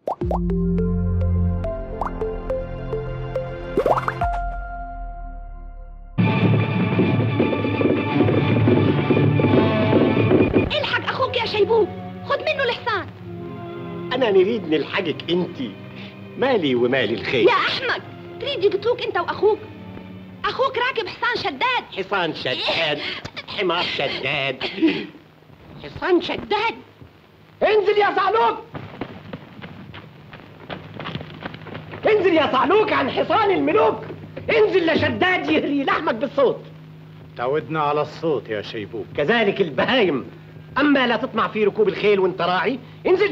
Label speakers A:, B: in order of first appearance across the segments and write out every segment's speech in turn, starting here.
A: الحق اخوك يا شيبوب خد منه الحصان
B: انا نريد نلحقك انت مالي ومالي الخيل
A: يا احمد تريد يقتلوك انت واخوك اخوك راكب حصان شداد
B: حصان شداد حمار شداد حصان شداد انزل يا صعلوك انزل يا صعلوك عن حصان الملوك انزل لشداد يهري لحمك بالصوت
C: تعودنا على الصوت يا شيبوب
B: كذلك البهايم اما لا تطمع في ركوب الخيل وانت راعي انزل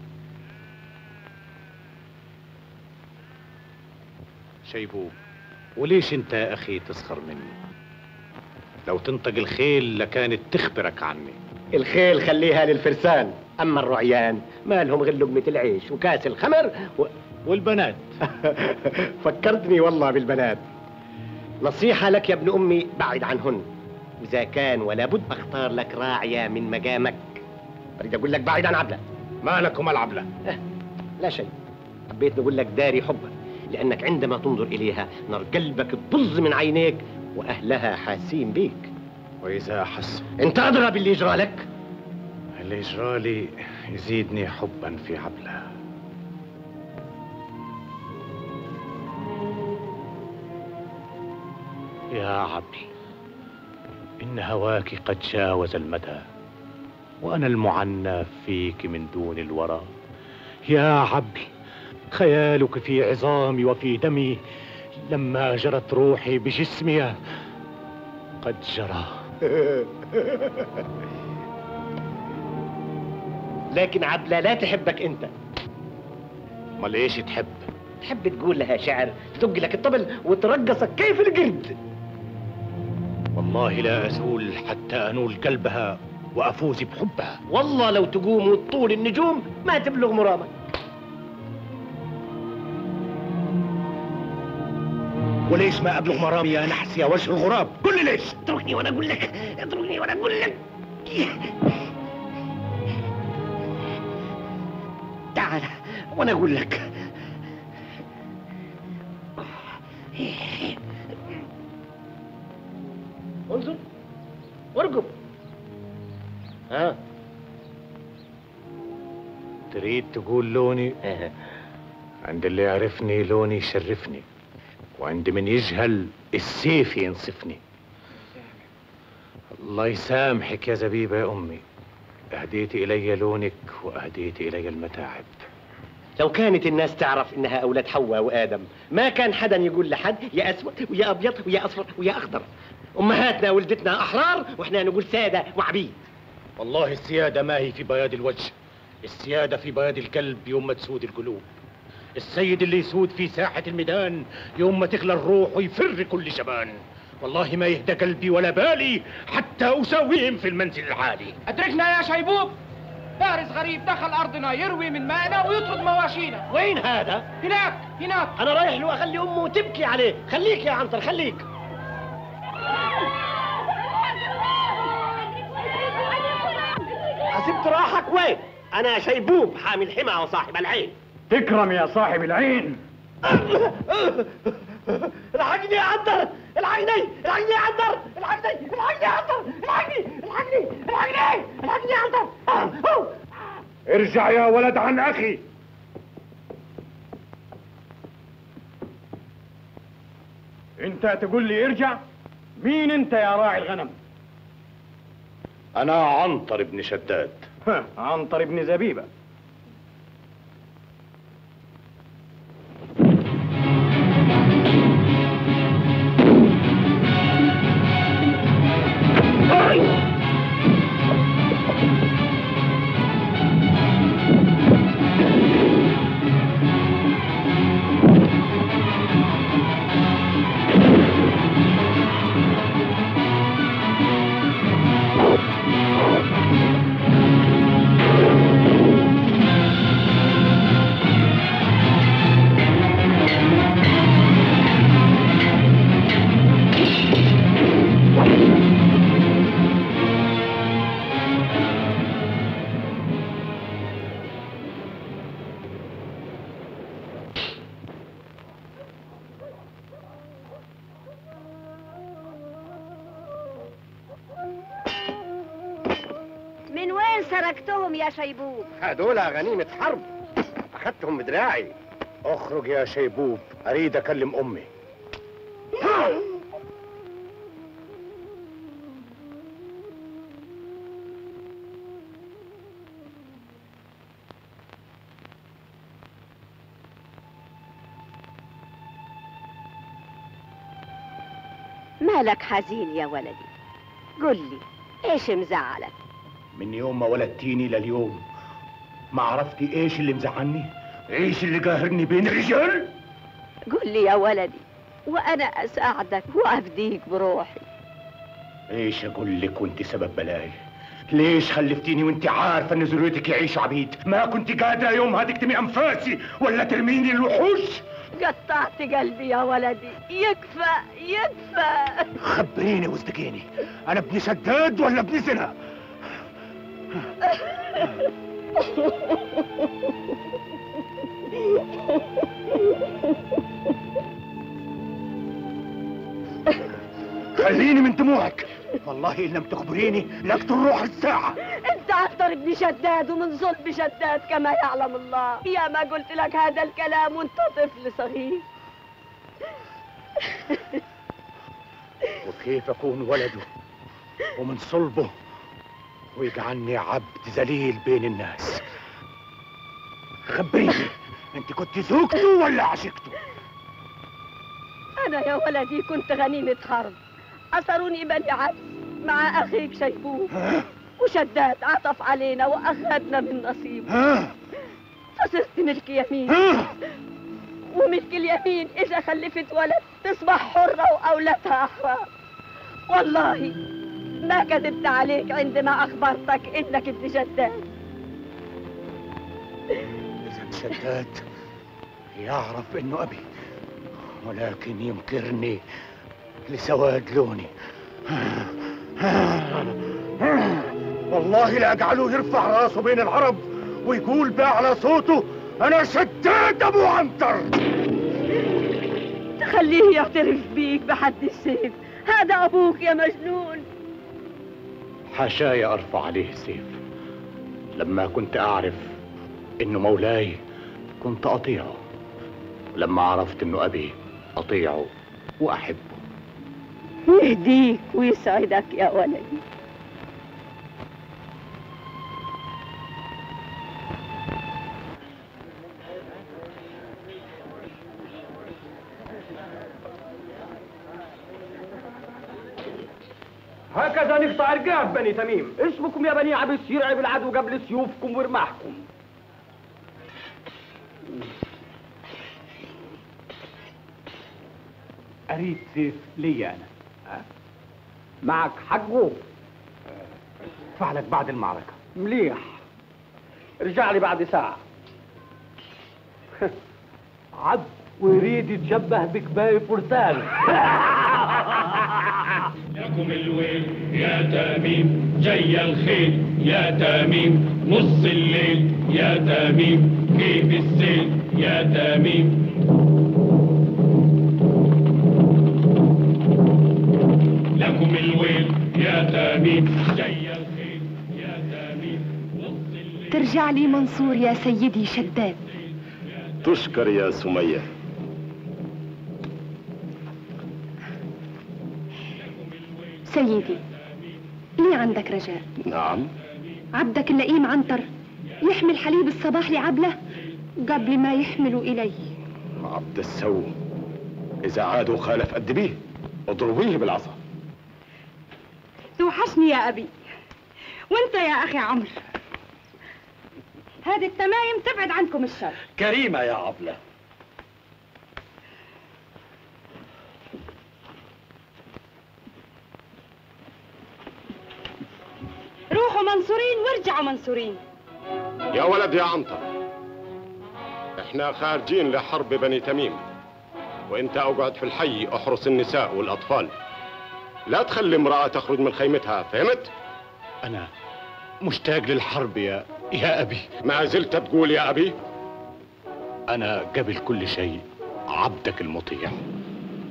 C: شيبوب وليش انت يا اخي تسخر مني لو تنطق الخيل لكانت تخبرك عني
B: الخيل خليها للفرسان اما الرعيان ما لهم غير لقمه العيش وكاس الخمر و...
C: والبنات
B: فكرتني والله بالبنات نصيحة لك يا ابن أمي بعد عنهن وإذا كان ولا بد أختار لك راعية من مقامك أريد أقول لك بعد عن عبلة
C: ما لكم العبلة
B: لا شيء حبيت نقول لك داري حبك لأنك عندما تنظر إليها نار قلبك تبظ من عينيك وأهلها حاسين بيك
C: وإذا حس
B: أنت أدرى باللي يجرى لك
C: اللي جرالي يزيدني حبا في عبلة يا عبل إن هواك قد جاوز المدى وأنا المعنى فيك من دون الورى يا عبل خيالك في عظامي وفي دمي لما جرت روحي بجسمي قد جرى
B: لكن عبلة لا تحبك أنت
C: ما ليش تحب
B: تحب تقول لها شعر تدق لك الطبل وترقصك كيف القرد
C: والله لا أزول حتى أنول قلبها وأفوز بحبها
B: والله لو تقوم وتطول النجوم ما تبلغ مرامك
C: وليش ما أبلغ مرامي يا نحس يا وجه الغراب قل لي ليش
B: اتركني وانا اقول لك اتركني وانا اقول لك تعال وانا اقول لك انظر وارقب ها
C: تريد تقول لوني عند اللي يعرفني لوني يشرفني وعند من يجهل السيف ينصفني الله يسامحك يا زبيبة يا أمي أهديت إلي لونك وأهديت إلي المتاعب
B: لو كانت الناس تعرف انها اولاد حواء وادم ما كان حدا يقول لحد يا اسود ويا ابيض ويا اصفر ويا اخضر امهاتنا ولدتنا احرار واحنا نقول ساده وعبيد
C: والله السيادة ما هي في بياض الوجه السيادة في بياض القلب يوم ما تسود القلوب السيد اللي يسود في ساحة الميدان يوم ما تغلى الروح ويفر كل شبان والله ما يهدى قلبي ولا بالي حتى أساويهم في المنزل العالي
D: أدركنا يا شيبوب فارس غريب دخل أرضنا يروي من مائنا ويطرد مواشينا
B: وين هذا
D: هناك هناك
B: انا رايح له اخلي امه تبكي عليه خليك يا عنتر خليك حسبت راحك وين انا شيبوب حامل حمى وصاحب العين
C: تكرم يا صاحب العين
B: الحقني يا عنتر الحقني الحقني يا عنتر الحقني الحقني يا عنتر الحقني الحقني الحقني الحقني يا عنتر
C: ارجع يا ولد عن أخي انت تقول لي ارجع مين انت يا راعي الغنم انا عنتر بن شداد عنتر بن زبيبه
E: سرقتهم يا شيبوب
B: هدول غنيمة حرب أخدتهم بدراعي
C: اخرج يا شيبوب اريد اكلم امي
E: مالك حزين يا ولدي قل لي ايش مزعلك
C: من يوم ما ولدتيني لليوم ما عرفتي ايش اللي مزعلني ايش اللي قاهرني بين الرجال
E: قل لي يا ولدي وانا اساعدك وافديك بروحي
C: ايش اقول لك وانت سبب بلاي ليش خلفتيني وانت عارفه ان ذريتك يعيشوا عبيد ما كنت قادره يومها تكتمي انفاسي ولا ترميني الوحوش
E: قطعت قلبي يا ولدي يكفى يكفى
C: خبريني واصدقيني انا ابن شداد ولا ابن زنا خليني من دموعك والله ان لم تخبريني لاقتل روح الساعه
E: انت اكتر ابن شداد ومن ظلم شداد كما يعلم الله يا ما قلت لك هذا الكلام وانت طفل صغير
C: وكيف اكون ولده ومن صلبه ويجعلني عبد ذليل بين الناس خبريني انت كنت زوجته ولا عشقته
E: انا يا ولدي كنت غنيمة حرب أسروني بني عبس مع أخيك شيبوب وشداد عطف علينا وأخذنا من نصيبه
C: ها
E: فصرت ملك يمين
C: ها
E: وملك اليمين إذا خلفت ولد تصبح حرة وأولادها أحرار والله ما كذبت عليك عندما أخبرتك إنك ابن شداد
C: اذا شداد يعرف انه ابي ولكن ينكرني لسواد لوني والله لاجعله يرفع راسه بين العرب ويقول باعلى صوته انا شداد ابو عنتر
E: تخليه يعترف بيك بحد السيف هذا أبوك يا مجنون
C: حاشاي ارفع عليه السيف لما كنت اعرف انه مولاي كنت اطيعه لما عرفت انه ابي اطيعه واحبه
E: يهديك ويسعدك يا ولدي
D: هكذا نقطع رقاب بني تميم اسمكم يا بني عبس يرعب العدو قبل سيوفكم ورماحكم
C: اريد سيف لي انا
D: معك حقه
C: ادفع لك بعد المعركه
D: مليح ارجع لي بعد ساعة عبد ويريد يتشبه بكباية فرسان
F: لكم الويل يا تميم جاي الخيل يا تميم نص الليل يا تميم كيف السيل يا تميم لكم الويل يا تميم جاي الخيل يا تميم نص الليل
A: ترجع لي منصور يا سيدي شداد
G: تشكر يا سمية
A: سيدي لي عندك رجاء
G: نعم
A: عبدك اللئيم عنتر يحمل حليب الصباح لعبله قبل ما يحملوا إلي
G: عبد السو إذا عاد وخالف أدبيه اضربيه بالعصا
A: توحشني يا أبي وانت يا أخي عمرو هذه التمايم تبعد عنكم الشر
G: كريمة يا عبلة
A: روحوا منصورين وارجعوا منصورين
G: يا ولد يا عنتر احنا خارجين لحرب بني تميم وانت اقعد في الحي احرس النساء والاطفال لا تخلي امرأة تخرج من خيمتها فهمت؟
C: انا مشتاق للحرب يا يا ابي
G: ما زلت تقول يا ابي
C: انا قبل كل شيء عبدك المطيع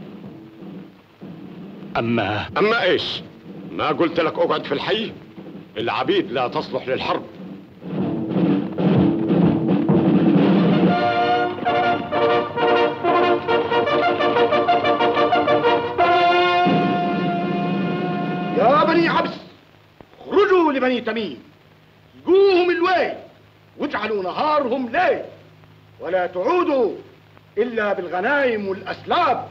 C: اما
G: اما ايش؟ ما قلت لك اقعد في الحي؟ العبيد لا تصلح للحرب
H: يا بني عبس اخرجوا لبني تميم اسقوهم الويل واجعلوا نهارهم ليل ولا تعودوا إلا بالغنائم والأسلاب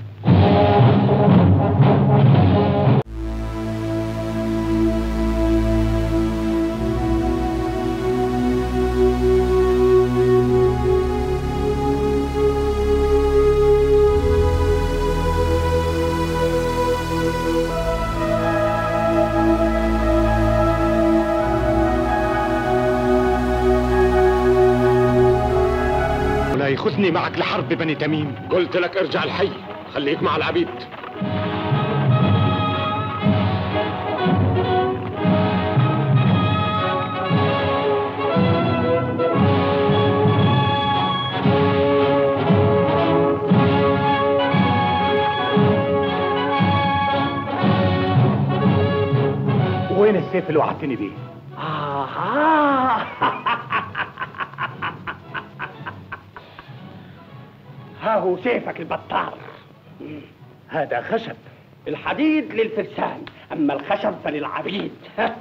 C: ولا يخذني معك لحرب بني تميم
G: قلت لك ارجع الحي خليك مع العبيد
C: وين السيف اللي وعدتني بيه
H: آه ها هو سيفك البطار
C: هذا خشب
H: الحديد للفرسان أما الخشب فللعبيد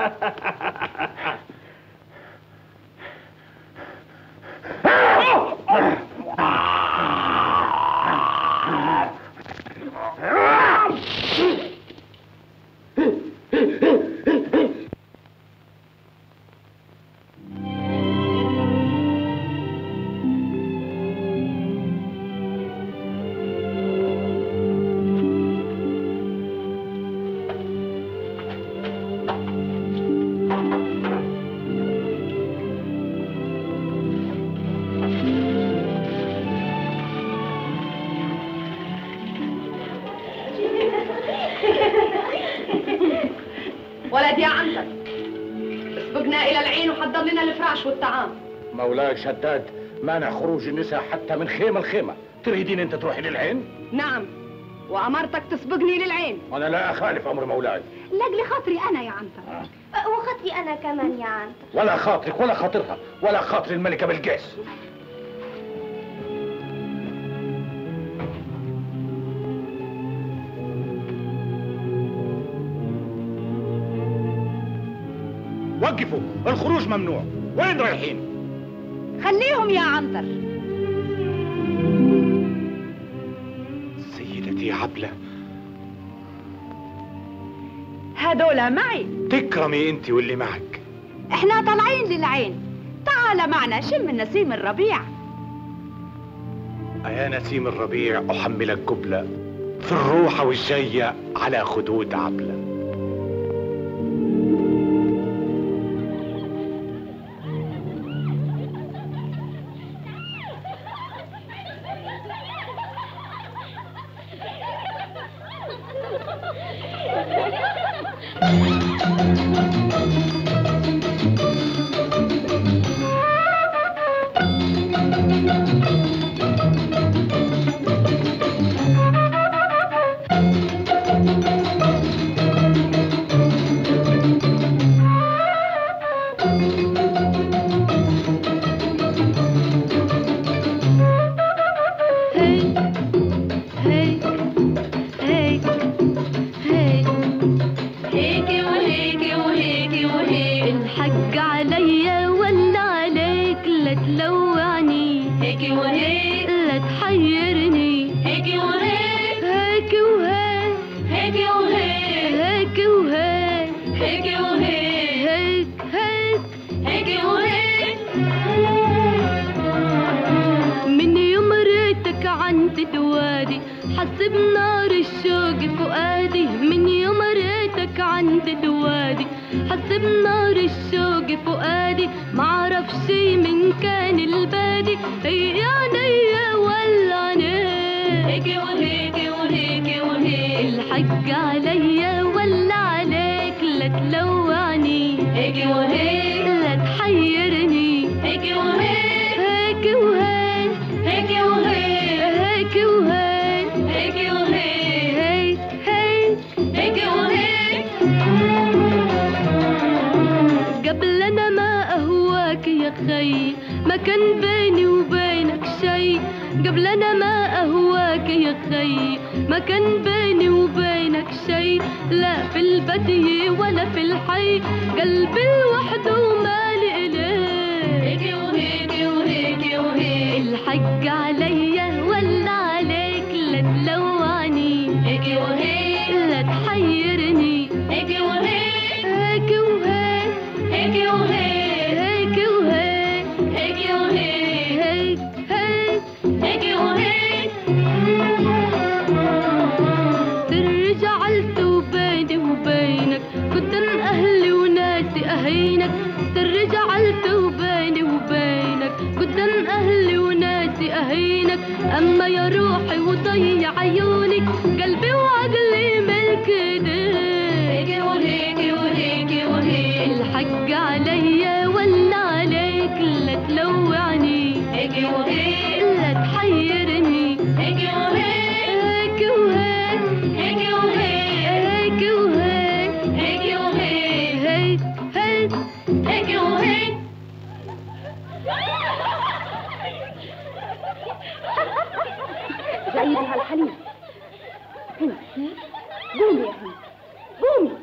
A: ولد يا عنتر اسبقنا الى العين وحضر لنا الفراش والطعام
C: مولاي شداد مانع خروج النساء حتى من خيمة لخيمة تريدين انت تروحي للعين
A: نعم وامرتك تسبقني للعين
C: وانا لا اخالف امر مولاي
A: لاجل خاطري انا يا عنتر
I: أه، وخطي أنا كمان يا عنتر
C: ولا خاطرك ولا خاطرها ولا خاطر الملكة بلقيس وقفوا الخروج ممنوع وين رايحين
E: خليهم يا عنتر
C: سيدتي عبلة
E: هدول معي
C: تكرمي انت واللي معك
E: احنا طالعين للعين تعال معنا شم النسيم الربيع
C: يا نسيم الربيع احملك قبلة في الروحة والجاية على خدود عبلة
I: هيك وهيك وهيك وهيك الحق عليا ولا عليك لا تلوعني هيك وهيك لا تحيرني هيك وهيك هيك وهيك هيك وهيك هيك وهيك هيك وهيك هيك هيك هيك وهيك من يوم ريتك عن تدوادي حس بنار الشوق فؤادي من يوم ريتك عن تدوادي حس بنار الشوق فؤادي معرف شي من كان البادي هي عينيا ولا عينيك هيك وهيك وهيك وهيك الحق عليا ولا عليك لا تلوعني هيك وهيك لا تحيرني هيك وهيك هيك وهيك هيك وهيك هيك وهيك هيك وهيك هيك هيك هيك وهيك بيني وبينك شي قبل انا ما اهواك يا خي ما كان بيني وبينك شي لا في البدية ولا في الحي قلبي لوحده مالي إليه هيك وهيك وهيك وهيك الحق عليا ولا عليك لا تلوعني هيك وهيك لا تحيرني هيك وهيك هيك وهيك هيك وهيك هيك وهيك هيك وهيك هيك هيك هيك وهيك سر جعلته بيني وبينك قدام اهلي وناسي اهينك سر جعلته بيني وبينك قدام اهلي وناسي اهينك اما يا روحي وضيع عيوني قلبي وعقلي ملك ايديك هيك وهيك وهيك وهيك الحق عليا ولا عليك لا تلوعني هيك وهيك لا تحيرني هيك وهيك هيك وهيك هيك وهيك هيك وهيك هيك وهيك هيك هيك هيك وهيك
A: جايبي هالحليب هنا قومي يا هنا قومي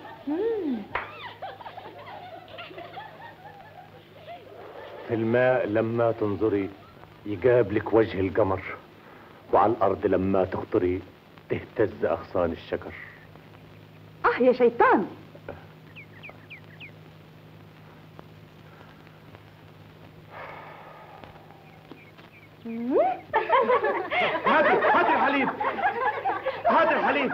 C: في الماء لما تنظري يقابلك وجه القمر وعلى الأرض لما تخطري تهتز أغصان الشجر
A: اه يا شيطان
C: هاتي هاتي الحليب هاتي الحليب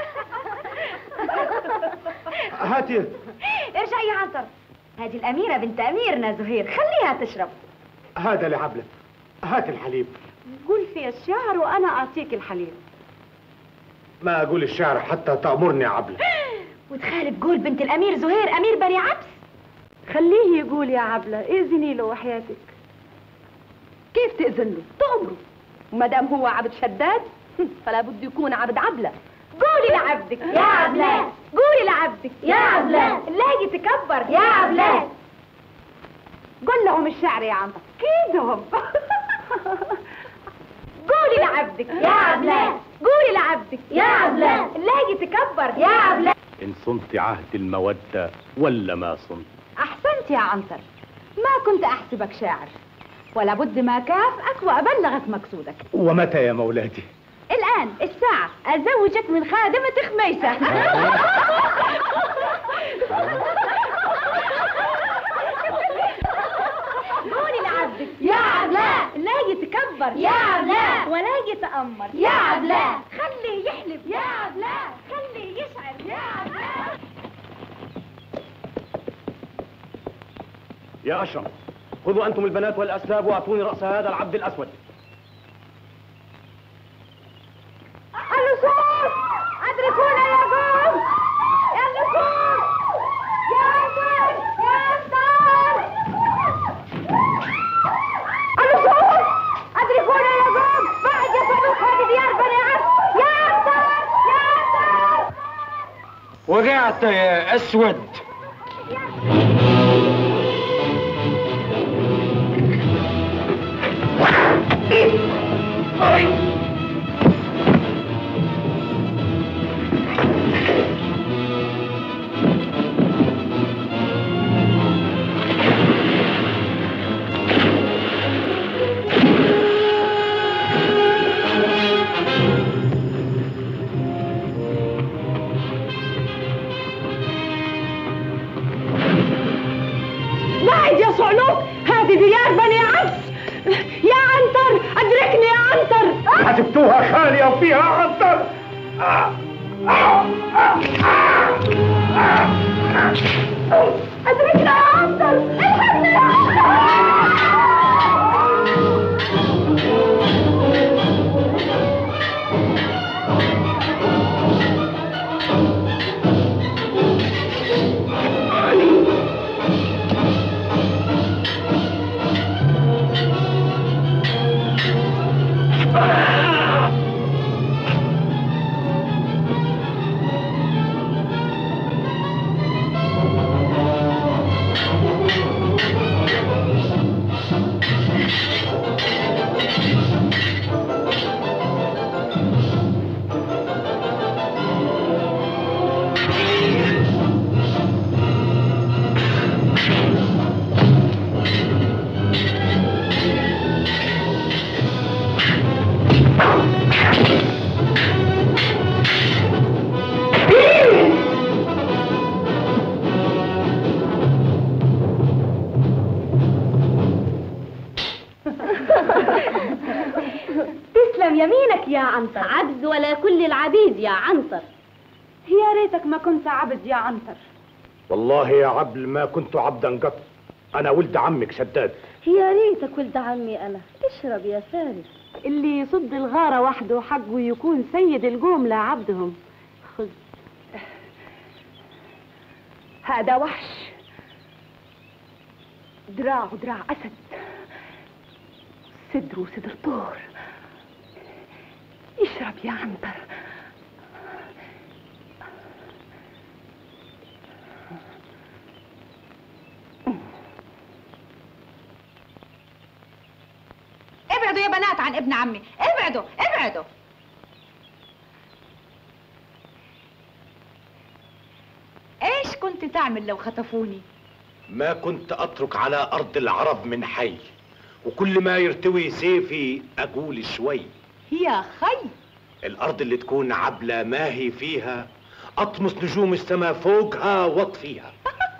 C: هاتي
J: ارجع يا عنتر هذه الأميرة بنت أميرنا زهير خليها تشرب
C: هذا لعبلة هات الحليب
J: قول في الشعر وأنا أعطيك الحليب
C: ما أقول الشعر حتى تأمرني عبلة
J: وتخالف قول بنت الأمير زهير أمير بني عبس
A: خليه يقول يا عبلة اذني له وحياتك كيف تأذن له تأمره وما دام هو عبد شداد فلا بده يكون عبد عبلة
J: قولي لعبدك يا عبلات قولي لعبدك يا عبلات لاقي تكبر يا عبلات قول لهم الشعر يا عنتر كيدهم قولي لعبدك يا عبلات قولي لعبدك يا عبلات لاقي تكبر يا عبلات
C: إن صنت عهد المودة ولا ما صنت
J: أحسنت يا عنتر ما كنت أحسبك شاعر ولا بد ما كافئك وأبلغك مقصودك
C: ومتى يا مولاتي
J: الآن الساعة أزوجك من خادمة خميسة قولي لعبدك يا عبلاء لا يتكبر يا عبلاء ولا يتأمر يا عبلاء خليه يحلف يا عبلاء خليه يشعر يا عبلاء
C: يا أشرم خذوا أنتم البنات والأسلاب وأعطوني رأس هذا العبد الأسود
J: اللصوص أدركونا يا قوم يا اللصوص يا أنصار يا أنصار اللصوص أدركونا يا قوم بعد يا صدوق هذه ديار بني عبد يا أنصار يا أنصار
H: وقعت يا أسود
A: بعد يا صعلوك هذه ديار بني عبس يا عنتر أدركني يا عنتر
C: حسبتوها خالية وفيها عنتر
A: أدركنا يا عنتر الحقنا يا عنتر
J: تسلم يمينك يا عنتر
I: عبد ولا كل العبيد يا عنتر
A: يا ريتك ما كنت عبد يا عنتر
C: والله يا عبل ما كنت عبدا قط انا ولد عمك شداد
I: يا ريتك ولد عمي انا اشرب يا فارس
A: اللي يصد الغارة وحده حقه يكون سيد القوم لا عبدهم خذ هذا وحش دراعه دراع أسد صدره صدر طور اشرب يا عنتر
J: ابعدوا يا بنات عن ابن عمي ابعدوا ابعدوا ايش كنت تعمل لو خطفوني
C: ما كنت اترك على ارض العرب من حي وكل ما يرتوي سيفي اقول شوي
J: يا خي
C: الارض اللي تكون عبلة ما هي فيها اطمس نجوم السماء فوقها واطفيها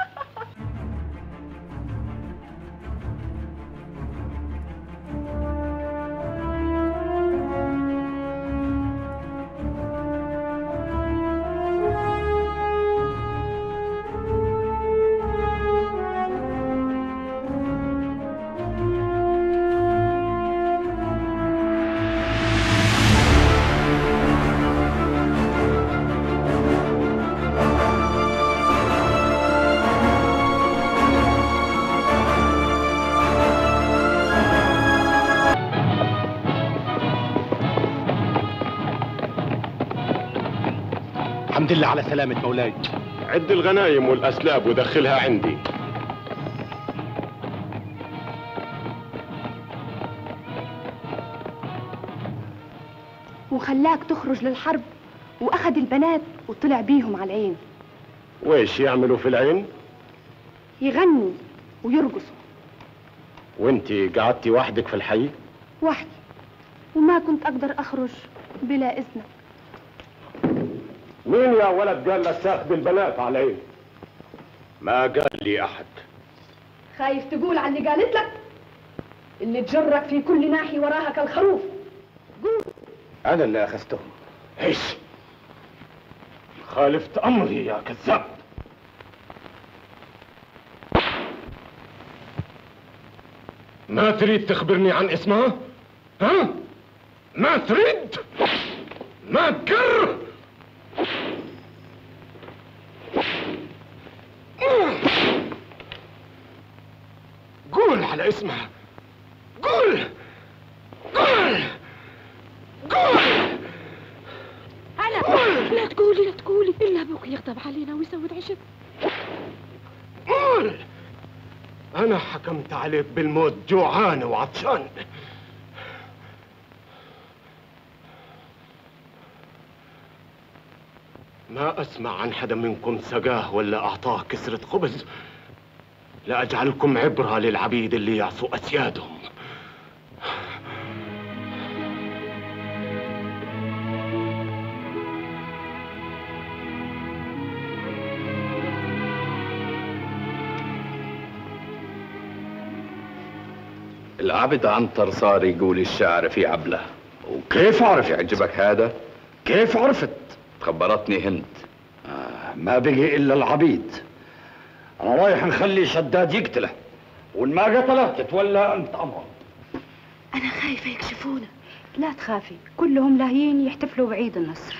C: الحمد لله على سلامة مولاي
G: عد الغنايم والأسلاب ودخلها عندي
A: وخلاك تخرج للحرب واخد البنات وطلع بيهم على العين
G: ويش يعملوا في العين
A: يغنوا ويرقصوا
G: وانتي قعدتي وحدك في الحي
A: وحدي وما كنت اقدر اخرج بلا اذنك
G: مين يا ولد قال لك تاخذ البنات على العين
C: ما قال لي احد
A: خايف تقول عن اللي قالت لك اللي تجرك في كل ناحية وراها كالخروف
C: انا اللي اخذتهم ايش خالفت امري يا كذاب
G: ما تريد تخبرني عن اسمها ها ما تريد ما تقر قول على اسمها قول قول قول
I: انا لا تقولي لا تقولي الا ابوك يغضب علينا ويسود عشب
G: قول أنا حكمت عليك بالموت جوعان وعطشان ما أسمع عن حدا منكم سقاه ولا أعطاه كسرة خبز لأجعلكم عبرة للعبيد اللي يعصوا أسيادهم
K: العبد عنتر صار يقول الشعر في عبله وكيف عرف يعجبك هذا؟ كيف عرفت؟ خبرتني هند
H: آه ما بقي الا العبيد انا رايح نخلي شداد يقتله وان ما قتله تتولى انت امره
A: انا خايفة يكشفونا لا تخافي كلهم لاهيين يحتفلوا بعيد النصر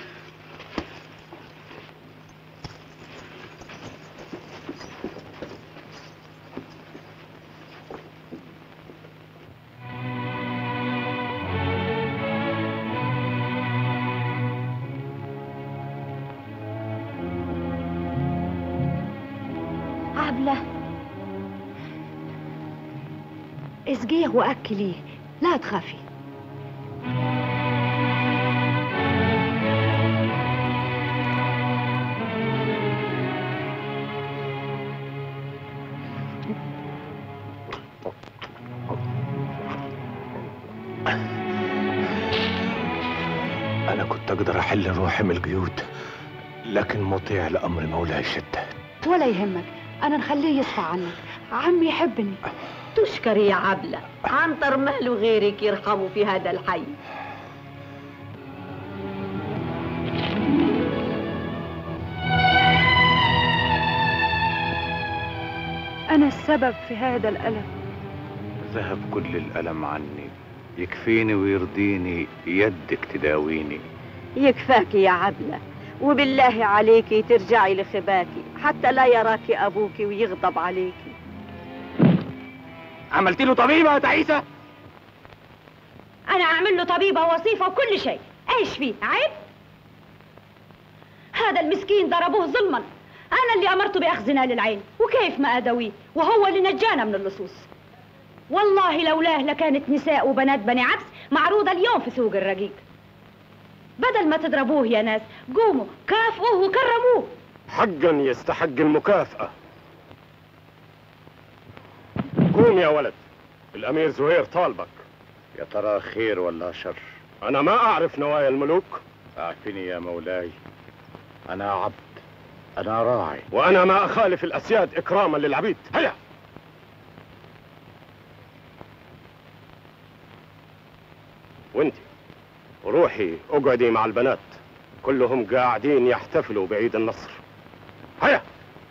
A: عبلة اسقيه واكليه لا تخافي
C: انا كنت اقدر احل روحي من القيود لكن مطيع لامر مولاي شداد
A: ولا يهمك انا نخليه يصفى عنك عمي يحبني
E: تشكري يا عبلة عنتر ماله غيرك يرحمه في هذا الحي
A: أنا السبب في هذا الألم
L: ذهب كل الألم عني يكفيني ويرضيني يدك تداويني
E: يكفاكي يا عبلة وبالله عليكي ترجعي لخباكي حتى لا يراكي أبوكي ويغضب عليكي
C: عملت له طبيبه يا تعيسه
J: انا اعمل له طبيبه ووصيفه وكل شيء ايش فيه عيب هذا المسكين ضربوه ظلما انا اللي امرته باخذ نال العين وكيف ما اداويه وهو اللي نجانا من اللصوص والله لولاه لكانت نساء وبنات بني عبس معروضه اليوم في سوق الرقيق بدل ما تضربوه يا ناس قوموا كافئوه وكرموه
G: حقا يستحق المكافأة قوم يا ولد الأمير زهير طالبك
L: يا ترى خير ولا شر
G: أنا ما أعرف نوايا الملوك
L: اعفني يا مولاي أنا عبد أنا راعي
G: وأنا ما أخالف الأسياد إكراما للعبيد هيا وانت روحي اقعدي مع البنات كلهم قاعدين يحتفلوا بعيد النصر هيا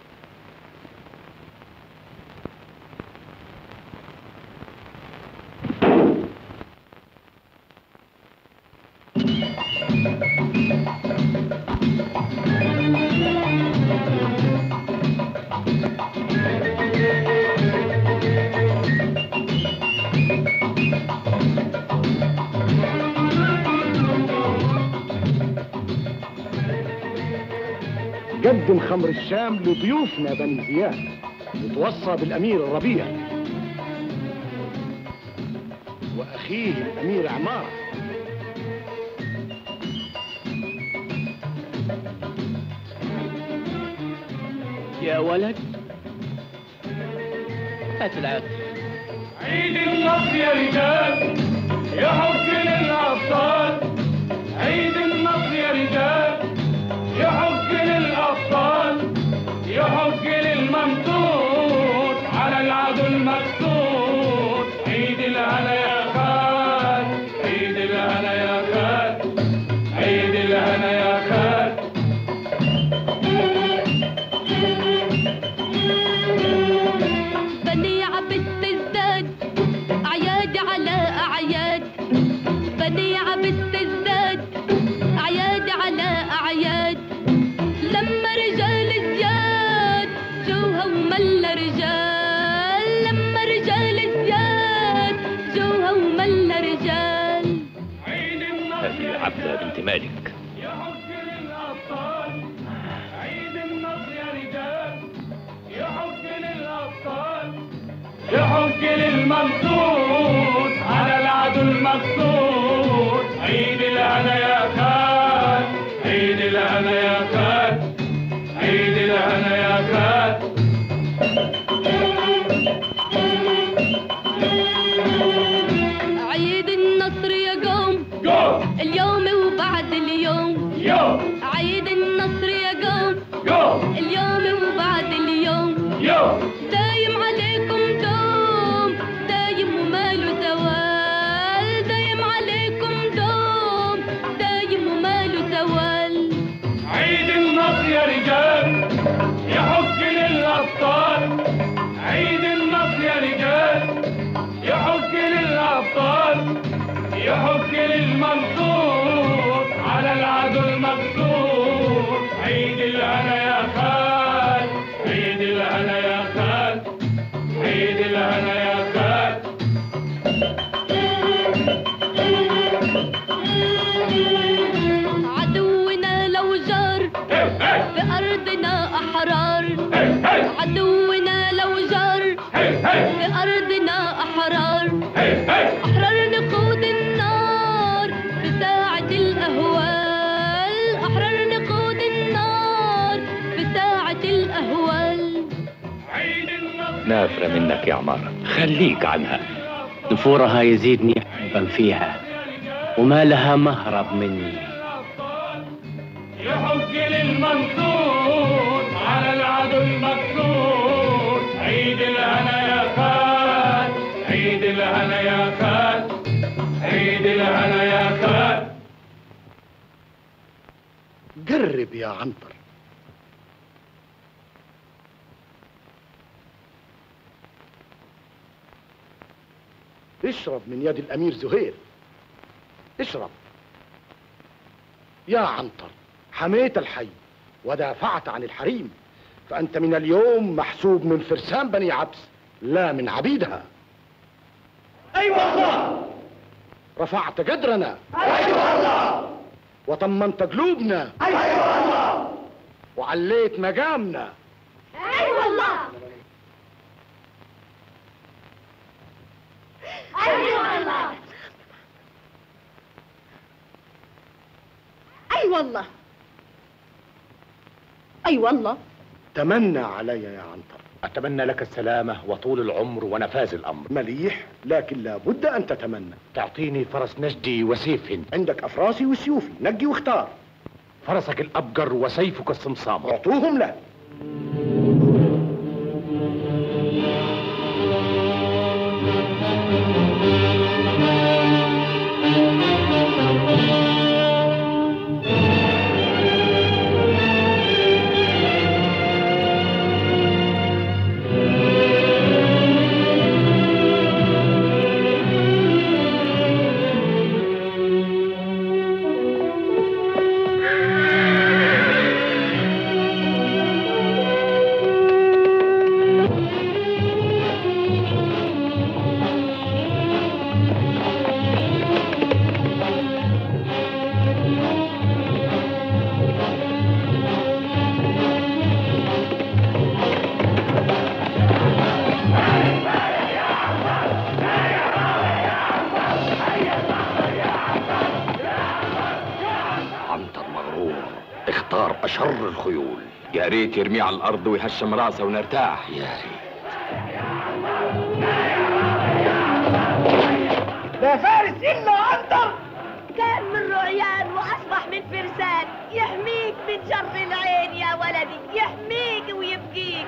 C: قدم خمر الشام لضيوفنا بني زياد يتوصى بالامير الربيع واخيه الامير عماره
M: يا ولد هات العقد
F: عيد النصر يا رجال يا حب للأبطال عيد النصر يا رجال يا حب للأبطال يا حب للممدود على العدو المكسور عيد الهنا يا خال عيد الهنا يا خال عيد الهنا يا خال
I: بني عبد الزاد أعياد على أعياد بني عبد الزاد أعياد على أعياد لما رجال زياد جوها وملا رجال لما رجال زياد جوها وملا رجال
M: هذه عبلة بنت مالك
F: يا حب للأبطال عيد النصر يا رجال يا حب للأبطال يا حب للممدود على العدو المقصود عيد الهنا يا خال عيد الهنا يا خال عيد الهنا يا خال
I: عيد النصر يا قوم
F: قوم
I: اليوم وبعد اليوم
F: يوم
I: عيد النصر يا قوم
F: قوم
I: اليوم وبعد اليوم
F: يوم
I: دايم عليكم دوم دايم وماله زوال دايم عليكم دوم دايم وماله زوال
F: عيد النصر يا رجال يا حب للأبطال عيد النصر يا رجال يا حب للأبطال يا حب للمنصور على العدو المقصور عيد الهنا يا خال عيد الهنا يا خال عيد الهنا يا خال
I: عدونا لو جار في أرضنا أحرار عدونا لو جار في أرضنا أحرار أحرار نقود النار في ساعة الأهوال أحرار نقود النار في ساعة الأهوال
M: نافرة منك يا عمارة خليك عنها نفورها يزيدني حبا فيها وما لها مهرب مني
F: يحج للمنصور على العدو المكسور عيد الهنا يا خال الهنا يا خال عيد الهنا يا خال
L: قرب يا عنتر اشرب من يد الامير زهير اشرب يا عنتر حميت الحي ودافعت عن الحريم فانت من اليوم محسوب من فرسان بني عبس لا من عبيدها
H: اي والله
L: رفعت قدرنا
H: اي والله
L: وطمنت قلوبنا
H: اي والله
L: وعليت مقامنا
E: اي والله اي والله
J: اي والله اي والله
L: تمنى علي يا عنتر
C: أتمنى لك السلامة وطول العمر ونفاذ الأمر
L: مليح لكن لابد أن تتمنى
C: تعطيني فرس نجدي وسيف هند
L: عندك أفراسي وسيوفي نقي واختار
C: فرسك الأبقر وسيفك الصمصام
L: اعطوهم له
K: عنتر مغرور اختار أشر الخيول يا ريت يرميه على الأرض ويهشم راسه ونرتاح يا ريت
H: لا فارس الا عنتر
E: كان من رعيان واصبح من فرسان يحميك من شر العين يا ولدي يحميك ويبقيك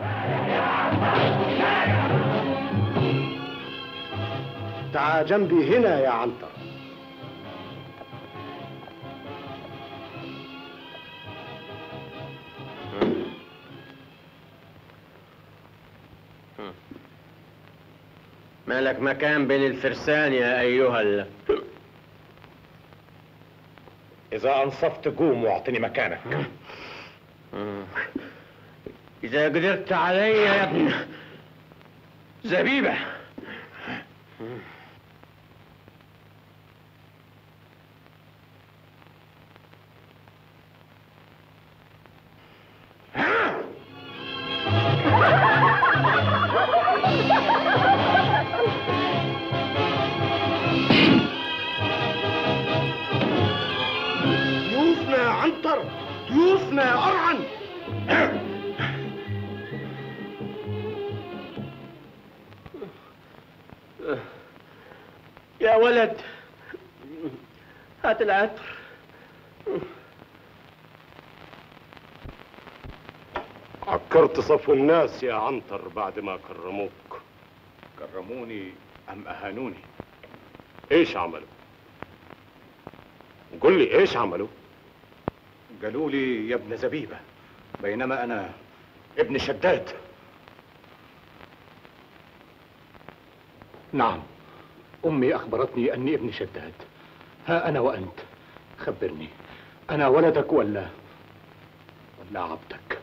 L: تعال جنبي هنا يا عنتر
B: ما لك مكان بين الفرسان يا أيها ال...
C: إذا أنصفت قوم واعطني مكانك
B: إذا قدرت علي يا ابن زبيبة
L: ضيوفنا يا عنتر ضيوفنا يا أرعن
B: يا ولد هات العطر
G: عكرت صفو الناس يا عنتر بعد ما كرموك
C: كرموني أم أهانوني
G: ايش عملوا قل لي ايش عملوا
C: قالوا لي يا ابن زبيبة بينما أنا ابن شداد نعم أمي أخبرتني أني ابن شداد ها أنا وأنت خبرني أنا ولدك ولا ولا عبدك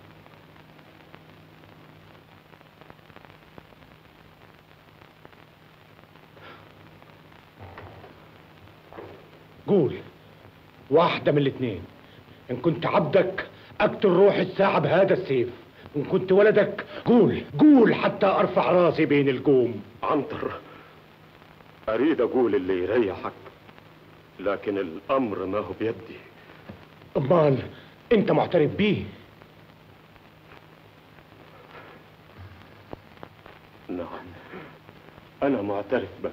C: قول واحدة من الاثنين إن كنت عبدك أقتل روح الساعة بهذا السيف إن كنت ولدك قول قول حتى أرفع راسي بين القوم
G: عنتر اريد اقول اللي يريحك لكن الامر ما هو بيدي
C: أمال أنت معترف بيه
G: نعم انا معترف بك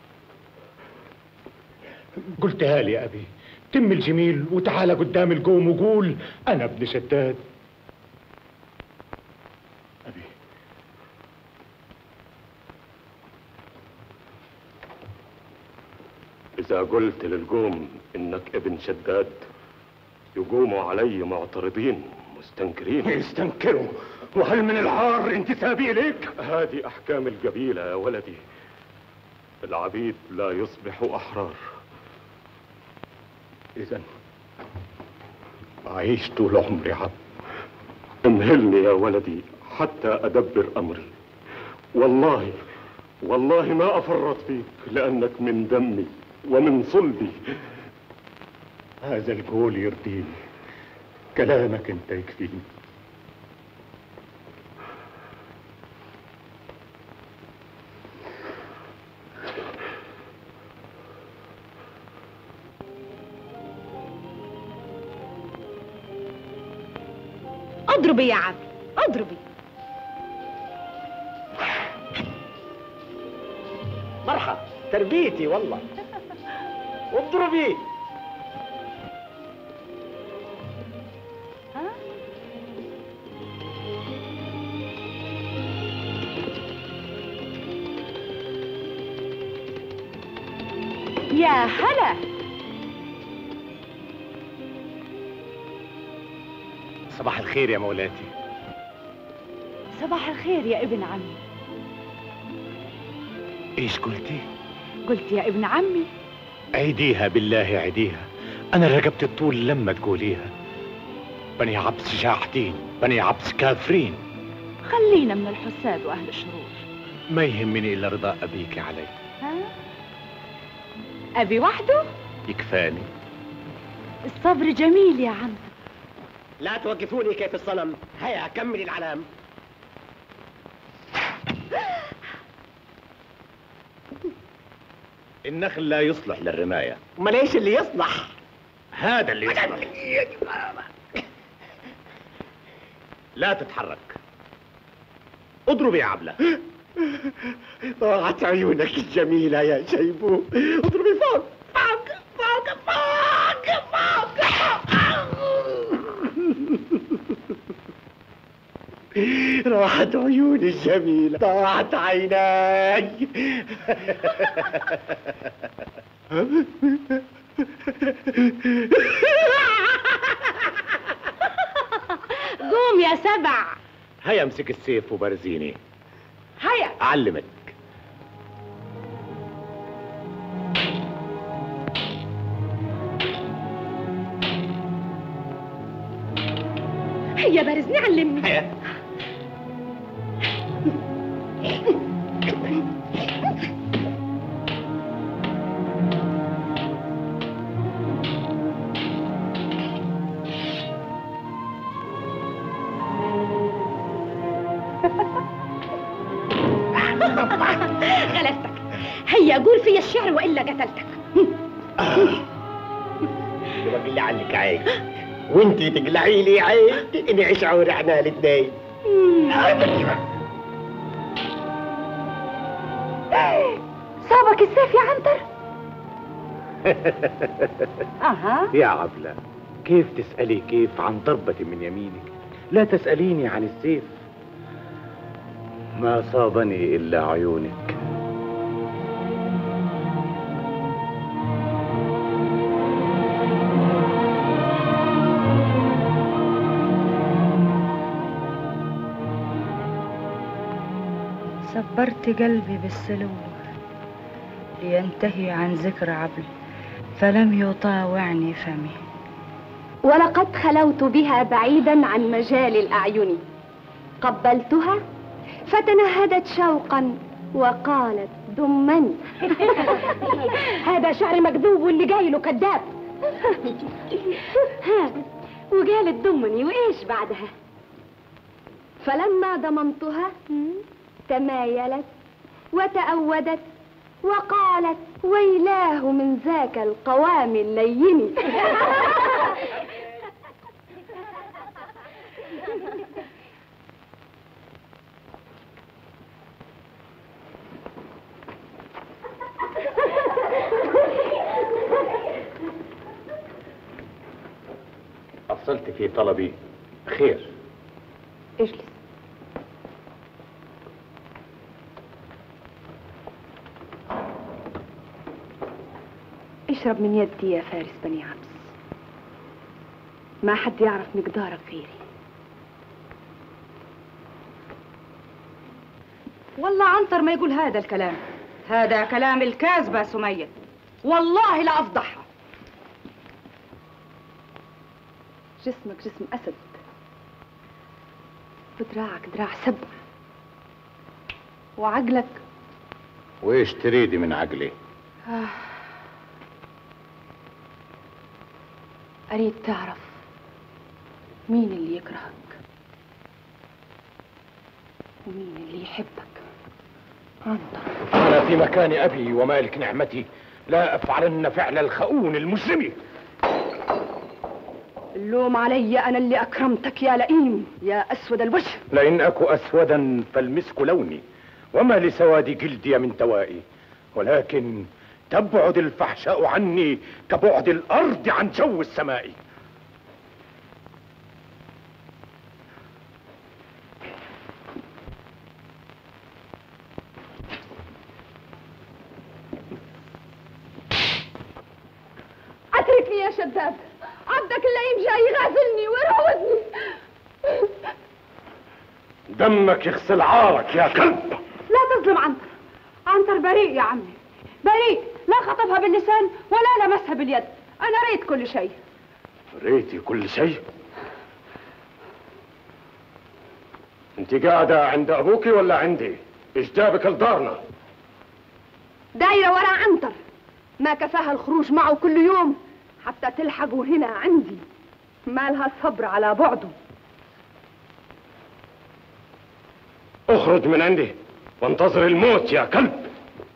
C: قلتها لي يا أبي تم الجميل وتعال قدام القوم وقول أنا ابن شداد
G: إذا قلت للقوم إنك ابن شداد يقوموا علي معترضين مستنكرين
C: يستنكروا وهل من العار انتسابي إليك؟
G: هذه أحكام القبيلة يا ولدي العبيد لا يصبح أحرار
C: إذا أعيش طول عمري عبد
G: امهلني يا ولدي حتى أدبر أمري والله والله ما أفرط فيك لأنك من دمي ومن صلبي
C: هذا القول يرضيني كلامك انت يكفيني
J: اضربي يا عبد اضربي
B: مرحب تربيتي والله اضربي
J: يا هلا
C: صباح الخير يا مولاتي
J: صباح الخير يا ابن عمي
C: ايش قلتي؟
J: قلت يا ابن عمي
C: عيديها بالله عيديها انا رقبت الطول لما تقوليها بني عبس جاحدين بني عبس كافرين
J: خلينا من الحساد واهل الشرور
C: ما يهمني الا رضا ابيك علي
J: ها ابي وحده
C: يكفاني
J: الصبر جميل يا عم
B: لا توقفوني كيف الصنم هيا كمل العلام
C: النخل لا يصلح للرماية
B: ما ليش اللي يصلح
C: هذا اللي يصلح لا تتحرك اضرب يا عبلة
B: طاعت عيونك الجميلة يا شيبو اضربي فوق فوق فوق فوق فوق راحت عيوني الجميلة ضاعت عيناي
J: قوم يا سبع
C: هيا امسك السيف وبرزيني
J: هيا
C: اعلمك
J: هيا بارزني علمني
B: هيا
J: غلبتك هيا قول في الشعر والا قتلتك
B: يبقى بالله عنك عيب وانتي تقلعي لي عيب اني شعور احنا الاثنين
J: صابك السيف يا عنتر اها
C: يا عبلة كيف تسألي كيف عن ضربة من يمينك لا تسأليني عن السيف ما صابني إلا عيونك
N: صبرت قلبي بالسلوى لينتهي عن ذكر عبل فلم يطاوعني فمي
A: ولقد خلوت بها بعيدا عن مجال الأعين قبلتها فتنهدت شوقا وقالت دمني
J: هذا شعر مكذوب واللي جاي له كذاب
A: ها وقالت دمني وإيش بعدها فلما ضمنتها تمايلت وتأودت وقالت ويلاه من ذاك القوام اللين
C: أصلت في طلبي خير
A: اجلس اشرب من يدي يا فارس بني عبس ما حد يعرف مقدارك غيري
J: والله عنتر ما يقول هذا الكلام هذا كلام الكاذبة يا سمية والله لا أفضحها
A: جسمك جسم أسد ودراعك دراع سبع وعقلك
C: وايش تريدي من عقلي
A: آه. أريد تعرف مين اللي يكرهك ومين اللي يحبك عنتر
C: أنا في مكان أبي ومالك نعمتي لا أفعلن فعل الخؤون المجرم
A: اللوم علي أنا اللي أكرمتك يا لئيم يا أسود الوجه
C: لئن أك أسودا فالمسك لوني وما لسواد جلدي من دوائي ولكن تبعد الفحشاء عني كبعد الأرض عن جو السماء
A: اتركني يا شداد عبدك اللئيم جاي يغازلني ويراودني
C: دمك يغسل عارك يا كلب
J: لا تظلم عنتر عنتر بريء يا عمي بريء لا خطبها باللسان ولا لمسها باليد أنا ريت كل شيء
C: ريتي كل شيء انت قاعدة عند ابوكي ولا عندي ايش جابك لدارنا
A: دايرة ورا عنتر ما كفاها الخروج معه كل يوم حتى تلحقوا هنا عندي ما لها صبر على بعده
C: اخرج من عندي وانتظر الموت يا كلب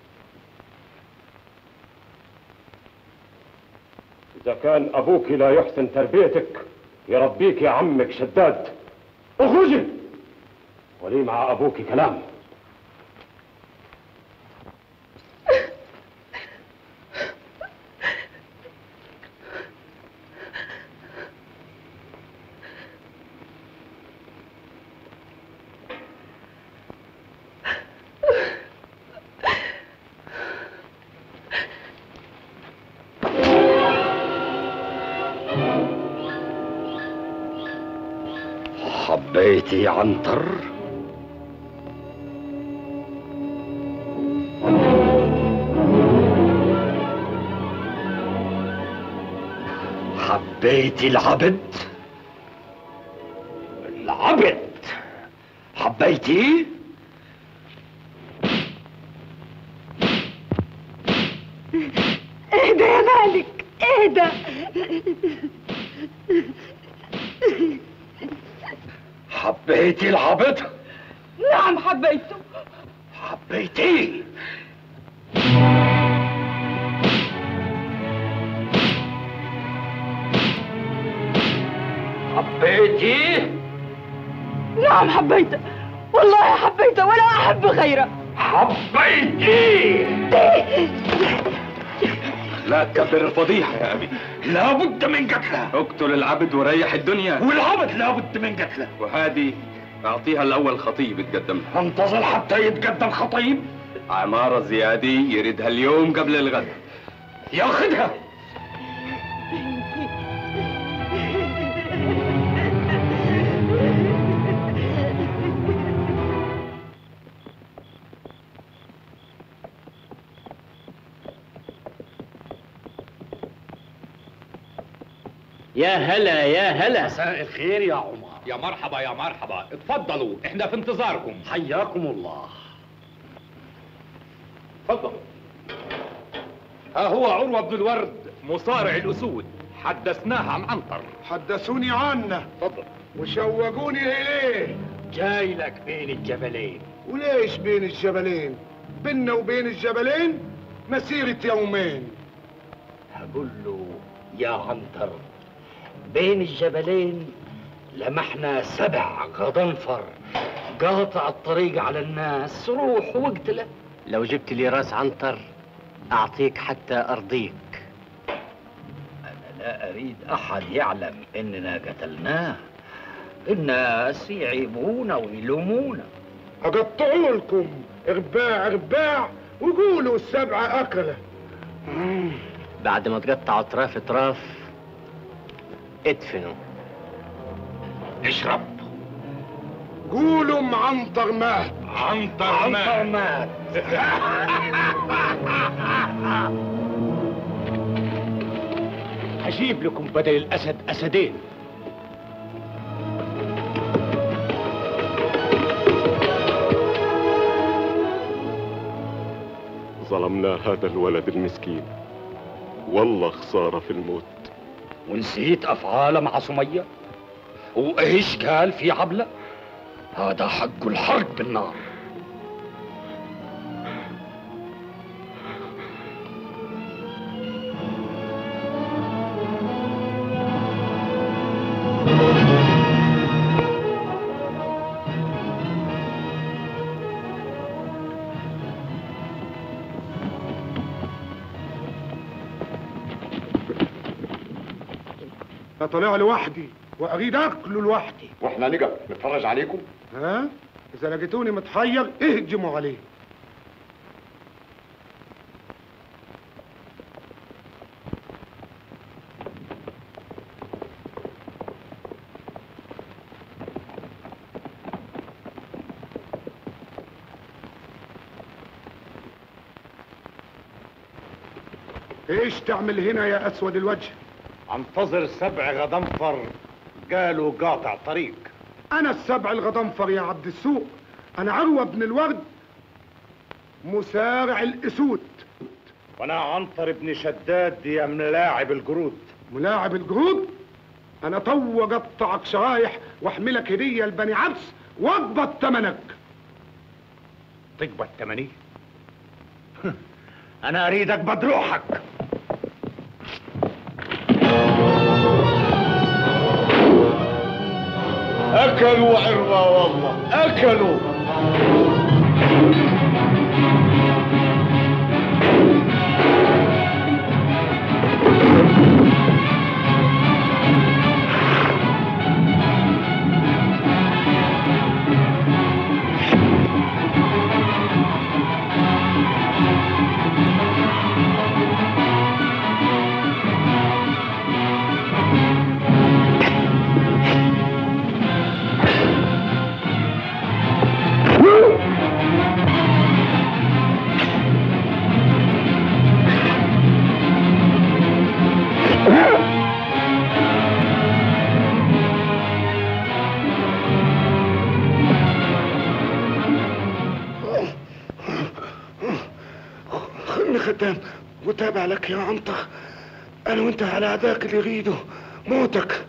C: إذا كان أبوك لا يحسن تربيتك يربيك يا عمك شداد اخرجي ولي مع أبوك كلام
H: حبيتي عنتر حبيتي العبد العبد حبيتي
E: اهدى يا مالك اهدى
H: حبيتي العبد
E: نعم حبيته
H: حبيتيه حبيتيه
E: نعم حبيته والله حبيته ولا احب غيره
H: حبيتيه
K: لا تكبر الفضيحة يا أبي
H: لابد من قتله
K: اقتل العبد وريح الدنيا
H: والعبد لابد من قتله
K: وهذه أعطيها الأول خطيب يتقدم لها
H: انتظر حتى يتقدم خطيب
K: عمارة زيادي يريدها اليوم قبل الغد
H: ياخذها
M: يا هلا يا هلا
H: مساء الخير يا عمر
O: يا مرحبا يا مرحبا اتفضلوا احنا في انتظاركم
H: حياكم الله
O: اتفضلوا ها هو عروة بن الورد مصارع الأسود حدثناه عن عنتر
L: حدثوني عنه
O: اتفضل
L: وشوقوني إليه
C: جاي لك بين الجبلين
L: وليش بين الجبلين بيننا وبين الجبلين مسيرة يومين
H: هقول له يا عنتر بين الجبلين لمحنا سبع غضنفر قاطع الطريق على الناس روح واقتله
M: لو جبت لي راس عنتر أعطيك حتى أرضيك
H: أنا لا أريد أحد يعلم إننا قتلناه الناس يعيبونا ويلومونا
L: أقطعوا لكم إرباع إرباع وقولوا السبعة أكلة
M: بعد ما تقطعوا اطراف اطراف ادفنوا
C: اشرب
L: قولوا معنطر مات
C: عنتر مات
L: مات
C: هجيب لكم بدل الاسد اسدين
G: ظلمنا هذا الولد المسكين والله خسارة في الموت
H: ونسيت افعاله مع سميه وايش قال في عبله هذا حق الحرق بالنار
L: انا طالع لوحدي واريد اكله لوحدي
G: واحنا نقف نتفرج عليكم
L: ها اذا لقيتوني متحير اهجموا عليه ايش تعمل هنا يا اسود الوجه
C: انتظر سبع غضنفر قالوا قاطع طريق
L: انا السبع الغضنفر يا عبد السوق انا عروة بن الورد مسارع الاسود
C: وانا عنتر بن شداد يا ملاعب القرود
L: ملاعب الجهود انا تو اقطعك شرايح واحملك هديه لبني عبس واقبض ثمنك
C: تقبض تمني انا اريد اقبض روحك
L: اكلوا عروه والله اكلوا خلني خدام وتابع لك يا عنتر انا وانت على عداك اللي يريده موتك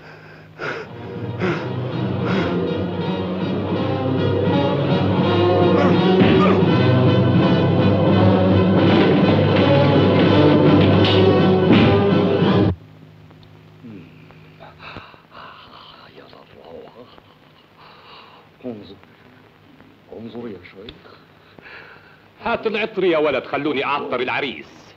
H: يا للروعة انظر انظر يا شيخ
O: هات العطر يا ولد خلوني اعطر العريس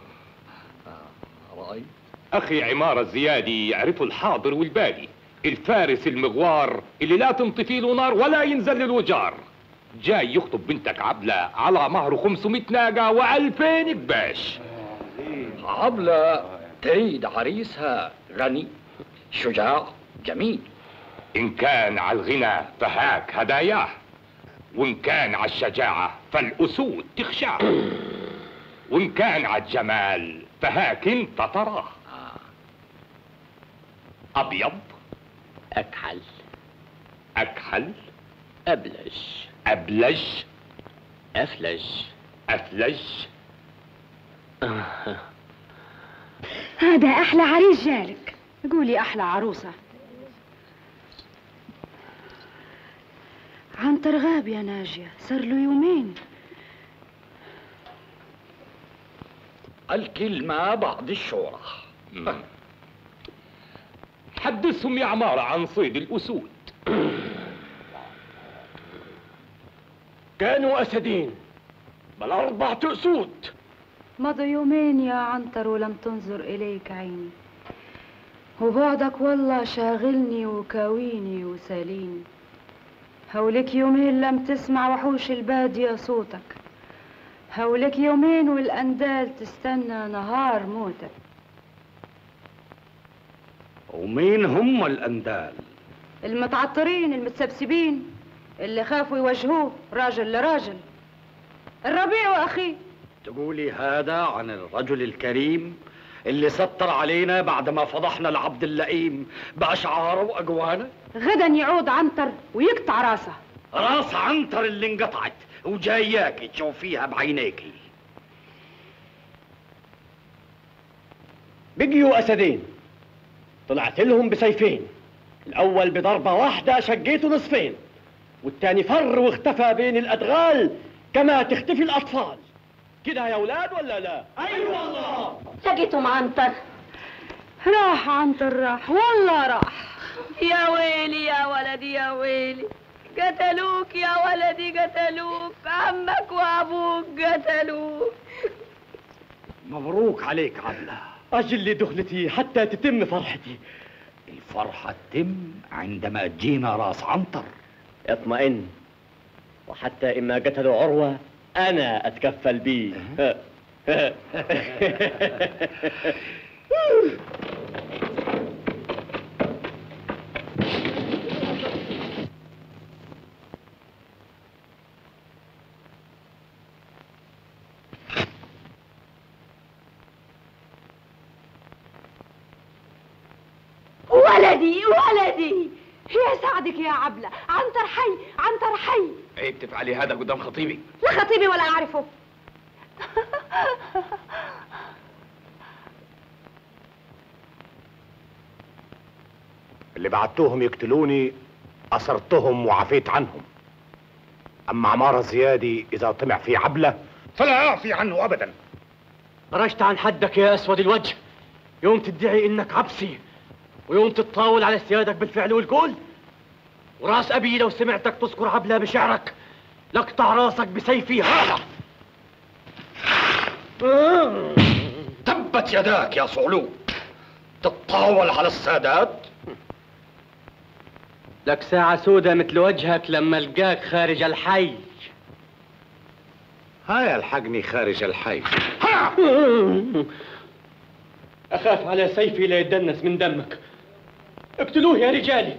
H: رأيت
O: اخي عمارة الزيادي يعرف الحاضر والبادي الفارس المغوار اللي لا تنطفي له نار ولا ينزل الوجار جاي يخطب بنتك عبلة على مهر 500 ناقة و2000 كباش
H: عبلة تريد عريسها غني شجاع جميل
O: إن كان على الغنى فهاك هداياه وإن كان على الشجاعة فالأسود تخشاه وإن كان على الجمال فهاك انت تراه أبيض
M: أكحل
O: أكحل
M: أبلج
O: أبلج
M: أفلج
O: أفلج
A: هذا احلى عريس جالك قولي احلى عروسه عنتر غاب يا ناجيه صار له يومين
H: الكلمة بعد الشورى
O: حدثهم يا عمارة عن صيد الأسود
C: كانوا اسدين بل اربعة اسود
A: مضى يومين يا عنتر ولم تنظر إليك عيني وبعدك والله شاغلني وكاويني وساليني هولك يومين لم تسمع وحوش البادية صوتك هولك يومين والأندال تستنى نهار موتك
H: ومين هم الاندال
A: المتعطرين المتسبسبين اللي خافوا يواجهوه راجل لراجل الربيع واخيه
H: تقولي هذا عن الرجل الكريم اللي ستر علينا بعد ما فضحنا العبد اللئيم بأشعاره وأقواله
A: غدا يعود عنتر ويقطع راسه
H: راس عنتر اللي انقطعت وجاياكي تشوفيها بعينيكي
B: بقيوا اسدين طلعت لهم بسيفين الاول بضربه واحده شقيته نصفين والتاني فر واختفى بين الادغال كما تختفي الاطفال كده يا اولاد ولا لا ايوه والله
E: لقيتهم عنتر
A: راح عنتر راح والله راح
E: يا ويلي يا ولدي يا ويلي قتلوك يا ولدي قتلوك عمك وابوك قتلوك
H: مبروك عليك عبلة
B: اجل دخلتي حتى تتم فرحتي
H: الفرحة تتم عندما تجينا راس عنتر
B: اطمئن وحتى إما قتلوا عروة أنا أتكفل بيه
E: ولدي ولدي
A: يا سعدك يا عبلة عنتر حي عنتر حي
K: عيب تفعلي هذا قدام خطيبي
A: لا خطيبي ولا أعرفه
C: اللي بعتوهم يقتلوني أسرتهم وعفيت عنهم أما عمارة زيادي إذا طمع في عبلة فلا أعفي عنه أبدا
B: خرجت عن حدك يا أسود الوجه يوم تدعي إنك عبسي ويوم تتطاول على سيادك بالفعل والقول وراس أبي لو سمعتك تذكر عبلة بشعرك لقطع راسك بسيفي هذا
H: تبت يداك يا صعلوك تتطاول على السادات
B: لك ساعة سودة مثل وجهك لما القاك خارج الحي
C: هاي الحقني خارج الحي
B: أخاف على سيفي لا يتدنس من دمك اقتلوه يا رجالي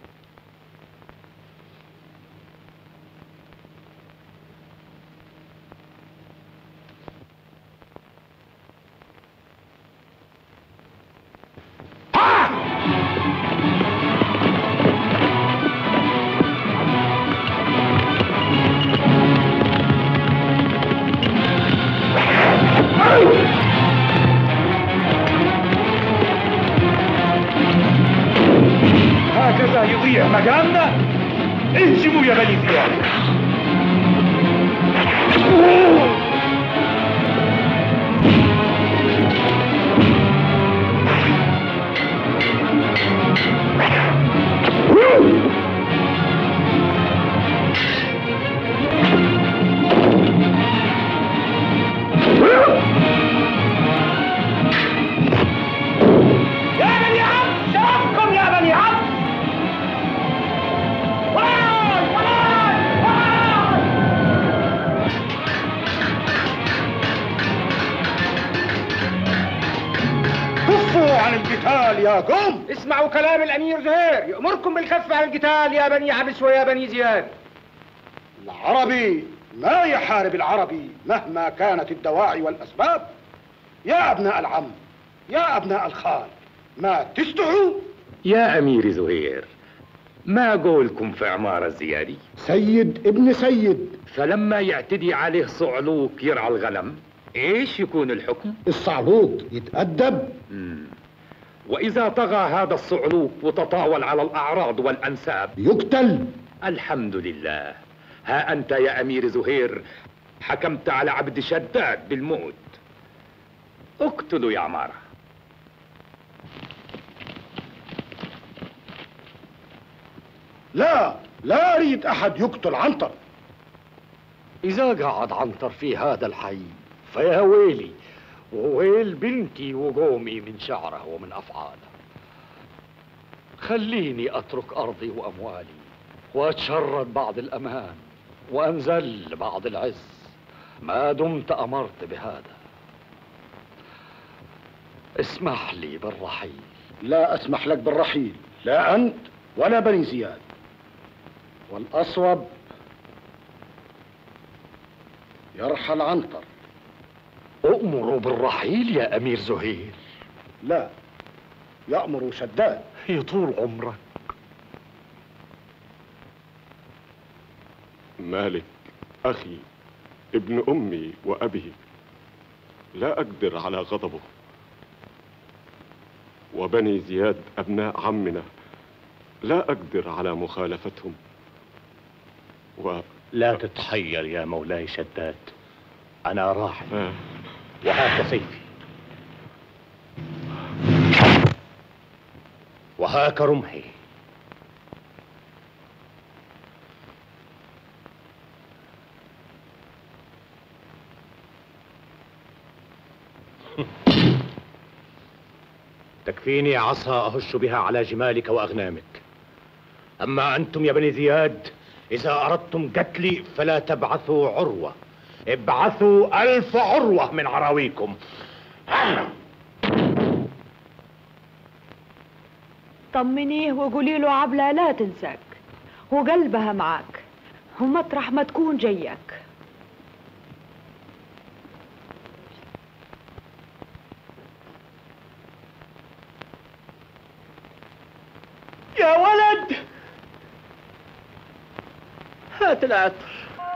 C: هكذا يضيع مقامنا انجموا يا بني زياد
D: يا بني عبد شرفكم يا بني عبد وراي وراي وراي
L: كفوا عن القتال يا قوم
D: اسمعوا كلام الامير زهير يامركم بالكف عن القتال يا بني عبس ويا بني زياد
L: العربي ما يحارب العربي مهما كانت الدواعي والأسباب يا أبناء العم يا أبناء الخال ما تستحوا
O: يا أمير زهير ما قولكم في عمارة الزيادي
L: سيد ابن سيد
O: فلما يعتدي عليه صعلوك يرعى الغنم ايش يكون الحكم
L: الصعلوك يتأدب
O: مم. وإذا طغى هذا الصعلوك وتطاول على الأعراض والأنساب
L: يقتل
O: الحمد لله ها أنت يا أمير زهير حكمت على عبد شداد بالموت اقتلوا يا عمارة
L: لا لا أريد أحد يقتل عنتر
H: إذا قعد عنتر في هذا الحي فيا ويلي وويل بنتي وقومي من شعره ومن أفعاله خليني أترك أرضي وأموالي وأتشرد بعض الأمان وأنزل بعض العز ما دمت أمرت بهذا اسمح لي بالرحيل
L: لا أسمح لك بالرحيل لا أنت ولا بني زياد والأصوب يرحل عنتر
H: أؤمر بالرحيل يا أمير زهير
L: لا يأمر شداد
H: يطول عمرك
G: مالك أخي ابن أمي وأبي لا أقدر على غضبه وبني زياد أبناء عمنا لا أقدر على مخالفتهم و...
C: لا تتحير يا مولاي شداد أنا راحل
G: آه.
C: وهاك سيفي وهاك رمحي تكفيني عصا أهش بها على جمالك وأغنامك أما أنتم يا بني زياد إذا أردتم قتلي فلا تبعثوا عروة ابعثوا ألف عروة من عراويكم
J: طمنيه وقولي له عبلة لا تنساك وقلبها معاك ومطرح ما تكون جياك
H: يا ولد هات العطر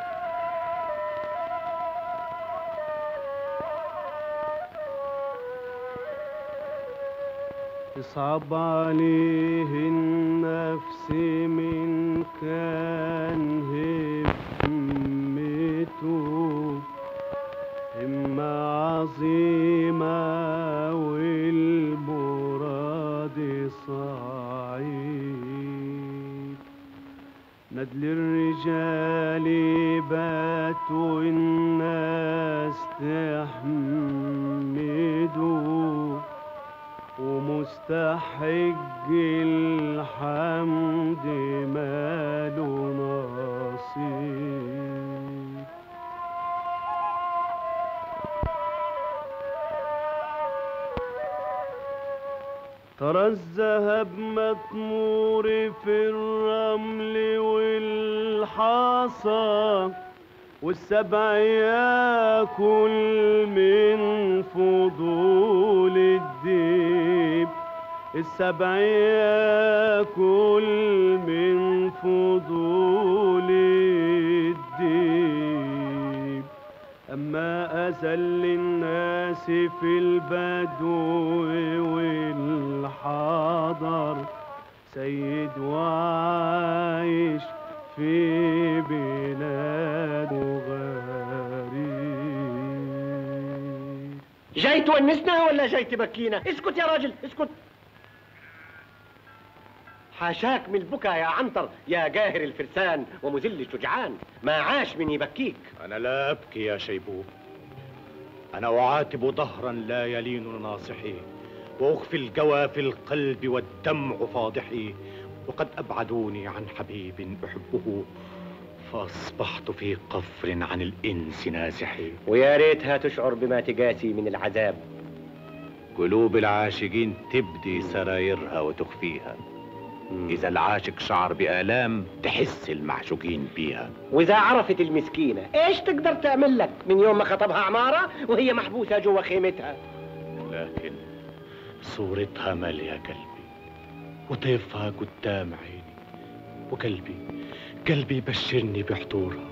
P: صعب عليه النفس من كان همته همة عظيمة والمراد صعيد ندل الرجال باتوا الناس تحمدوا ومستحق الحمد ماله نصيب ترى الذهب مطمور في الرمل والحصى والسبع ياكل من فضول الديب السبع ياكل من فضول الديب أما أذل الناس في البدو والحضر سيد وعايش في بلاد غريب
B: جاي تونسنا ولا جاي تبكينا اسكت يا راجل اسكت حاشاك من البكا يا عنتر يا قاهر الفرسان ومذل الشجعان ما عاش من يبكيك
C: أنا لا أبكي يا شيبوب أنا أعاتب ظهرا لا يلين ناصحي وأخفي الجوى في القلب والدمع فاضحي وقد أبعدوني عن حبيب أحبه فأصبحت في قفر عن الإنس نازحي
B: ويا ريتها تشعر بما تقاسي من العذاب
C: قلوب العاشقين تبدي سرايرها وتخفيها إذا العاشق شعر بآلام تحس المعشوقين بيها
B: واذا عرفت المسكينه ايش تقدر تعمل لك من يوم ما خطبها عماره وهي محبوسه جوا خيمتها
C: لكن صورتها مالية قلبي وطيفها قدام عيني وقلبي قلبي يبشرني بحضورها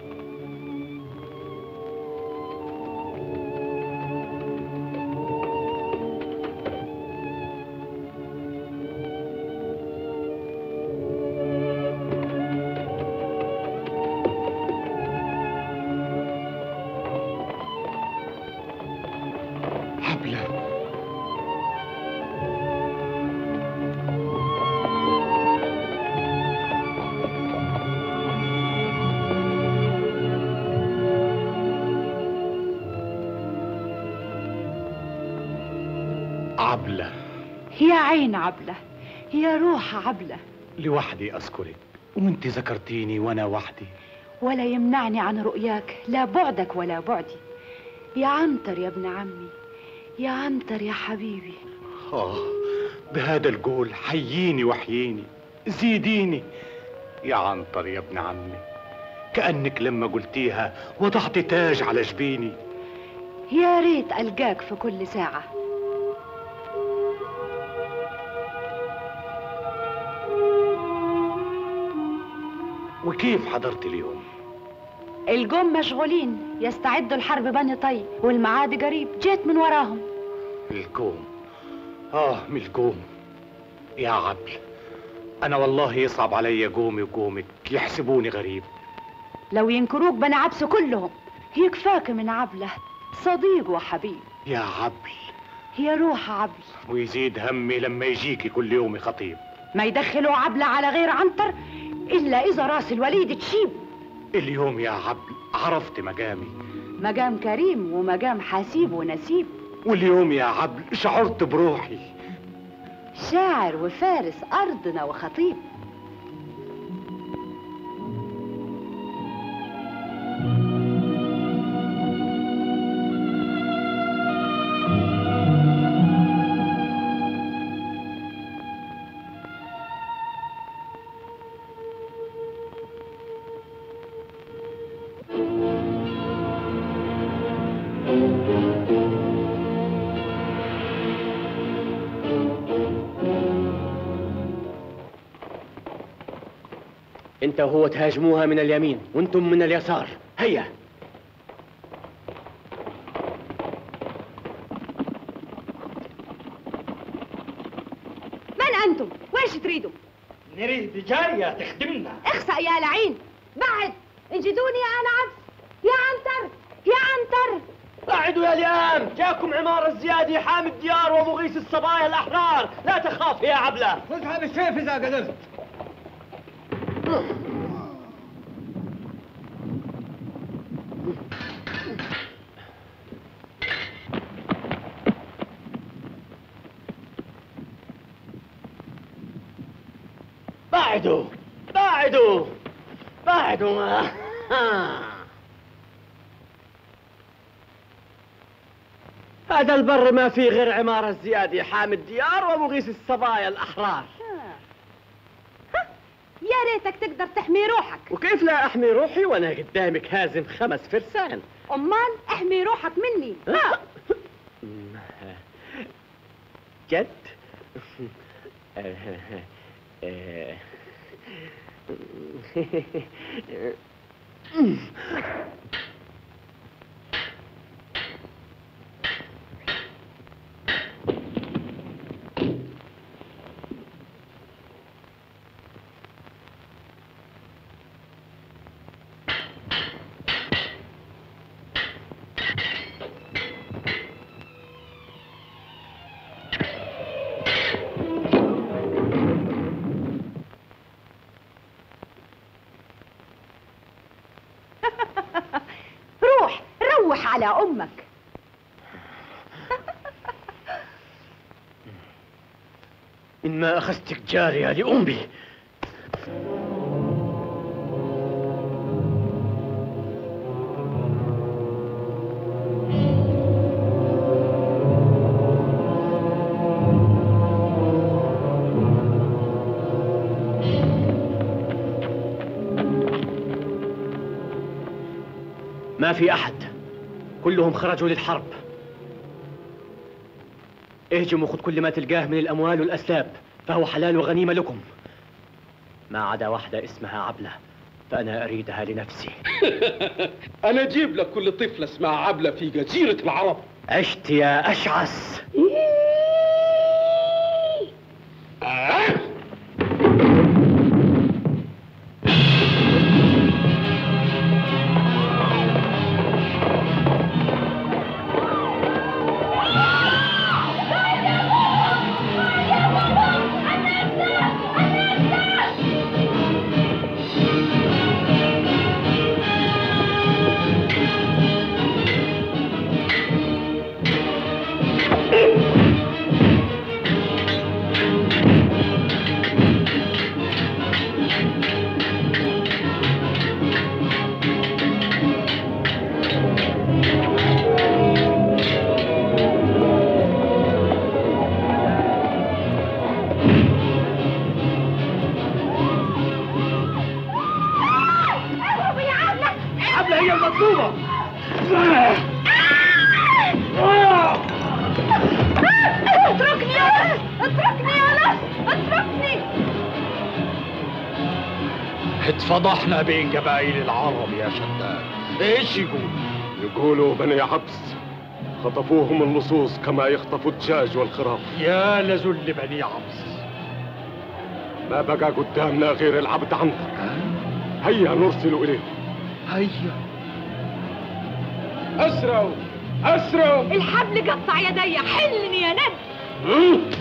C: عبلة
J: يا عين عبلة يا روح عبلة
C: لوحدي أذكرك وانت ذكرتيني وانا وحدي
J: ولا يمنعني عن رؤياك لا بعدك ولا بعدي يا عنتر يا ابن عمي يا عنتر يا حبيبي
C: آه بهذا القول حييني وحييني زيديني يا عنتر يا ابن عمي كأنك لما قلتيها وضعت تاج على جبيني
A: يا ريت ألقاك في كل ساعة
C: وكيف حضرت اليوم
A: الجم مشغولين يستعدوا لحرب بني طي والمعاد قريب جيت من وراهم
C: الكوم آه من الكوم يا عبل أنا والله يصعب علي قومي وقومك يحسبوني غريب
A: لو ينكروك بني عبس كلهم يكفاك من عبله صديق وحبيب
C: يا عبل
A: يا روح عبل
C: ويزيد همي لما يجيكي كل يوم خطيب
A: ما يدخلوا عبلة على غير عنتر إلا إذا راس الوليد تشيب
C: اليوم يا عبل عرفت مقامي
A: مقام كريم ومقام حسيب ونسيب
C: واليوم يا عبل شعرت بروحي
A: شاعر وفارس أرضنا وخطيب
B: انت وهو تهاجموها من اليمين وانتم من اليسار هيا
J: من أنتم؟ ويش تريدوا؟
H: نريد جارية تخدمنا
J: اخسأ يا لعين بعد انجدوني يا أنا عبس يا عنتر يا عنتر
H: بعدوا يا ليام جاكم عمار الزيادي حامي الديار ومغيث الصبايا الأحرار لا تخاف يا عبلة
D: خذها بالسيف إذا قدرت
H: بعدوا بعدوا بعدوا هذا البر ما فيه غير عمارة الزيادي حامي الديار ومغيث الصبايا الأحرار
J: يا ريتك تقدر تحمي روحك
H: وكيف لا أحمي روحي وأنا قدامك هازم خمس فرسان
J: أمال احمي روحك مني
H: ها جد
J: روح روح على أمك
H: إن ما أخذتك جارية لأمي ما في أحد كلهم خرجوا للحرب اهجم وخذ كل ما تلقاه من الأموال والأسلاب فهو حلال وغنيمة لكم ما عدا واحدة اسمها عبلة فأنا أريدها لنفسي
Q: أنا أجيب لك كل طفلة اسمها عبلة في جزيرة العرب
H: عشت يا أشعث
F: Thank you.
H: اتفضحنا بين قبائل العرب يا شداد ايش يقول
G: يقولوا بني عبس خطفوهم اللصوص كما يخطفوا الدجاج والخراف
H: يا لذل بني عبس
G: ما بقى قدامنا غير العبد عنتر هيا نرسل إليه
H: هيا
Q: أسرعوا أسرعوا
J: الحبل قطع يدي حلني يا ند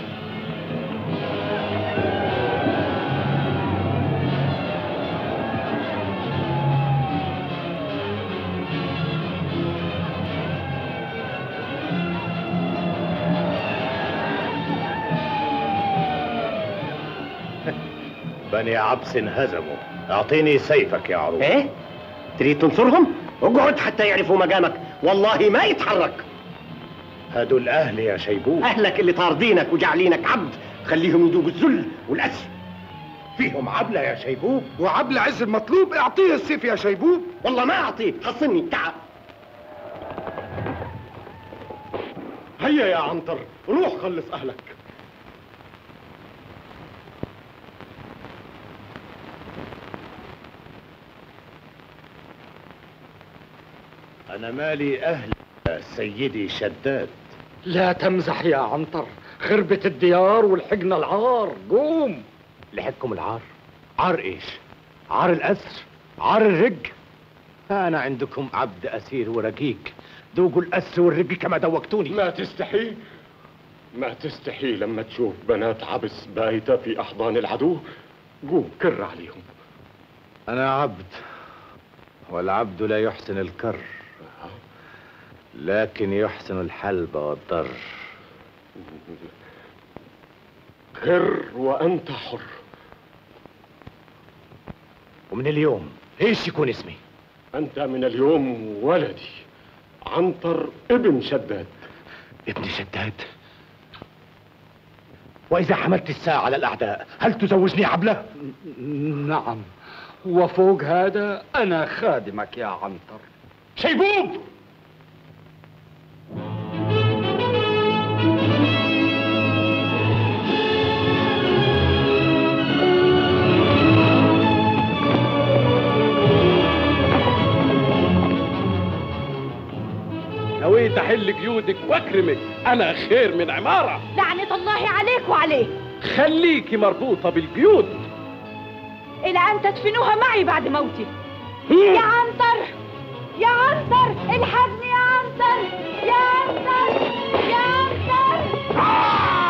C: بني عبس انهزموا اعطيني سيفك يا عروس
B: ايه تريد تنصرهم اقعد حتى يعرفوا مقامك والله ما يتحرك
C: هدول اهلي يا شيبوب
B: اهلك اللي طاردينك وجعلينك عبد خليهم يذوقوا الذل والاسر
C: فيهم عبلة يا شيبوب
L: وعبل عز المطلوب اعطيه السيف يا شيبوب
B: والله ما اعطيه حصني تعب
G: هيا يا عنتر روح خلص أهلك
C: انا مالي اهلي يا سيدي شداد
H: لا تمزح يا عنتر خربت الديار والحقنا العار قوم
C: لحقكم العار عار ايش عار الاسر عار الرق انا عندكم عبد اسير ورقيق ذوقوا الاسر والرق كما دوقتوني
G: ما تستحي ما تستحي لما تشوف بنات عبس بايتة في أحضان العدو قوم كر عليهم
C: انا عبد والعبد لا يحسن الكر لكن يحسن الحلب والضر
G: كر وأنت حر
C: ومن اليوم ايش يكون اسمي
G: أنت من اليوم ولدي عنتر ابن شداد
C: ابن شداد واذا حملت الساعة على الاعداء هل تزوجني عبلة
H: نعم وفوق هذا أنا خادمك يا عنتر
C: شيبوب
Q: نويت أحل قيودك وأكرمك أنا خير من عمارة
J: لعنة الله عليك وعليه
Q: خليكي مربوطة بالقيود
J: إلى أن تدفنوها معي بعد موتي يا عنتر يا عنتر الحقني يا عنتر يا عنتر يا عنتر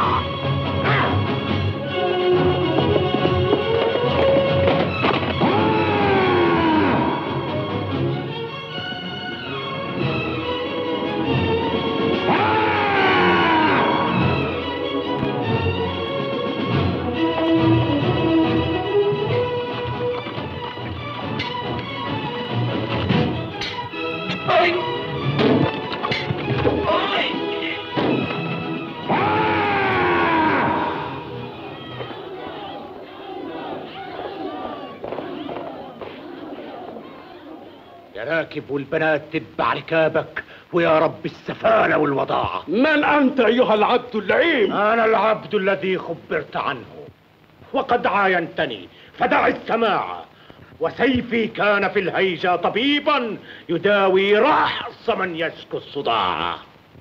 C: يا راكب والبنات تتبع ركابك ويا رب السفالة والوضاعة
Q: من أنت أيها العبد اللعين
C: أنا العبد الذي خبرت عنه وقد عاينتني فدع السماع وسيفي كان في الهيجة طبيبا يداوي رأس من يشكو الصداع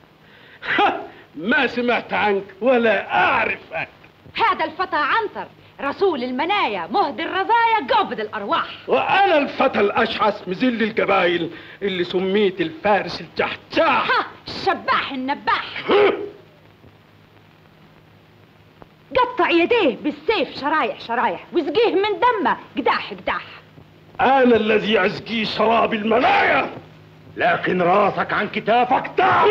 Q: ما سمعت عنك ولا أعرفك
J: هذا الفتى عنتر رسول المنايا مهدي الرزايا قابض الأرواح
Q: وأنا الفتى الأشعث مذل القبائل اللي سميت الفارس الجحجاح
J: ها الشباح النباح قطع يديه بالسيف شرايح شرايح واسقيه من دمه قداح قداح
Q: أنا الذي أسقي شراب المنايا
C: لكن راسك عن كتافك دع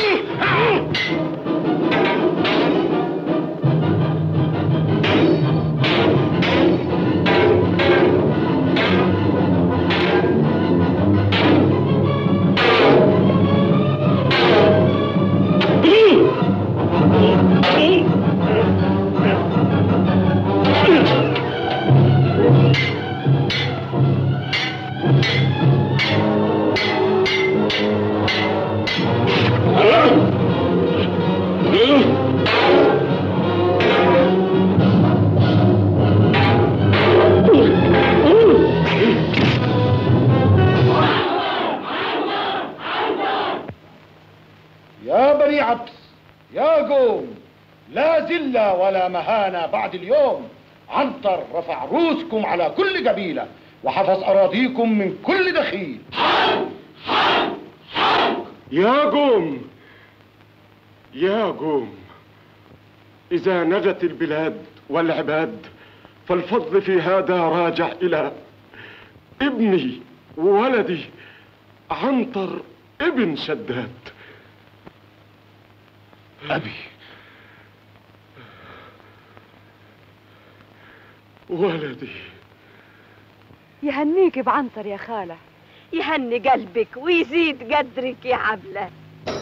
L: لا ذلة ولا مهانة بعد اليوم عنتر رفع روسكم على كل قبيلة وحفظ أراضيكم من كل دخيل
G: يا قوم يا قوم إذا نجت البلاد والعباد فالفضل في هذا راجع إلى ابني وولدي عنتر ابن شداد أبي ولدي
A: يهنيك بعنتر يا خالة
E: يهني قلبك ويزيد قدرك يا عبلة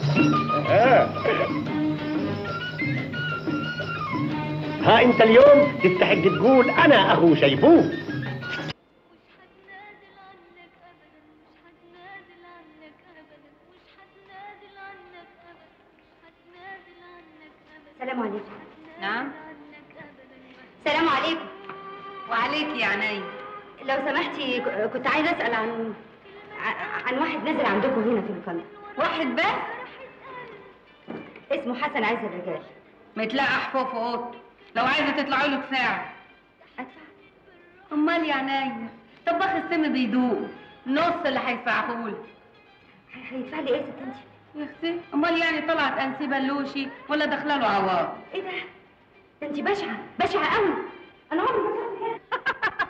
B: ها انت اليوم تستحق تقول انا اخو شيبوب
R: السلام عليكم نعم السلام عليكم وعليك يا عيني لو سمحتي ك- كنت عايزه اسال عن ع- عن واحد نازل عندكم هنا في الفندق واحد بس اسمه حسن عز الرجال
S: متلقح فوق في اوضته لو عايزه تطلعوا له ساعه امال يا عينيا طباخ السم بيدوق نص اللي هيدفعه له
R: هيدفع لي ايه يا ست انت
S: يا اختي امال يعني طلعت انسي بلوشي ولا داخله له عوار
R: ايه ده ده انت بشعه بشعه قوي انا عمري ما شفت كده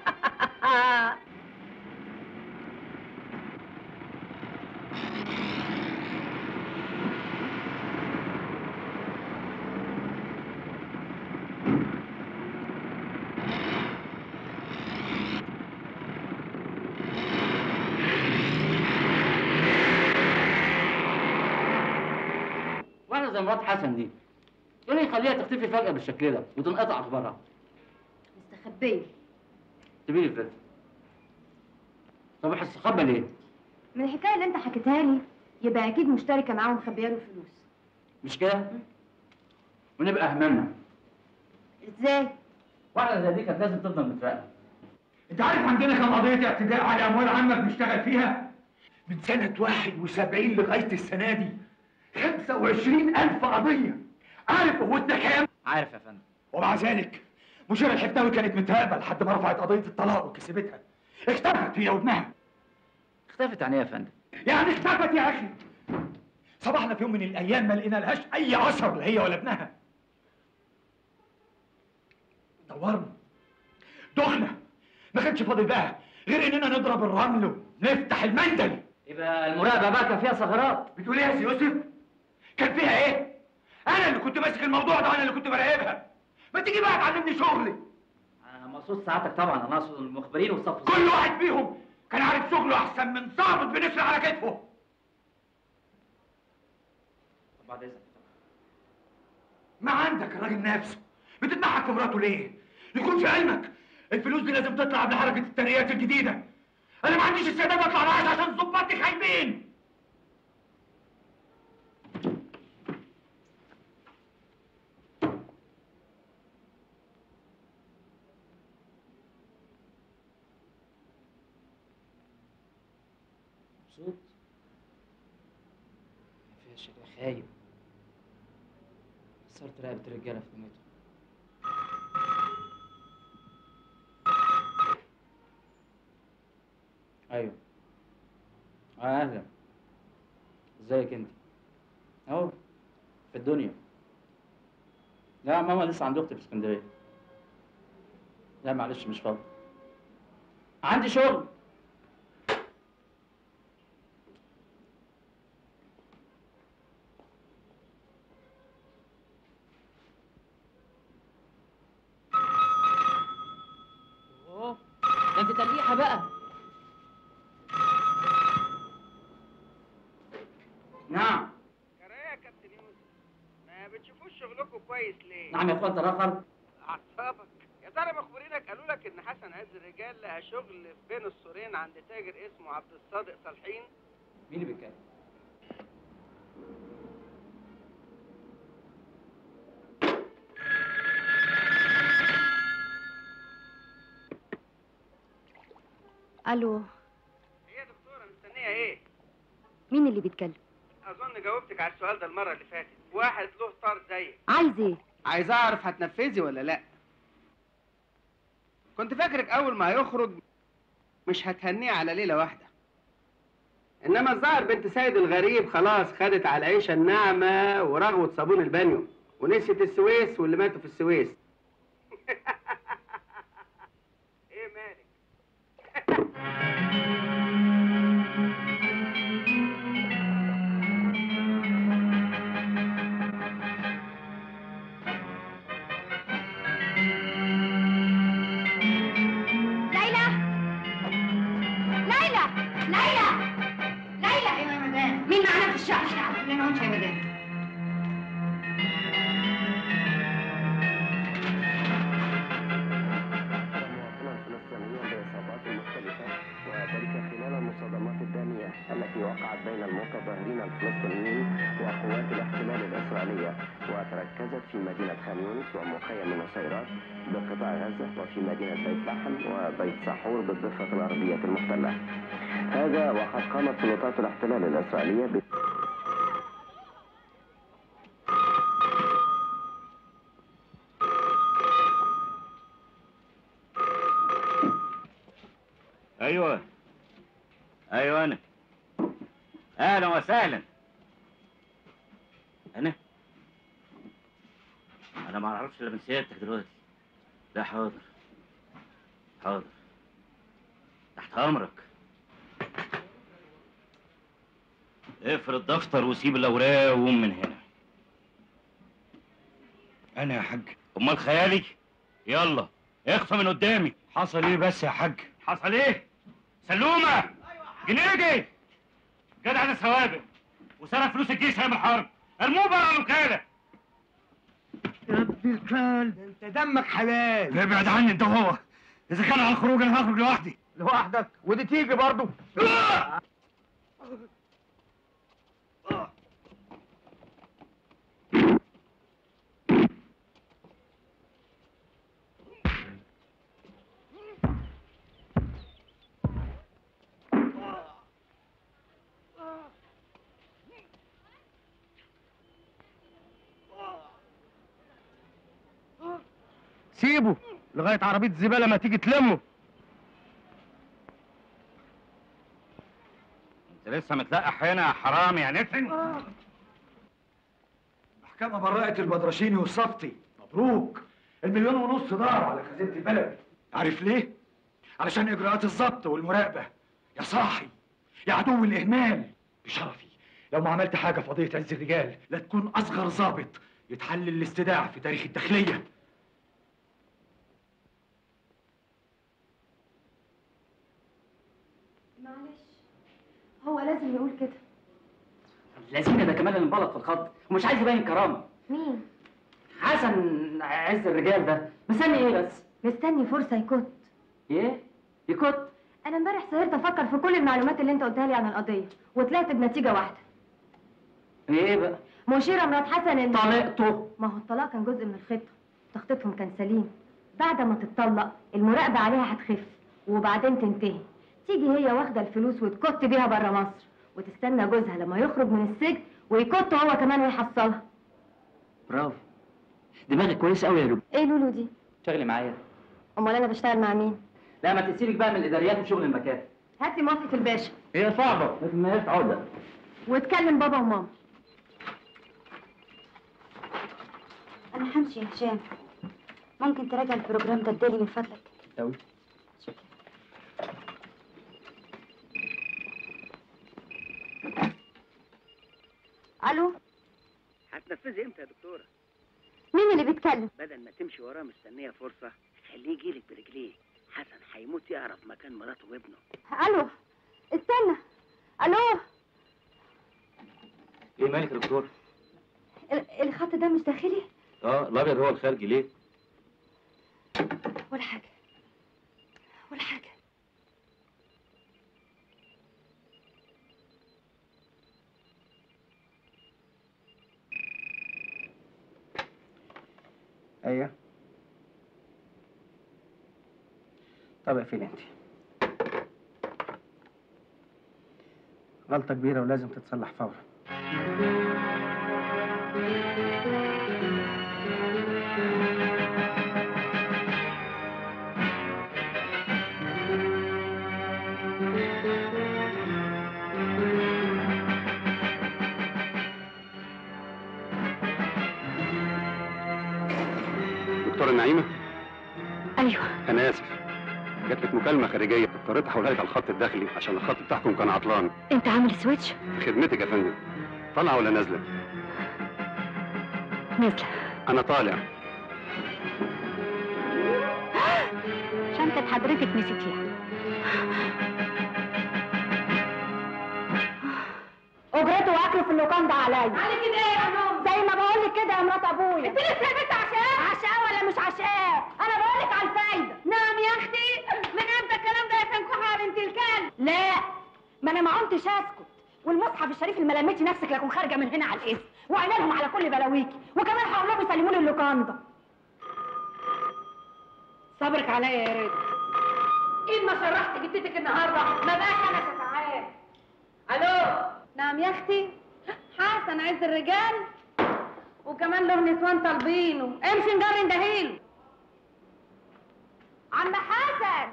T: واحدة زي مرات حسن دي ايه اللي يخليها تختفي فجأة بالشكل ده وتنقطع اخبارها؟
R: مستخبيه
T: تبيلي فلفل طب هتستخبى ليه؟
R: من الحكايه اللي انت حكيتها لي يبقى اكيد مشتركه معاه ومخبيه له فلوس
T: مش كده؟ ونبقى اهملنا
R: ازاي
T: واحدة زي دي كانت لازم تفضل متراقبة
U: انت عارف عندنا كم قضية اعتداء على اموال عامة بنشتغل فيها؟ من سنة 71 لغاية السنة دي 25 ألف قضية عارف قوتنا كام؟
T: عارف يا فندم
U: ومع ذلك مشيرة الحفتاوي كانت متراقبة لحد ما رفعت قضية الطلاق وكسبتها اختفت هي وابنها
T: اختفت يعني ايه يا فندم؟
U: يعني اختفت يا أخي صباحنا في يوم من الأيام ما لقينا لهاش أي أثر لا هي ولا ابنها دورنا دخنا ما كانش فاضل بقى غير اننا نضرب الرمل ونفتح المندل
T: يبقى المراقبة بقى كان فيها ثغرات
U: بتقول ايه يا سي يوسف؟ كان فيها ايه؟ انا اللي كنت ماسك الموضوع ده وانا اللي كنت براقبها ما تيجي بقى تعلمني شغلي
T: انا مقصود سعادتك طبعا انا اقصد المخبرين والصف
U: كل واحد فيهم كان عارف شغله احسن من ضابط بنسر على كتفه
T: طب بعد اذنك
U: ما عندك الراجل نفسه بتتنحك في مراته ليه؟ يكون في علمك الفلوس دي لازم تطلع قبل حركة الترقيات الجديدة انا ما عنديش استعداد اطلع معاش عشان ظباطي خايبين
T: مبسوط ما فيها شكل خايب كسرت رقبة الرجالة في قيمتهم ايوه اه اهلا ازيك انت اهو في الدنيا لا ماما لسه عند اختي في اسكندريه لا معلش مش فاضي عندي شغل اوه ده انت تلقيحه بقى نعم
V: يا كابتن يوسف ما بتشوفوش شغلكم كويس ليه؟
T: نعم يا اخوان تراخر
V: اعصابك يا ترى مخبرينك قالوا لك ان حسن عز الرجال لها شغل بين السورين عند تاجر اسمه عبد الصادق صالحين
T: مين اللي بيتكلم
R: الو
V: هي دكتوره مستنيه ايه؟
R: مين اللي بيتكلم
V: اظن جاوبتك على السؤال ده المره اللي فاتت واحد له طار زيك
R: عايز ايه
V: عايز اعرف هتنفذي ولا لا كنت فاكرك اول ما هيخرج مش هتهنيه على ليله واحده انما الظاهر بنت سيد الغريب خلاص خدت على العيشه الناعمه ورغوه صابون البانيو ونسيت السويس واللي ماتوا في السويس ايه مالك
R: ليلى ليلى ليلى ليلى ايوه يا مدام مين معانا في الشقه؟ مش عارفه ليه ما قلتش يا مدام
B: وذلك خلال المصادمات الدامية التي وقعت بين المتظاهرين الفلسطينيين وقوات الاحتلال الإسرائيلية وتركزت في مدينة خان يونس ومخيم النصيرات بقطاع غزة وفي مدينة بيت لحم وبيت سحور بالضفة الغربية المحتلة هذا وقد قامت سلطات الاحتلال الإسرائيلية ب...
I: ايوه ايوه انا اهلا وسهلا انا انا ما اعرفش الا من سيادتك دلوقتي لا حاضر حاضر تحت امرك اقفل الدفتر وسيب الاوراق وقوم من هنا انا يا حاج امال خيالي يلا اخفى من قدامي حصل ايه بس يا حاج حصل ايه سلومه جنيدي جدع ده سوابق وسرق فلوس الجيش ايام الحرب ارموه بره الوكاله
U: يا ابن الكلب انت دمك حلال
I: ابعد عني انت وهو اذا كان على الخروج انا هخرج لوحدي
U: لوحدك ودي تيجي برضه
I: سيبه لغايه عربيه زباله ما تيجي تلمه انت لسه متلقح هنا يا حرامي يا نتن
U: محكمة برأت البدرشيني والصفتي مبروك المليون ونص ضاعوا على خزينة البلد عارف ليه؟ علشان إجراءات الضبط والمراقبة يا صاحي يا عدو الإهمال بشرفي لو ما عملت حاجة في قضية عز الرجال لا تكون أصغر ضابط يتحلل الاستداع في تاريخ الداخلية
N: معلش هو لازم يقول كده
T: لازم ده كمان اللي مبلط في الخط ومش عايز يبين كرامه
N: مين
T: حسن عز الرجال ده مستني ايه بس
N: مستني فرصه يكت
T: ايه يكت
N: انا امبارح سهرت افكر في كل المعلومات اللي انت قلتها لي عن القضيه وطلعت بنتيجه واحده
T: ايه بقى
N: مشيره مرات حسن ان
T: طلقته
N: ما هو الطلاق كان جزء من الخطه تخطيطهم كان سليم بعد ما تتطلق المراقبه عليها هتخف وبعدين تنتهي تيجي هي واخده الفلوس وتكت بيها بره مصر وتستنى جوزها لما يخرج من السجن ويكت هو كمان ويحصلها
T: برافو دماغك كويس قوي يا لولو
N: ايه لولو دي
T: شغلي معايا
N: امال انا بشتغل مع مين
T: لا ما تسيبك بقى من الاداريات وشغل المكاتب
N: هات لي موافقه الباشا
T: هي صعبه لكن ما هيش عقده
N: وتكلم بابا وماما
R: انا همشي يا هشام ممكن تراجع البروجرام ده ادالي من فضلك
T: قوي
R: الو
V: هتنفذي امتى يا دكتوره
N: مين اللي بيتكلم
V: بدل ما تمشي وراه مستنيه فرصه خليه يجيلك برجليه حسن هيموت يعرف مكان مراته وابنه
N: الو استنى الو
I: ايه مالك يا دكتور
N: ال- الخط ده مش داخلي
I: اه الابيض هو الخارجي ليه
N: ولا حاجه ولا حاجه
V: ايوه طب اقفلي انت غلطة كبيرة ولازم تتصلح فورا
K: دكتورة نعيمة
N: ايوه
K: أنا آسف جات لك مكالمة خارجية اضطريت أحولها لك على الخط الداخلي عشان الخط بتاعكم كان عطلان
N: انت عامل سويتش
K: في خدمتك يا فندم طالعة ولا نازلة؟
N: نازله
K: أنا طالع
N: شنطه حضرتك نسيتيها اجرته واكله في اللوكان ده عليا على كده ايه يا ماما زي ما بقول لك كده يا مرات ابويا انت لسه يا بنت عشاء عشاء ولا مش عشاء انا بقول لك على الفايده نعم يا اختي من امتى الكلام ده يا سنكوحه يا بنت الكلب لا ما انا ما كنتش اسكت والمصحف الشريف اللي ملمتي نفسك لكم خارجه من هنا على الاسم وعينينهم على كل بلاويكي وكمان هقول لهم يسلموا لي اللوكان ده صبرك عليا يا ريت ايه ما شرحت جدتك النهارده ما بقاش انا شفعان الو نعم يا اختي حسن عز الرجال وكمان له نسوان طالبينه امشي نجري ندهيله عم حسن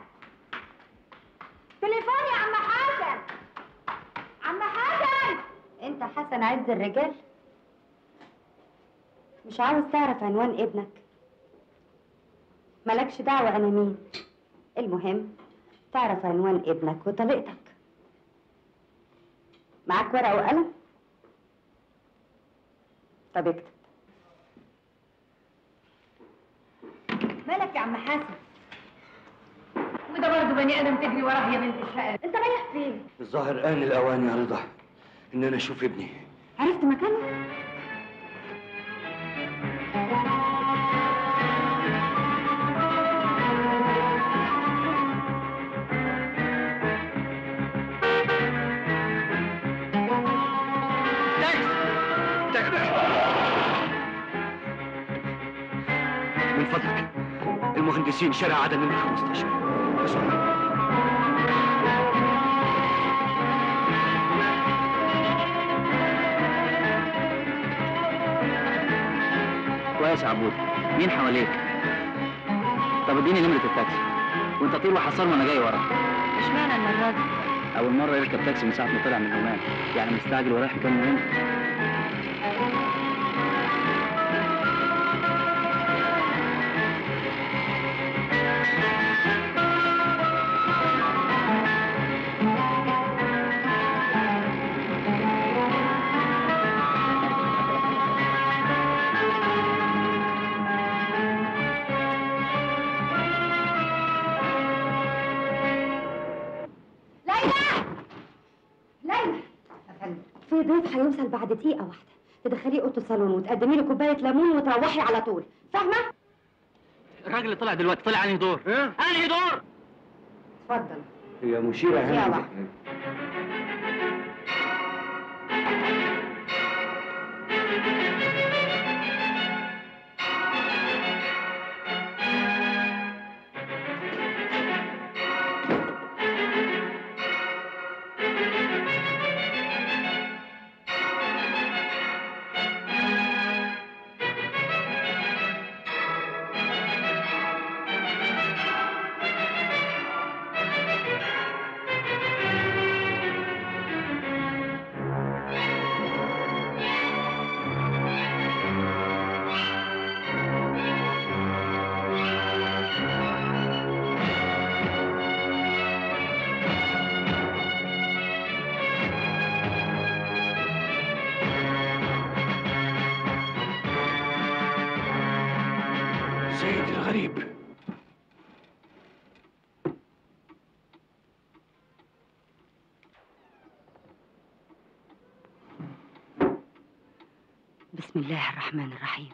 N: تليفون يا عم حسن عم حسن
R: انت حسن عز الرجال مش عاوز تعرف عنوان ابنك مالكش دعوة انا مين المهم تعرف عنوان ابنك وطليقتك معاك ورقة وقلم طب اكتب
N: مالك يا عم حسن وده برضه بني ادم تجري وراه يا بنت الشقه انت رايح فين
H: الظاهر آن الأوان يا رضا إن أنا أشوف ابني
N: عرفت مكانه
H: من فضلك المهندسين شارع عدن من 15 بسرعة
T: كويس يا عبود مين حواليك طب اديني نمرة التاكسي وانت طير وحصل وانا جاي وراك
N: اشمعنى المره دي
T: اول مرة يركب تاكسي من ساعة ما طلع من عمان يعني مستعجل ورايح مكان مهم
R: ليلى ليلى في ضيف هيوصل بعد دقيقة واحدة تدخليه اوضه الصالون وتقدمي له كوباية ليمون وتروحي على طول فاهمة؟
T: الراجل اللي طلع دلوقتي طلع انهي دور؟ ايه؟ انهي دور؟
R: اتفضل
H: هي مشيرة
R: دقيقة
H: هنا
R: واحدة
H: سيد الغريب
R: بسم الله الرحمن الرحيم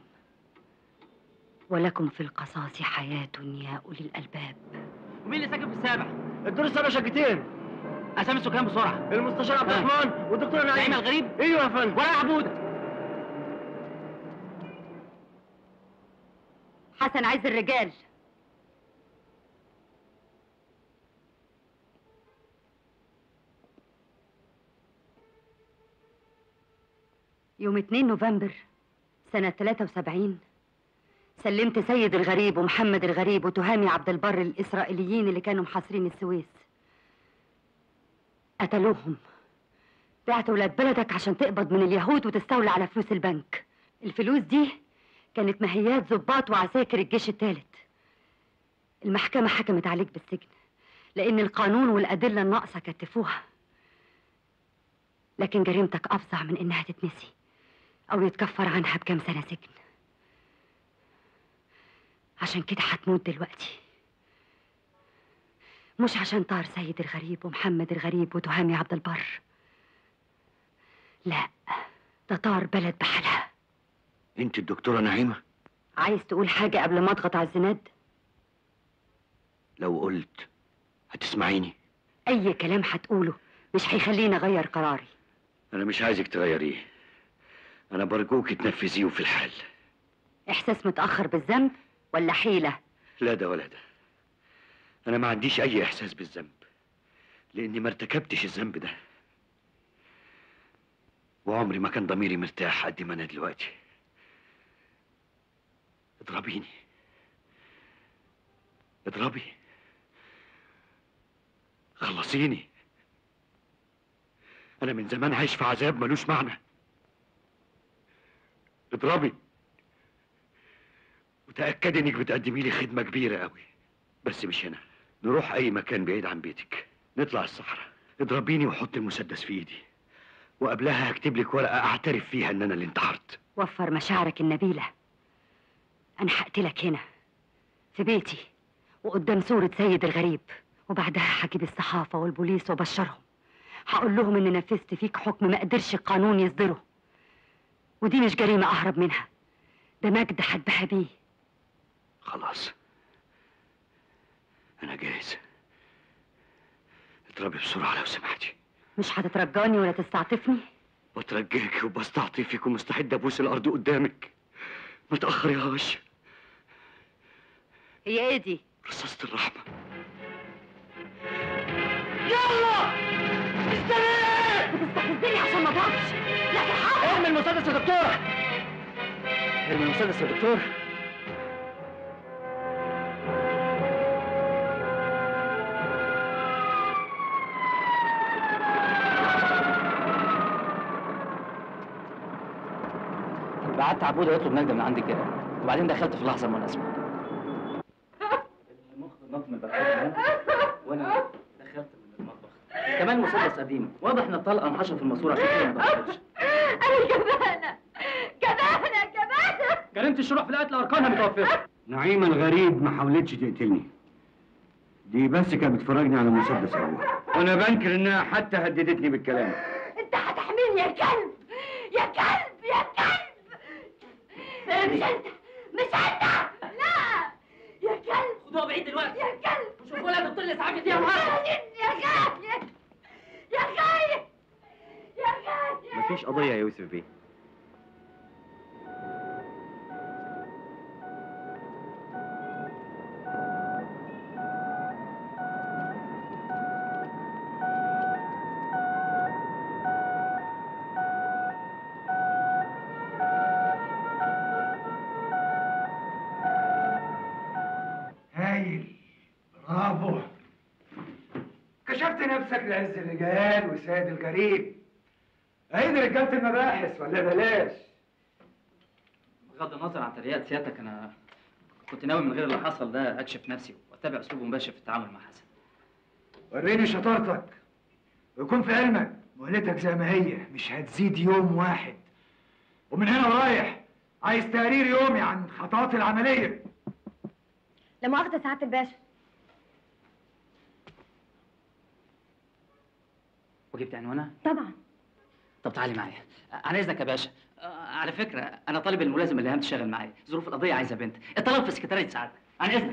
R: ولكم في القصاص حياة يا أولي الألباب
T: ومين اللي ساكن في السابع؟
H: الدور السابع شقتين
T: اسامي السكان بسرعة
H: المستشار عبد الرحمن والدكتور نعيم
T: نعيم الغريب؟
H: ايوه يا فندم
T: ولا عبودة
R: حسن عز الرجال يوم 2 نوفمبر سنة 73 سلمت سيد الغريب ومحمد الغريب وتهامي عبد البر الإسرائيليين اللي كانوا محاصرين السويس قتلوهم بعت ولاد بلدك عشان تقبض من اليهود وتستولي على فلوس البنك الفلوس دي
J: كانت مهيات ضباط وعساكر الجيش الثالث المحكمة حكمت عليك بالسجن لأن القانون والأدلة الناقصة كتفوها لكن جريمتك أفظع من إنها تتنسي أو يتكفر عنها بكام سنة سجن عشان كده هتموت دلوقتي مش عشان طار سيد الغريب ومحمد الغريب وتهامي عبد البر لا ده طار بلد بحالها
H: انت الدكتورة نعيمة
J: عايز تقول حاجة قبل ما اضغط على الزناد
H: لو قلت هتسمعيني
J: أي كلام هتقوله مش هيخليني أغير قراري
H: انا مش عايزك تغيريه انا برجوك تنفذيه في الحال
J: إحساس متأخر بالذنب ولا حيلة
H: لا ده ولا ده انا ما عنديش اي احساس بالذنب لاني ما ارتكبتش الذنب ده وعمري ما كان ضميري مرتاح قد ما انا دلوقتي اضربيني اضربي خلصيني انا من زمان عايش في عذاب ملوش معنى اضربي وتأكدي انك بتقدمي لي خدمة كبيرة قوي بس مش هنا نروح اي مكان بعيد عن بيتك نطلع الصحراء اضربيني وحط المسدس في ايدي وقبلها هكتب لك ورقة اعترف فيها ان انا اللي انتحرت
J: وفر مشاعرك النبيلة أنا هقتلك هنا في بيتي وقدام صورة سيد الغريب وبعدها هجيب الصحافة والبوليس وبشرهم هقول لهم إن نفذت فيك حكم ما قدرش القانون يصدره ودي مش جريمة أهرب منها ده مجد هتباهى بيه
H: خلاص انا جاهز اضربي بسرعة لو سمحتي
J: مش هتترجاني ولا تستعطفني
H: بترجاك وبستعطفك ومستعد ابوس الارض قدامك ما تاخريهاش
J: هي ايه دي؟
H: رصاصة الرحمة
J: يلا استنى بتستفزني عشان ما اضربش لكن حاضر
H: ارمي المسدس يا دكتورة ارمي المسدس يا دكتور
T: بعت عبودة يطلب نجدة من عندي كده وبعدين دخلت في اللحظة المناسبة المخ نط من البلكونة وانا دخلت من المطبخ كمان مسدس قديم واضح ان الطلقة انحشرت في الماسورة عشان كده ما دخلتش
E: أنا جبانة جبانة جبانة
T: جريمة الشروع في القتل اركانها متوفرة
H: نعيمة الغريب ما حاولتش تقتلني دي بس كانت بتفرجني على مسدس ابوها وانا بنكر انها حتى هددتني بالكلام
E: أنت هتحميني يا كلب يا كلب يا كلب مش أنت مش أنت لا يا كلب
T: خدوها بعيد دلوقتي
E: يا كلب
T: وشوفوا لها دكتور الاسعاف فيها معاها
E: يا خايف يا خايف يا خايف
M: مفيش قضية يا يوسف بيه
U: هايل برافو كشفت نفسك لعز الرجال وسيد الغريب عيد رجالة المباحث ولا بلاش
T: بغض النظر عن تريقة سيادتك انا كنت ناوي من غير اللي حصل ده اكشف نفسي واتبع اسلوب مباشر في التعامل مع حسن
U: وريني شطارتك ويكون في علمك مهلتك زي ما هي مش هتزيد يوم واحد ومن هنا ورايح عايز تقرير يومي عن خطوات العملية
N: لا مؤاخذة سعادة الباشا
T: وجبت عنوانها
N: طبعا
T: طب تعالي معايا عن اذنك يا باشا آه، على فكره انا طالب الملازم اللي هم تشتغل معايا ظروف القضيه عايزه بنت الطلب في سكرتاريه سعادتك عن اذنك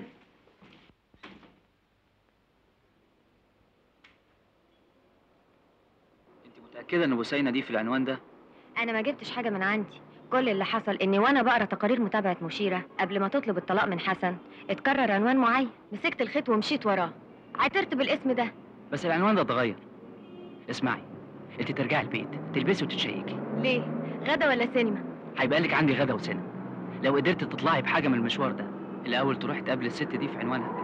T: انت متاكده ان بوسينه دي في العنوان ده
N: انا ما جبتش حاجة من عندي كل اللي حصل اني وانا بقرا تقارير متابعة مشيرة قبل ما تطلب الطلاق من حسن اتكرر عنوان معين مسكت الخيط ومشيت وراه عثرت بالاسم ده
T: بس العنوان ده اتغير اسمعي انت ترجعي البيت تلبسي وتتشيكي
N: ليه غدا ولا سينما
T: هيبقى لك عندي غدا وسينما لو قدرت تطلعي بحاجه من المشوار ده الاول تروحي تقابلي الست دي في عنوانها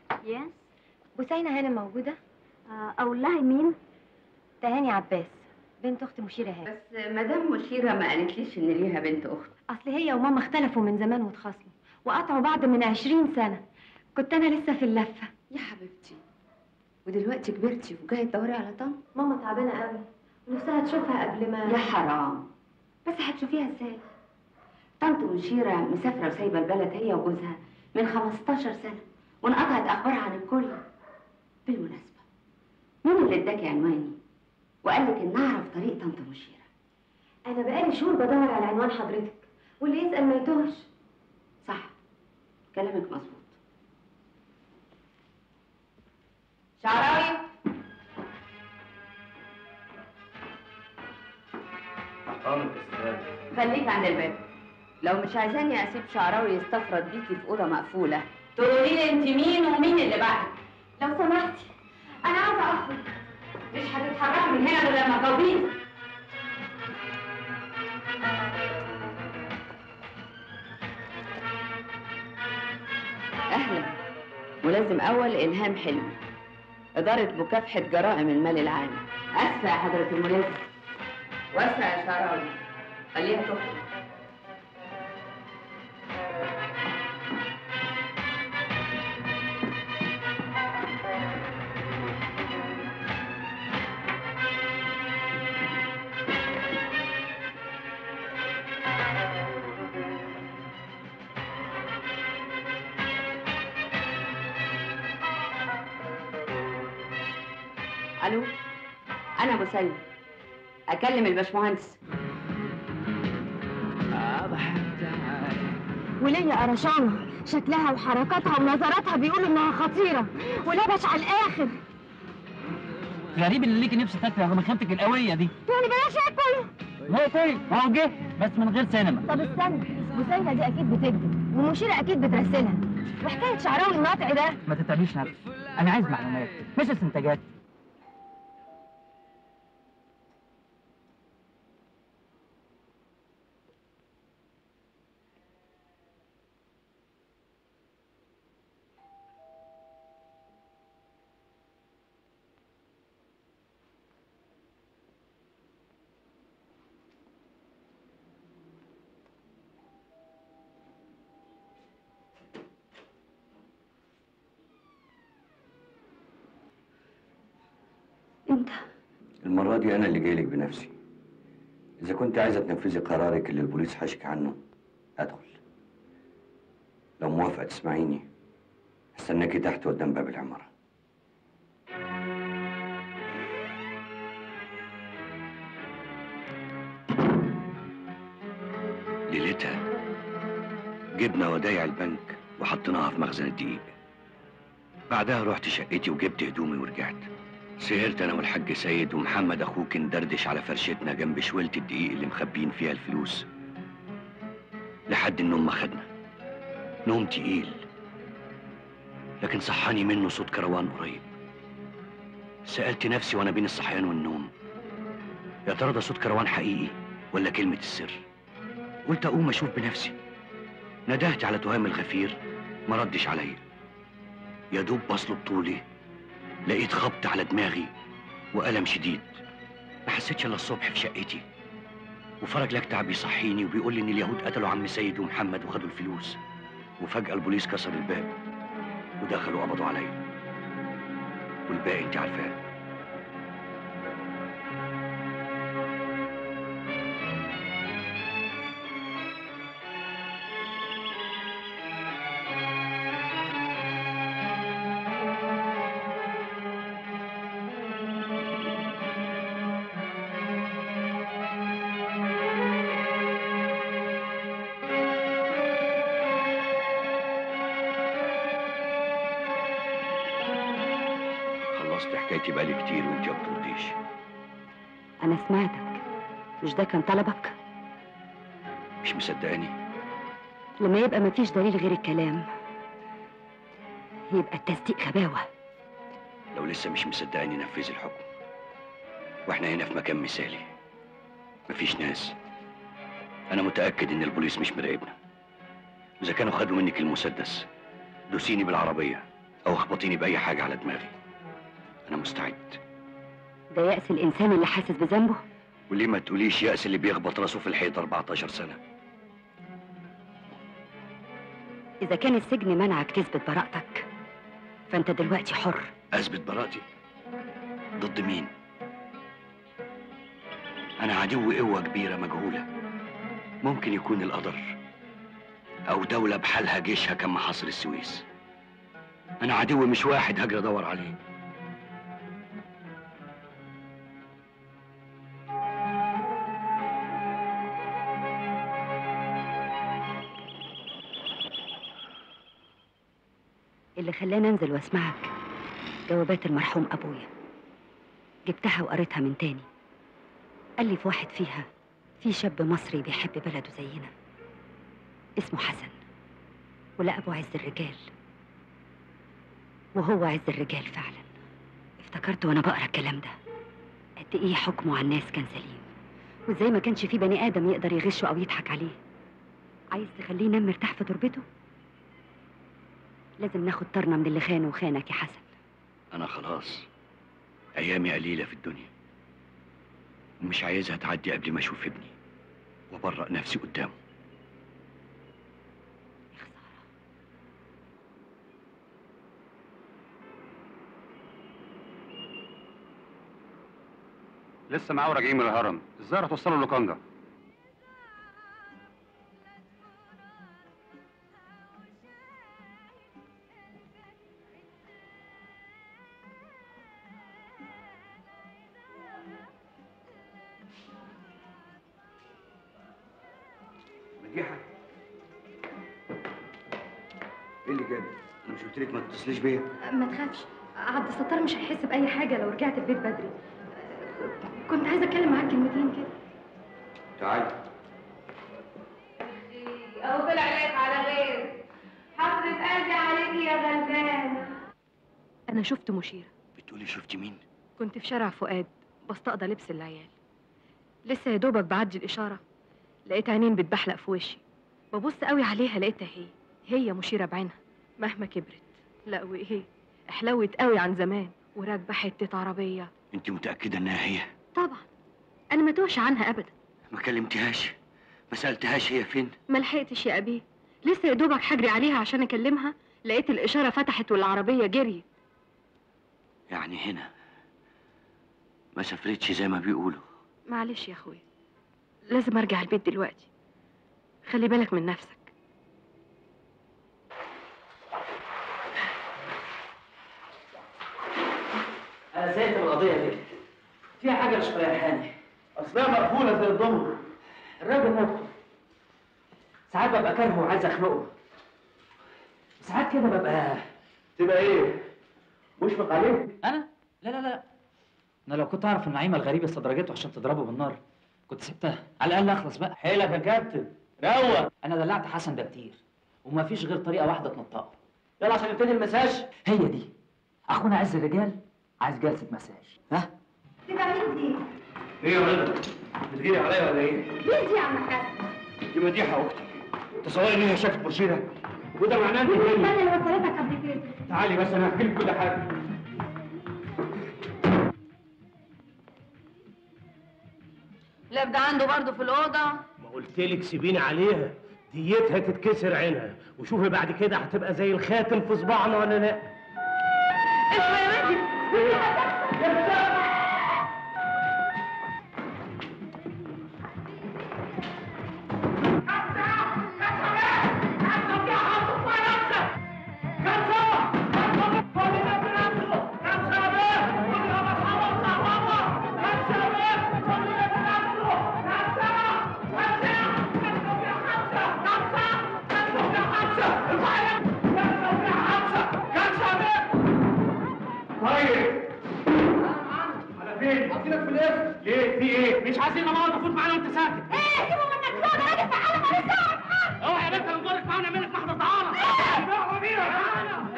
N: يس بوسينة هانم موجودة أقول لها مين؟ تهاني عباس بنت اخت مشيره هانم
M: بس مدام مشيرة ما قالتليش ان ليها بنت اخت
N: اصل هي وماما اختلفوا من زمان واتخاصموا وقطعوا بعض من عشرين سنه كنت انا لسه في اللفه
M: يا حبيبتي ودلوقتي كبرتي وجايه تدوري على طن
N: ماما تعبانه قوي ونفسها تشوفها قبل ما
M: يا حرام بس هتشوفيها ازاي طنط مشيرة مسافرة وسايبة البلد هي وجوزها من 15 سنة وانقطعت أخبارها عن الكل بالمناسبة مين اللي اداكي عنواني وقال لك إن أعرف طريق طنط مشيرة
N: انا بقالي شهور بدور على عنوان حضرتك واللي يسال ما يتوهش
M: صح كلامك مظبوط شعراوي خليك عند الباب لو مش عايزاني اسيب شعراوي يستفرد بيكي في اوضه مقفوله تقولي لي انت مين ومين اللي بعدك
N: لو سمحتي انا عاوزه اخرج
M: مش هتتحركي من هنا غير لما تجاوبيني اهلا ملازم اول الهام حلمي اداره مكافحه جرائم المال العام اسفه يا حضره الملازم واسع يا شعراوي خليها تخرج الو انا ابو سلمى اكلم الباشمهندس
N: وليا قرشانة شكلها وحركاتها ونظراتها بيقولوا انها خطيرة ولبش على الاخر
T: غريب اللي ليكي نفس تاكلي رغم خيبتك القويه دي
N: يعني بلاش اكل
T: هو طيب ما هو جه بس من غير سينما
N: طب استنى بوسينة دي اكيد بتكذب ومشيرة اكيد بترسلها وحكاية شعراوي الناطع ده
T: ما تتعبيش نفسك انا عايز معلومات مش استنتاجات
M: انت
H: المرة دي أنا اللي جايلك بنفسي إذا كنت عايزة تنفذي قرارك اللي البوليس حاشك عنه أدخل لو موافقة تسمعيني هستناكي تحت قدام باب العمارة ليلتها جبنا ودايع البنك وحطيناها في مخزن الدقيق بعدها رحت شقتي وجبت هدومي ورجعت سهرت انا والحاج سيد ومحمد اخوك ندردش على فرشتنا جنب شوية الدقيق اللي مخبين فيها الفلوس لحد النوم ما خدنا نوم تقيل لكن صحاني منه صوت كروان قريب سألت نفسي وانا بين الصحيان والنوم يا ترى ده صوت كروان حقيقي ولا كلمة السر قلت اقوم اشوف بنفسي ندهت على تهام الغفير ما ردش عليا يا دوب بصلب طولي لقيت خبط على دماغي وألم شديد ما حسيتش الا الصبح في شقتي وفرج لكتع بيصحيني وبيقول لي ان اليهود قتلوا عم سيد ومحمد وخدوا الفلوس وفجأة البوليس كسر الباب ودخلوا قبضوا عليا والباقي انت عارفاه خلصت حكايتي بقالي كتير وانت ما بترديش
M: انا سمعتك مش ده كان طلبك
H: مش مصدقاني
M: لما يبقى مفيش دليل غير الكلام يبقى التصديق غباوه
H: لو لسه مش مصدقاني نفذي الحكم واحنا هنا في مكان مثالي مفيش ناس انا متاكد ان البوليس مش مراقبنا واذا كانوا خدوا منك المسدس دوسيني بالعربيه او اخبطيني باي حاجه على دماغي انا مستعد
M: ده يأس الانسان اللي حاسس بذنبه
H: وليه ما تقوليش يأس اللي بيخبط راسه في الحيط 14 سنة
M: إذا كان السجن منعك تثبت براءتك فأنت دلوقتي حر
H: أثبت براءتي ضد مين؟ أنا عدو قوة كبيرة مجهولة ممكن يكون القدر أو دولة بحالها جيشها كان محاصر السويس أنا عدو مش واحد هجري أدور عليه
M: اللي خلاني أنزل وأسمعك جوابات المرحوم أبويا جبتها وقريتها من تاني قال لي في واحد فيها في شاب مصري بيحب بلده زينا اسمه حسن ولقبه عز الرجال وهو عز الرجال فعلا افتكرت وانا بقرا الكلام ده قد ايه حكمه على الناس كان سليم وازاي ما كانش في بني ادم يقدر يغشه او يضحك عليه عايز تخليه ينام مرتاح في تربته لازم ناخد طرنا من اللي خانه وخانك يا حسن
H: أنا خلاص أيامي قليلة في الدنيا ومش عايزها تعدي قبل ما أشوف ابني وأبرأ نفسي قدامه
K: لسه معاه راجعين من الهرم ازاي هتوصلوا اللوكاندا
H: مديحة ايه اللي جابك؟ انا مش قلت لك ما تتصليش بيا
N: ما تخافش عبد الستار مش هيحس بأي حاجة لو رجعت البيت بدري كنت عايزة أتكلم معاك كلمتين كده
H: تعالي
S: اهو طلع لك على غير حسرة قلبي عليك يا غلبان
N: أنا شفت مشيرة
H: بتقولي شفتي مين؟
N: كنت في شارع فؤاد بستقضى لبس العيال لسه يا دوبك بعدي الإشارة لقيت عينين بتبحلق في وشي ببص قوي عليها لقيتها هي هي مشيرة بعينها مهما كبرت لا وإيه احلوت قوي عن زمان وراكبة حتة عربية
H: انت متأكدة انها هي؟
N: طبعا أنا ما توش عنها أبدا
H: ما كلمتهاش ما سألتهاش هي فين؟
N: ما لحقتش يا أبيه لسه يا دوبك حجري عليها عشان أكلمها لقيت الإشارة فتحت والعربية جريت
H: يعني هنا ما سافرتش زي ما بيقولوا
N: معلش يا أخويا لازم أرجع البيت دلوقتي خلي بالك من نفسك
T: انا زهقت من القضيه دي فيها حاجه مش مريحاني
U: اصلها مقفوله زي الضمر
T: الراجل نفسه ساعات ببقى كارهه وعايز اخنقه ساعات كده ببقى
U: تبقى ايه؟ مشفق عليك؟
T: انا لا لا لا انا لو كنت اعرف النعيمه الغريبه استدرجته عشان تضربه بالنار كنت سبتها على الاقل اخلص بقى
U: حيلك يا كابتن روق
T: انا دلعت حسن ده كتير وما فيش غير طريقه واحده تنطقه يلا عشان نبتدي المساج هي دي اخونا عز الرجال عايز جلسه مساج ها
R: تبقى مين دي؟
U: ايه يا رضا؟ بتغيري عليا ولا ايه؟
R: مين دي يا عم حسن؟
U: دي مديحه اختي تصوري ان هي شافت مرشده وده معناه ان
R: مين
U: هي
R: الثانية اللي وصلتك قبل كده؟
U: تعالي بس انا هحكي لك كل حاجه
S: لا ده عنده برضه في الأوضة
B: ما قلت لك سيبيني عليها ديتها تتكسر عينها وشوفي بعد كده هتبقى زي الخاتم في صباعنا ولا لا
S: اسمع يا ماجد
U: طيب على فين؟ حاطينك في الاسم ليه؟ في ايه؟ مش عايزين نقعد تفوت معانا وانت ساكت
S: ايه سيبوا منك كده ده راجل فعال ماليش دعوة
U: اوعى يا بنت انا نضرك معانا نعمل لك محضر طعام دعوه بينا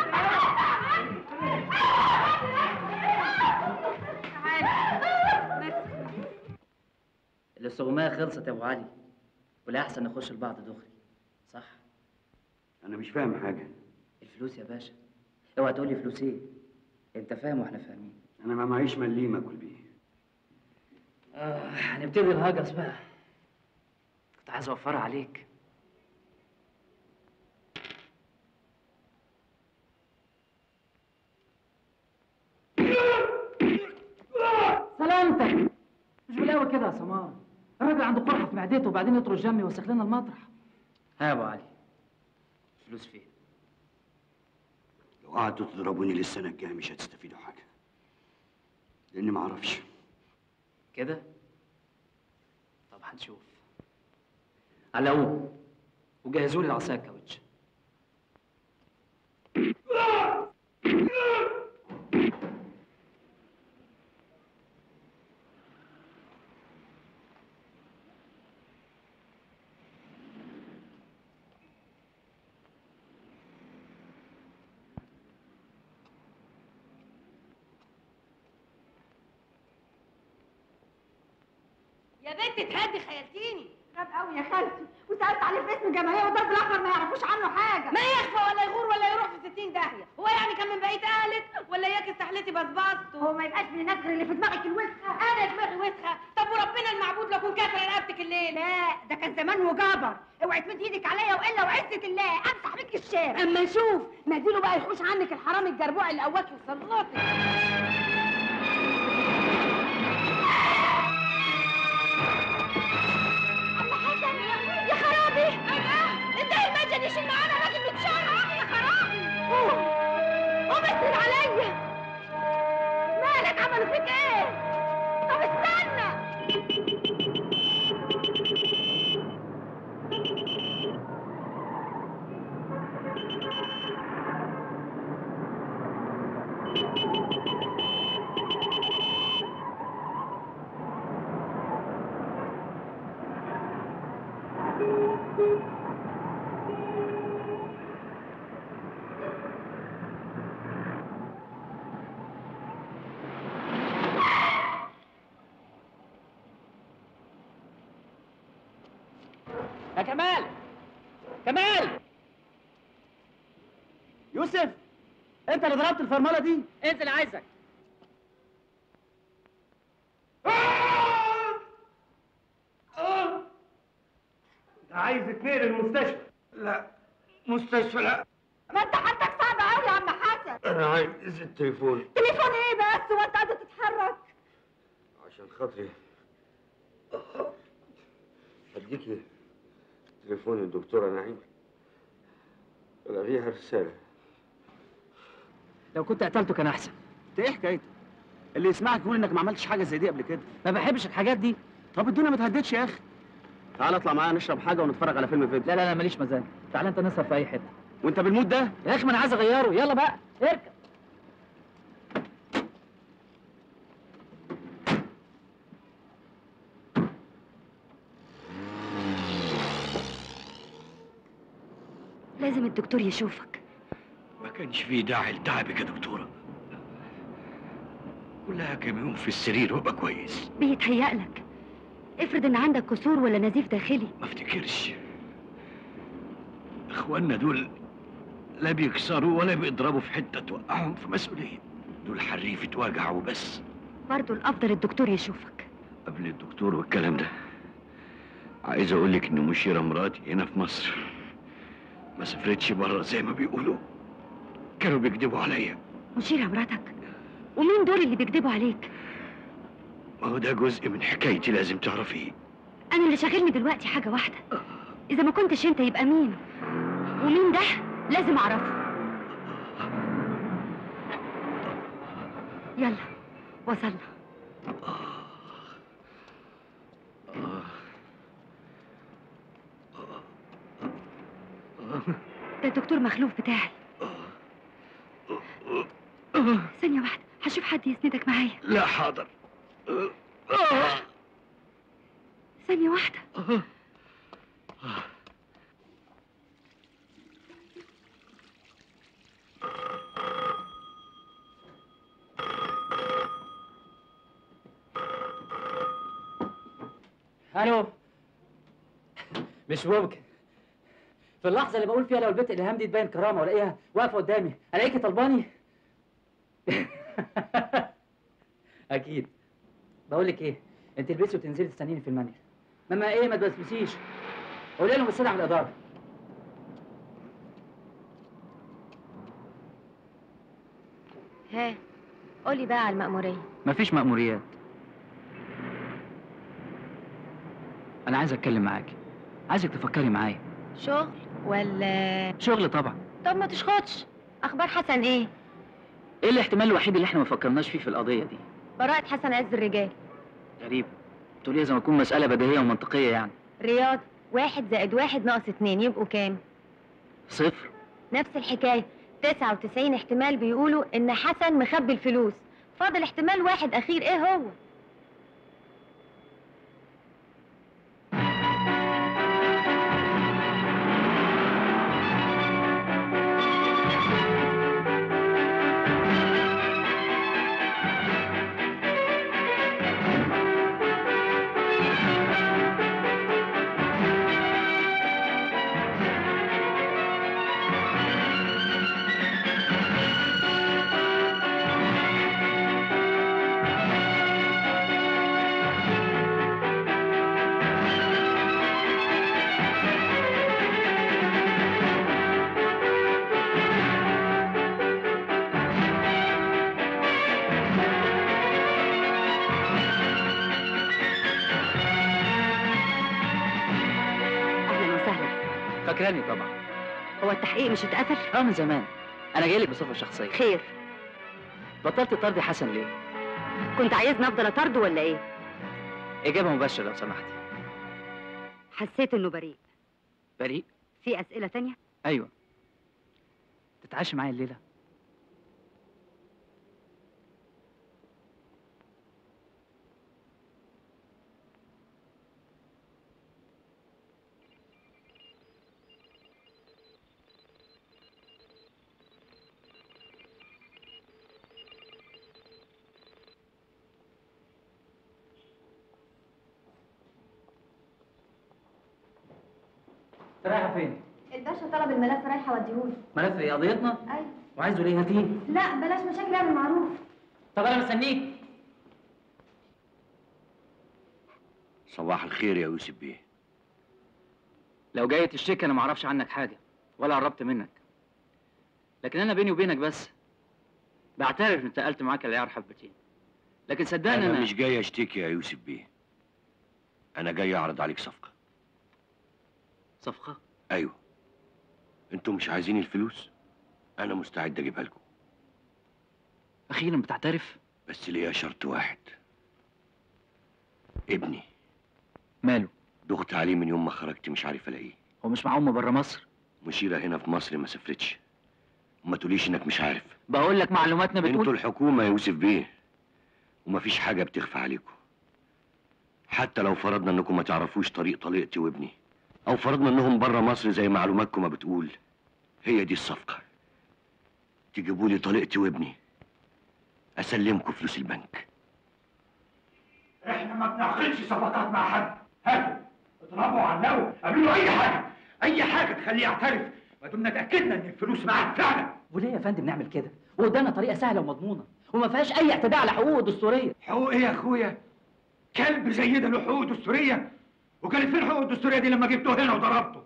T: الاستغمايه خلصت يا ابو علي ولا احسن نخش لبعض دغري صح
H: انا مش فاهم حاجه
T: الفلوس يا باشا اوعى تقول لي فلوس ايه انت فاهم واحنا فاهمين
H: انا ما معيش مليم اكل بيه
T: آه هنبتدي الهجس بقى كنت عايز اوفرها عليك سلامتك مش بالقوي كده يا سمار الراجل عنده قرحه في معدته وبعدين يطرش جنبي ويوسخ لنا المطرح ها يا ابو علي الفلوس فين
H: لو قعدتوا تضربوني للسنة الجاية مش هتستفيدوا حاجة لأني ما أعرفش
T: كده طب هنشوف علقوه وجهزوا لي العصايه الكاوتش
E: يا بنت تهدي خيالتيني غاب قوي يا خالتي وسالت عليه في اسم الجمعيه والضرب الاحمر ما يعرفوش عنه حاجه ما يخفى ولا يغور ولا يروح في 60 داهيه هو يعني كان من بقيه اهلك ولا اياك استحلتي بصبصته هو ما يبقاش من الناس غير اللي في دماغك الوسخه انا دماغي وسخه طب وربنا المعبود لكون كسر رقبتك الليل لا ده كان زمان وجبر اوعي تمد ايدك عليا والا وعزه الله امسح بيك الشارع اما نشوف ناديله بقى يحوش عنك الحرام الجربوع اللي قواك يسلطك يا خرابي انت المجد يشيل معانا راجل متشرع يا خرابي قوم قوم اسند عليا مالك عملوا فيك ايه طب استنى
T: يا كمال كمال يوسف انت اللي ضربت الفرمله دي انزل عايزك
U: عايز اتنين المستشفى لا مستشفى لا
E: ما انت حالتك صعبه قوي يا عم حسن
H: أنا عايز التليفون
E: تليفون ايه بس وانت قاعد تتحرك
H: عشان خاطري هديكي تليفون الدكتورة نعيم الغيها رسالة
T: لو كنت قتلته كان احسن
U: انت ايه حكايتك؟ اللي يسمعك يقول انك ما عملتش حاجه زي دي قبل كده
T: ما بحبش الحاجات دي
U: طب الدنيا ما تهدتش يا اخي تعال اطلع معايا نشرب حاجه ونتفرج على فيلم فيديو
T: لا لا لا ماليش مزاج تعال انت نسهر في اي حته
U: وانت بالمود ده
T: يا اخي ما انا عايز اغيره يلا بقى اركب
R: لازم الدكتور يشوفك
H: ما كانش فيه داعي لتعبك يا دكتورة كلها كام يوم في السرير وابقى كويس
R: بيتهيألك افرض ان عندك كسور ولا نزيف داخلي
H: ما افتكرش اخواننا دول لا بيكسروا ولا بيضربوا في حتة توقعهم في مسؤولية دول حريفة وجع وبس
R: برضه الافضل الدكتور يشوفك
H: قبل الدكتور والكلام ده عايز اقول لك ان مشيرة مراتي هنا في مصر ما سافرتش بره زي ما بيقولوا كانوا بيكذبوا عليا
R: مشيرة مراتك ومين دول اللي بيكذبوا عليك
H: ما هو ده جزء من حكايتي لازم تعرفيه
R: انا اللي شاغلني دلوقتي حاجه واحده اذا ما كنتش انت يبقى مين ومين ده لازم اعرفه يلا وصلنا ده الدكتور مخلوف بتاعي ثانية واحدة هشوف حد يسندك معايا
H: لا حاضر
R: ثانية واحدة
T: الو مش ممكن في اللحظة اللي بقول فيها لو البنت الإلهام دي تبين كرامة ولاقيها واقفة قدامي ألاقيكي طلباني أكيد بقول لك إيه انت تلبسي وتنزلي تستنيني في المنزل ماما ايه ما تبسبسيش قولي لهم استدعى من الاداره
N: ها قولي بقى على المأمورية
T: مفيش مأموريات انا عايز اتكلم معاكي عايزك تفكري معايا
N: شغل ولا
T: شغل طبعا
N: طب ما تشخطش اخبار حسن ايه
T: ايه الاحتمال الوحيد اللي احنا ما فكرناش فيه في القضيه دي
N: براءة حسن عز الرجال
T: غريب تقولي زي ما تكون مساله بديهيه ومنطقيه يعني
N: رياض واحد زائد واحد ناقص اتنين يبقوا كام
T: صفر
N: نفس الحكاية 99 احتمال بيقولوا ان حسن مخبي الفلوس فاضل احتمال واحد اخير ايه هو
J: اهلا وسهلا
T: فاكراني طبعا
J: هو التحقيق مش اتقفل
T: اه من زمان انا جاي لك بصفه شخصيه
J: خير
T: بطلت تطردي حسن ليه
J: كنت عايزني افضل اطرده ولا ايه
T: اجابه مباشره لو سمحتي
J: حسيت انه بريء
T: بريء
J: في اسئله تانية
T: ايوه تتعشى معايا الليله رايحه فين
N: الباشا طلب الملف رايحه اوديهوله
T: ملف ايه قضيتنا
N: ايوه
T: وعايزه ليه هاتيه
N: لا بلاش مشاكل اعمل معروف
T: طب انا مستنيك
H: صباح الخير يا يوسف بيه
T: لو جاي تشتكي انا ما اعرفش عنك حاجه ولا قربت منك لكن انا بيني وبينك بس بعترف ان انتقلت معاك العيار حبتين لكن صدقني
H: انا,
T: انا
H: مش جاي اشتكي يا يوسف بيه انا جاي اعرض عليك صفقه
T: صفقه
H: ايوه انتوا مش عايزين الفلوس انا مستعد اجيبها لكم
T: اخيرا بتعترف
H: بس ليا شرط واحد ابني
T: ماله
H: دغت عليه من يوم ما خرجت مش عارف الاقيه
T: هو مش مع امه بره مصر
H: مشيرة هنا في مصر ما سافرتش وما تقوليش انك مش عارف
T: بقول لك معلوماتنا بتقول
H: انتوا الحكومة يا يوسف بيه ومفيش حاجة بتخفى عليكم حتى لو فرضنا انكم ما تعرفوش طريق طليقتي وابني او فرضنا انهم بره مصر زي معلوماتكم ما بتقول هي دي الصفقة تجيبوا لي طليقتي وابني اسلمكم فلوس البنك
U: احنا ما بنعقدش صفقات مع حد هاتوا اضربوا علقوا اعملوا اي حاجه اي حاجه تخليه يعترف ما دمنا اتاكدنا ان الفلوس معاه فعلا
T: وليه يا فندم نعمل كده وقدامنا طريقه سهله ومضمونه وما فيهاش اي اعتداء على حقوقه الدستوريه
U: حقوق ايه يا اخويا كلب زي ده له حقوق دستوريه وكانت فين حقوق الدستوريه دي لما جبته هنا وضربته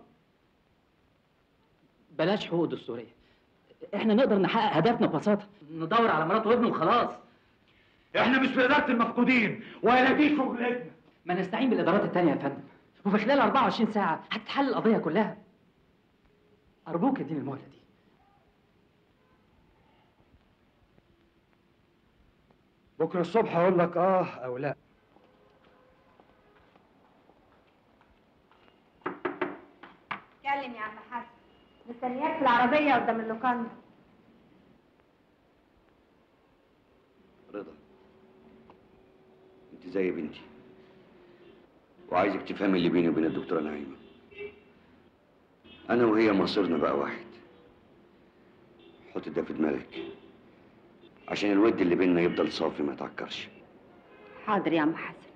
T: بلاش حقوق دستوريه احنا نقدر نحقق هدفنا ببساطه ندور على مراته وابنه وخلاص
U: احنا مش في اداره المفقودين ولا دي شغلتنا
T: ما نستعين بالادارات التانية يا فندم وفي خلال 24 ساعه هتتحل القضيه كلها ارجوك اديني المهله دي
L: بكره الصبح اقول لك اه او لا
N: اتكلم يا عم حسن مستنياك في العربيه قدام اللوكاندا
H: رضا انت زي بنتي وعايزك تفهمي اللي بيني وبين الدكتوره نعيمه انا وهي مصيرنا بقى واحد حط ده في دماغك عشان الود اللي بيننا يفضل صافي ما يتعكرش
J: حاضر يا عم حسن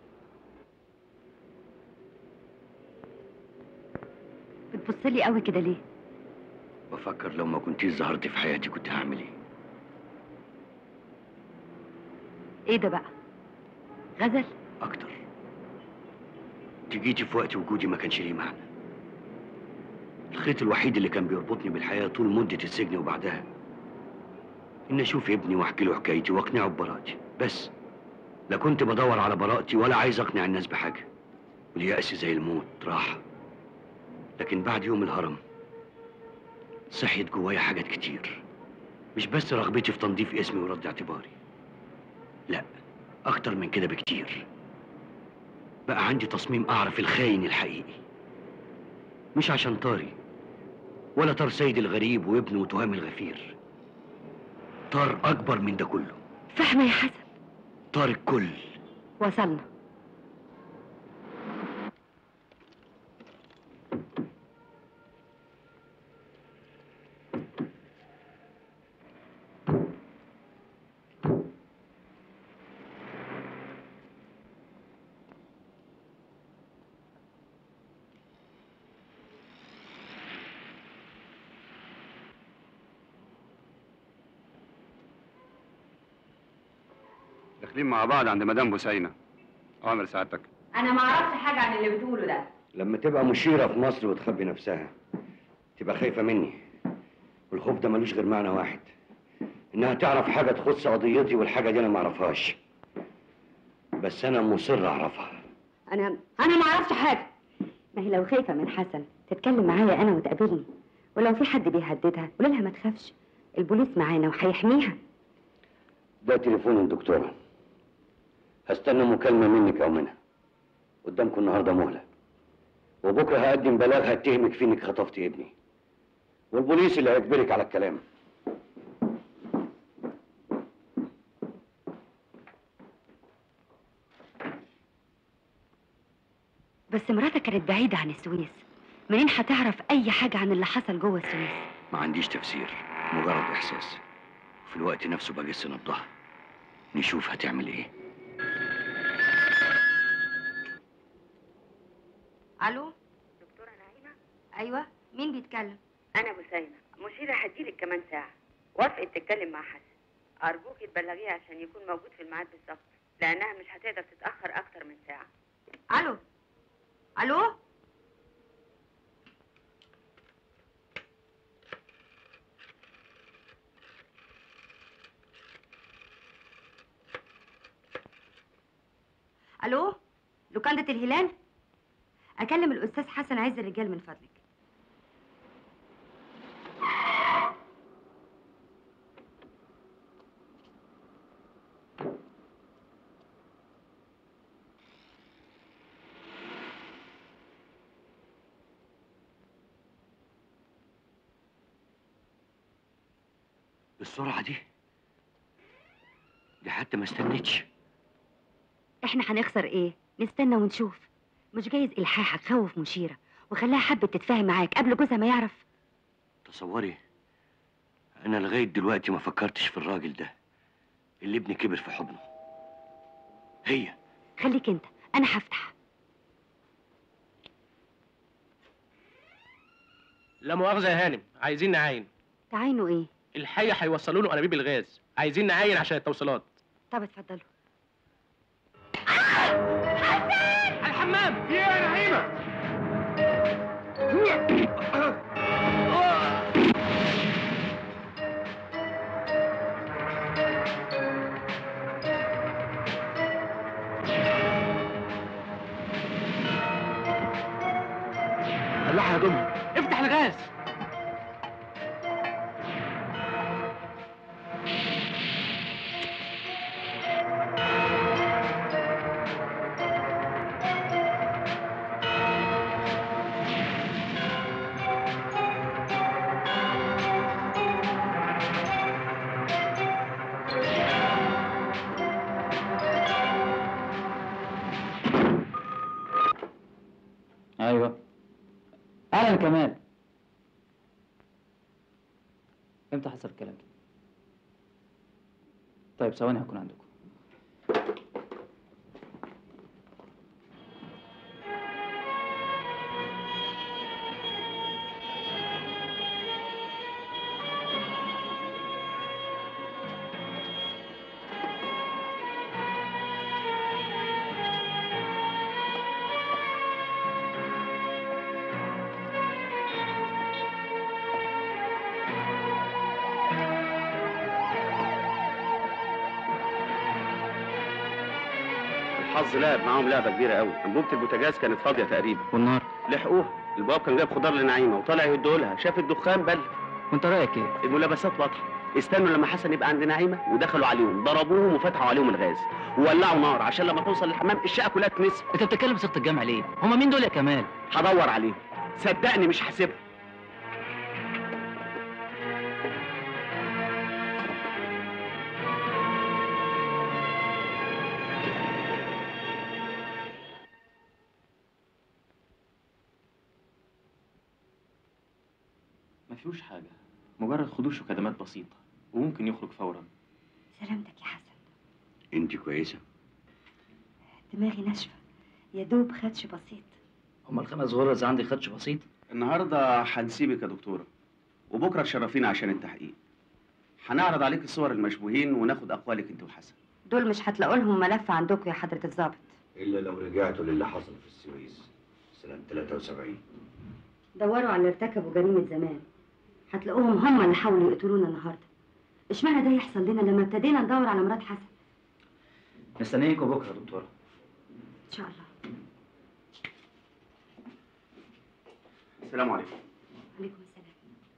J: بتبصلي قوي كده ليه
H: بفكر لو ما كنتيش ظهرت في حياتي كنت هعمل ايه
J: ايه ده بقى غزل
H: اكتر جيتي في وقت وجودي ما كانش ليه معنى الخيط الوحيد اللي كان بيربطني بالحياة طول مدة السجن وبعدها إن أشوف ابني وأحكي له حكايتي وأقنعه ببراءتي بس لا كنت بدور على براءتي ولا عايز أقنع الناس بحاجة واليأس زي الموت راحة لكن بعد يوم الهرم صحيت جوايا حاجات كتير مش بس رغبتي في تنظيف اسمي ورد اعتباري لا أكتر من كده بكتير بقى عندي تصميم أعرف الخاين الحقيقي مش عشان طاري ولا طار سيد الغريب وابنه وتهام الغفير طار أكبر من ده كله
N: فاهمة يا حسن
H: طار الكل
N: وصلنا
K: داخلين مع بعض عند مدام بوسينة أوامر سعادتك
M: انا ما اعرفش حاجه عن اللي بتقوله ده
H: لما تبقى مشيرة في مصر وتخبي نفسها تبقى خايفة مني والخوف ده ملوش غير معنى واحد إنها تعرف حاجة تخص قضيتي والحاجة دي أنا معرفهاش بس أنا مصر أعرفها
M: انا انا ما اعرفش حاجه ما هي لو خايفه من حسن تتكلم معايا انا وتقابلني ولو في حد بيهددها قول لها ما تخافش البوليس معانا وهيحميها
H: ده تليفون الدكتورة هستنى مكالمة منك أو منها قدامكم النهاردة مهلة وبكرة هقدم بلاغ هتهمك في إنك خطفتي ابني والبوليس اللي هيجبرك على الكلام
M: بس مراتك كانت بعيده عن السويس منين هتعرف اي حاجه عن اللي حصل جوه السويس
H: ما عنديش تفسير مجرد إحساس في الوقت نفسه بجس نبضها نشوف هتعمل إيه
M: الو دكتوره نعيمه ايوه مين بيتكلم
O: أنا بسينة مشيرة هتجيلك كمان ساعة وافقت تتكلم مع حسن أرجوك تبلغيه عشان يكون موجود في الميعاد بالظبط لأنها مش هتقدر تتأخر أكتر من ساعة
M: الو الو الو لوكاندا الهلال اكلم الاستاذ حسن عز الرجال من فضلك
H: بالسرعة دي دي حتى ما استنتش
M: احنا هنخسر ايه نستنى ونشوف مش جايز الحاحك خوف مشيره وخلاها حبت تتفاهم معاك قبل جوزها ما يعرف
H: تصوري أنا لغاية دلوقتي ما فكرتش في الراجل ده اللي ابني كبر في حضنه هي
M: خليك انت انا هفتح
D: لا مؤاخذة يا هانم عايزين نعاين
M: تعاينوا ايه
D: الحي هيوصلوا له انابيب الغاز عايزين نعاين عشان التوصيلات
M: طب اتفضلوا
D: على الحمام
U: يا نعيمة
D: طلعها يا دمى افتح الغاز
T: ايوه اهلا كمال امتى حصل الكلام ده طيب ثواني هكون عندكم
K: الحظ لعب معاهم لعبه كبيره قوي انبوبه البوتاجاز كانت فاضيه تقريبا
T: والنار
K: لحقوها البواب كان جايب خضار لنعيمه وطالع يدولها شاف الدخان بل
T: وانت رايك ايه
K: الملابسات واضحه استنوا لما حسن يبقى عند نعيمه ودخلوا عليهم ضربوهم وفتحوا عليهم الغاز وولعوا نار عشان لما توصل للحمام الشقه كلها تنسف
T: انت بتتكلم صيغه الجامع ليه هما مين دول يا كمال
K: هدور عليهم صدقني مش هسيبهم
F: ما فيهوش حاجة مجرد خدوش وكدمات بسيطة وممكن يخرج فورا
M: سلامتك يا حسن
H: انت كويسه
M: دماغي ناشفه يا دوب خدش بسيط
T: هما الخمس غرز عندي خدش بسيط
K: النهارده هنسيبك يا دكتوره وبكره تشرفينا عشان التحقيق هنعرض عليك الصور المشبوهين وناخد اقوالك انت وحسن
M: دول مش هتلاقوا لهم ملف عندكم يا حضره الضابط
H: الا لو رجعتوا للي حصل في السويس سنه 73
M: دوروا على اللي ارتكبوا جريمه زمان هتلاقوهم هم اللي حاولوا يقتلونا النهارده اشمعنى ده يحصل لنا لما ابتدينا ندور على مرات حسن
T: مستنيكوا بكره يا دكتوره
M: ان شاء الله
K: السلام عليكم
M: عليكم السلام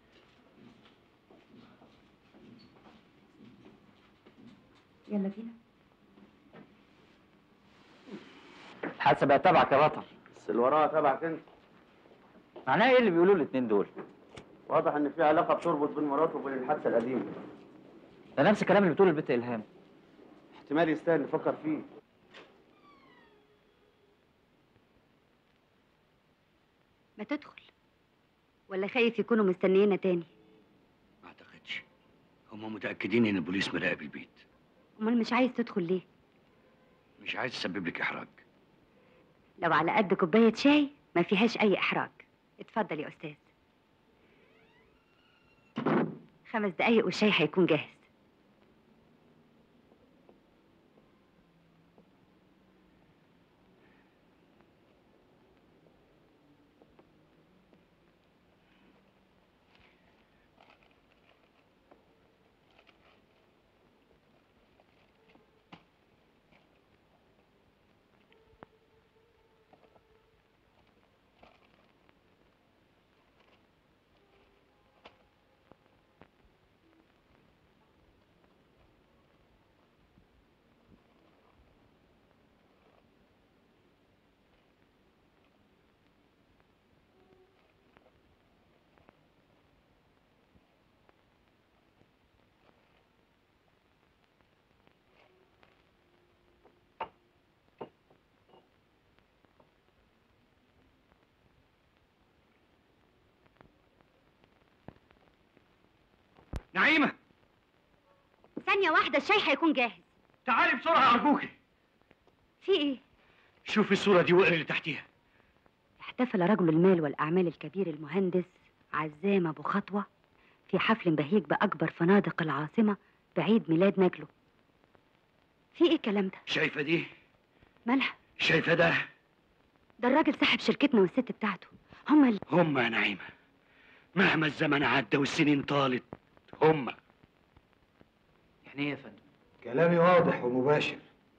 M: يلا بينا
T: الحادثه بقت تبعك يا بطل
K: بس اللي وراها تبعك انت
T: معناها ايه اللي بيقولوه الاتنين دول
K: واضح ان في علاقه بتربط بين مراته وبين الحادثه القديمه
T: ده نفس الكلام اللي بتقوله البت الهام
K: احتمال يستاهل نفكر فيه
M: ما تدخل ولا خايف يكونوا مستنيينا تاني
H: ما اعتقدش هم متاكدين ان البوليس مراقب البيت
M: امال مش عايز تدخل ليه
H: مش عايز اسبب لك احراج
M: لو على قد كوبايه شاي ما فيهاش اي احراج اتفضل يا استاذ خمس دقايق والشاي هيكون جاهز
H: نعيمه
M: ثانيه واحده الشاي هيكون جاهز
H: تعالي بسرعه ارجوكي
M: في ايه
H: شوفي الصوره دي واقري اللي تحتيها
M: احتفل رجل المال والأعمال الكبير المهندس عزام أبو خطوة في حفل بهيج بأكبر فنادق العاصمة بعيد ميلاد نجله في إيه الكلام ده؟
H: شايفه دي
M: مالها؟
H: شايفه ده
M: ده الراجل صاحب شركتنا والست بتاعته هما اللي
H: هم يا نعيمه مهما الزمن عدى والسنين طالت هم
T: يعني ايه يا فندم
L: كلامي واضح ومباشر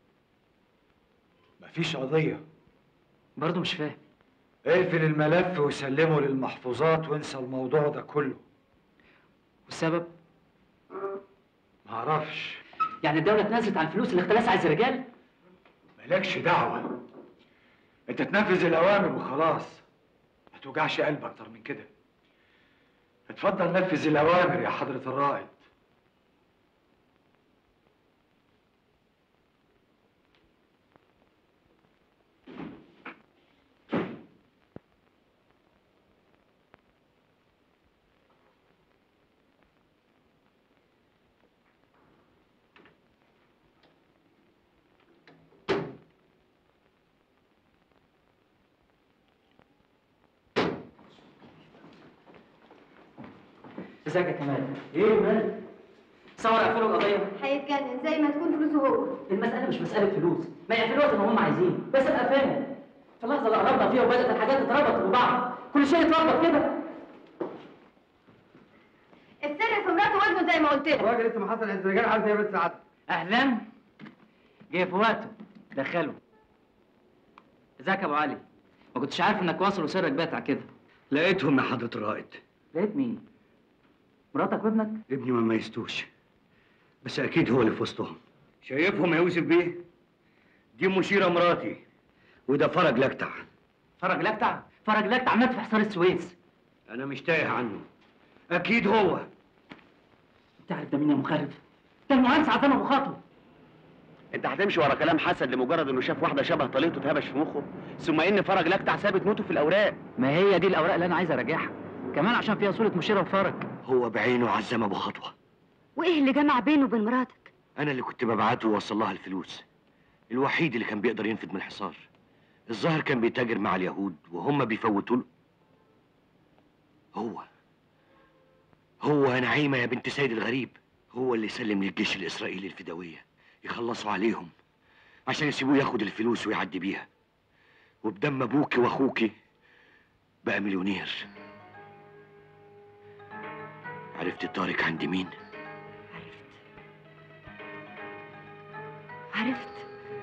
L: مفيش قضية
T: برضه مش فاهم
L: اقفل الملف وسلمه للمحفوظات وانسى الموضوع ده كله
T: والسبب
L: معرفش
T: يعني الدوله اتنازلت عن الفلوس اللي اختلسها عز الرجال
L: مالكش دعوة انت تنفذ الأوامر وخلاص ما توجعش قلب أكتر من كده اتفضل نفذ الأوامر يا حضرة الرائد
T: ازيك يا كمال ايه مالك صور قفلوا القضيه
N: هيتجنن زي ما تكون فلوسه هو
T: المساله مش مساله فلوس ما يقفلوها زي ما هم عايزين بس ابقى فاهم في اللحظه اللي قربنا فيها وبدات الحاجات تتربط ببعض كل شيء يتربط كده
N: السر في مراته وابنه زي ما قلت لك
V: الراجل اسمه حسن عز الرجال عايز يا بنت سعادتك
T: اهلا جه في وقته دخله ازيك يا ابو علي ما كنتش عارف انك واصل وسرك باتع كده
H: لقيتهم يا حضرة الرائد
T: لقيت مين مراتك وابنك
H: ابني ما ميزتوش بس اكيد هو اللي في وسطهم شايفهم يا يوسف بيه دي مشيرة مراتي وده فرج لكتع
T: فرج لكتع فرج لكتع مات في حصار السويس
H: انا مش تايه عنه اكيد هو
T: تعرف ده مين يا مخالف ده المهندس عزام ابو خاطر
K: انت هتمشي ورا كلام حسن لمجرد انه شاف واحده شبه طليقته اتهبش في مخه ثم ان فرج لكتع ثابت موته في الاوراق
T: ما هي دي الاوراق اللي انا عايز اراجعها كمان عشان فيها صوره مشيره وفرج
H: هو بعينه عزام ابو خطوه
R: وايه اللي جمع بينه وبين مراتك
H: انا اللي كنت ببعته ووصل لها الفلوس الوحيد اللي كان بيقدر ينفذ من الحصار الظاهر كان بيتاجر مع اليهود وهم بيفوتوا له هو هو يا نعيمه يا بنت سيد الغريب هو اللي سلم للجيش الاسرائيلي الفدويه يخلصوا عليهم عشان يسيبوه ياخد الفلوس ويعدي بيها وبدم ابوكي واخوكي بقى مليونير عرفت طارق عند مين
R: عرفت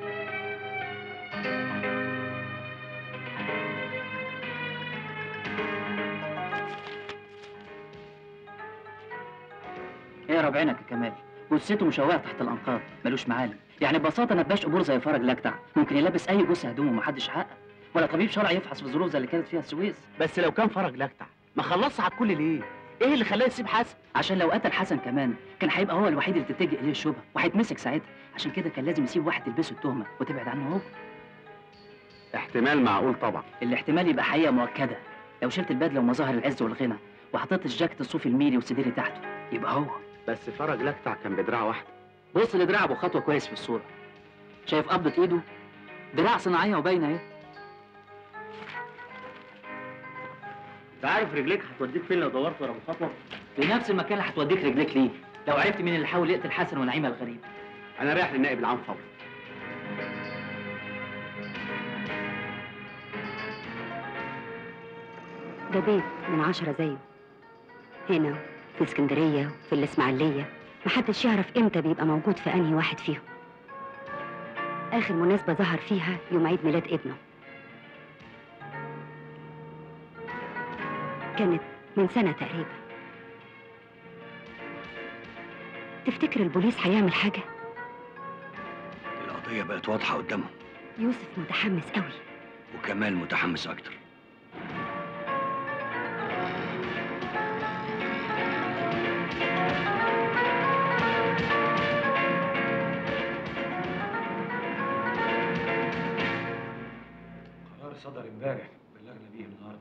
T: ايه يا ربعينك يا كمال جثته مشوهه تحت الانقاض ملوش معالم يعني ببساطه نباش قبور زي فرج لكتع ممكن يلبس اي جثه هدومه ومحدش حقق ولا طبيب شرعي يفحص في الظروف زي اللي كانت فيها السويس
K: بس لو كان فرج لكتع ما خلصش على الكل ليه ايه اللي خلاه يسيب حسن
T: عشان لو قتل حسن كمان كان هيبقى هو الوحيد اللي تتجه اليه الشبهه وهيتمسك ساعتها عشان كده كان لازم يسيب واحد تلبسه التهمه وتبعد عنه هو
K: احتمال معقول طبعا
T: الاحتمال يبقى حقيقه مؤكده لو شلت البدله ومظاهر العز والغنى وحطيت الجاكيت الصوفي الميري وسديري تحته يبقى هو
K: بس فرج لكتع كان بدراع واحده
T: بص لدراع ابو خطوه كويس في الصوره شايف قبضه ايده دراع صناعيه وباينه اهي
K: انت عارف رجليك هتوديك فين لو دورت ورا ابو خطوه
T: لنفس المكان اللي هتوديك رجليك ليه لو عرفت مين اللي حاول يقتل حسن ونعيمه الغريب
K: انا رايح للنائب العام فورا
R: ده بيت من عشرة زيه هنا في اسكندرية وفي الإسماعيلية محدش يعرف إمتى بيبقى موجود في أنهي واحد فيهم آخر مناسبة ظهر فيها يوم عيد ميلاد ابنه كانت من سنة تقريبا تفتكر البوليس هيعمل حاجة؟
H: القضيه بقت واضحه قدامهم
R: يوسف متحمس قوي
H: وكمال متحمس اكتر
U: قرار صدر امبارح بلغنا بيه النهارده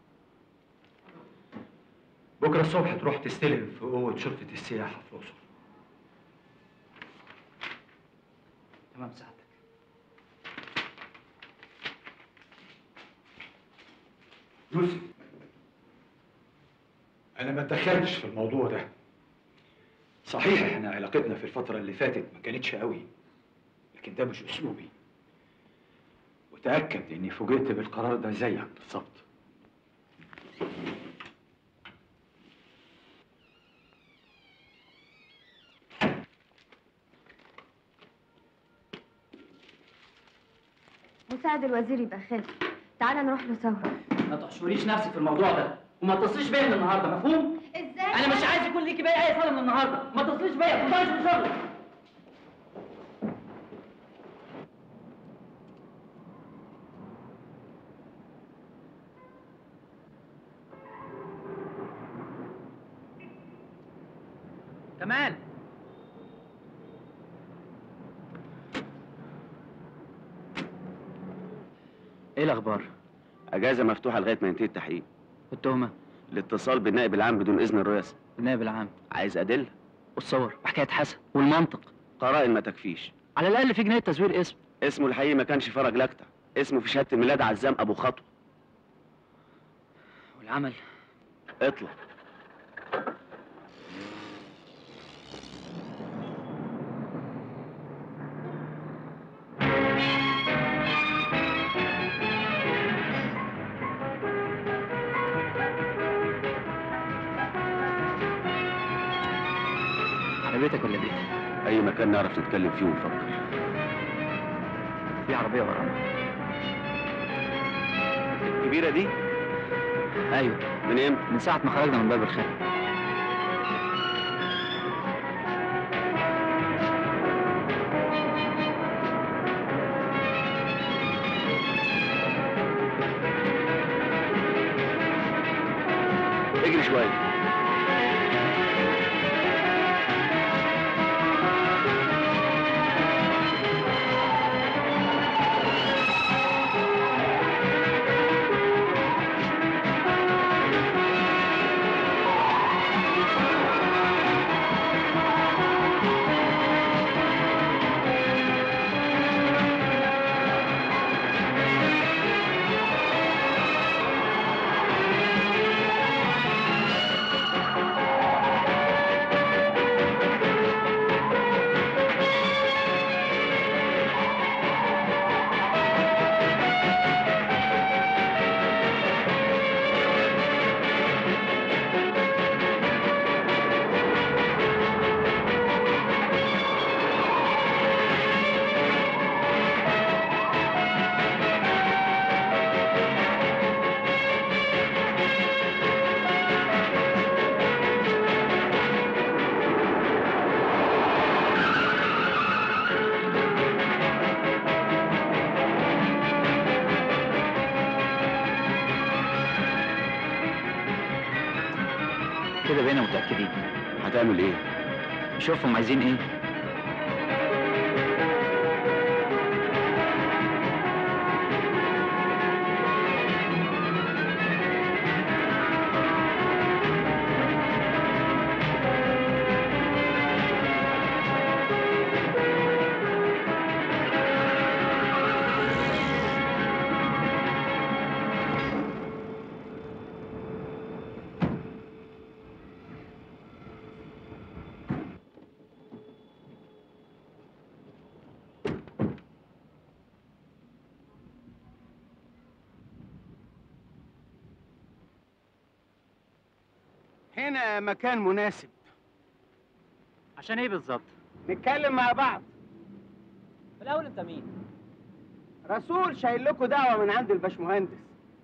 U: بكره الصبح تروح تستلم في قوه شرطه السياحه في الاقصر
T: تمام سعادتك
U: يوسف انا ما اتدخلتش في الموضوع ده صحيح احنا علاقتنا في الفتره اللي فاتت ما كانتش قوي لكن ده مش اسلوبي وتاكد اني فوجئت بالقرار ده زيك بالظبط
N: مساعد الوزير يبقى خالد تعالى نروح له سوا
T: ما تحشريش نفسك في الموضوع ده وما تتصليش بيا من النهارده مفهوم
N: ازاي
T: انا مش عايز يكون ليكي بيا اي صله من النهارده ما تتصليش بيا ما تفضلش في شغلك كمال ايه الاخبار
K: اجازه مفتوحه لغايه ما ينتهي التحقيق
T: والتهمه
K: الاتصال بالنائب العام بدون اذن الرئاسه
T: النائب العام
K: عايز ادله
T: والصور وحكايه حسن والمنطق
K: قرائن ما تكفيش
T: على الاقل في جنايه تزوير اسم
K: اسمه الحقيقي ما كانش فرج لكتع اسمه في شهاده الميلاد عزام ابو خطوه
T: والعمل
K: اطلع
T: على بيتك ولا بيتي
K: اي مكان نعرف نتكلم فيه ونفكر
T: في عربيه ورانا
K: الكبيره دي
T: ايوه
K: من امتى
T: من ساعه ما خرجنا من باب الخير
K: اجري شويه
T: كده بقينا متاكدين
K: هتعمل ايه
T: شوفهم عايزين ايه
V: هنا مكان مناسب
T: عشان ايه بالظبط
V: نتكلم مع بعض
T: في الاول انت مين
V: رسول شايل لكم دعوه من عند الباشمهندس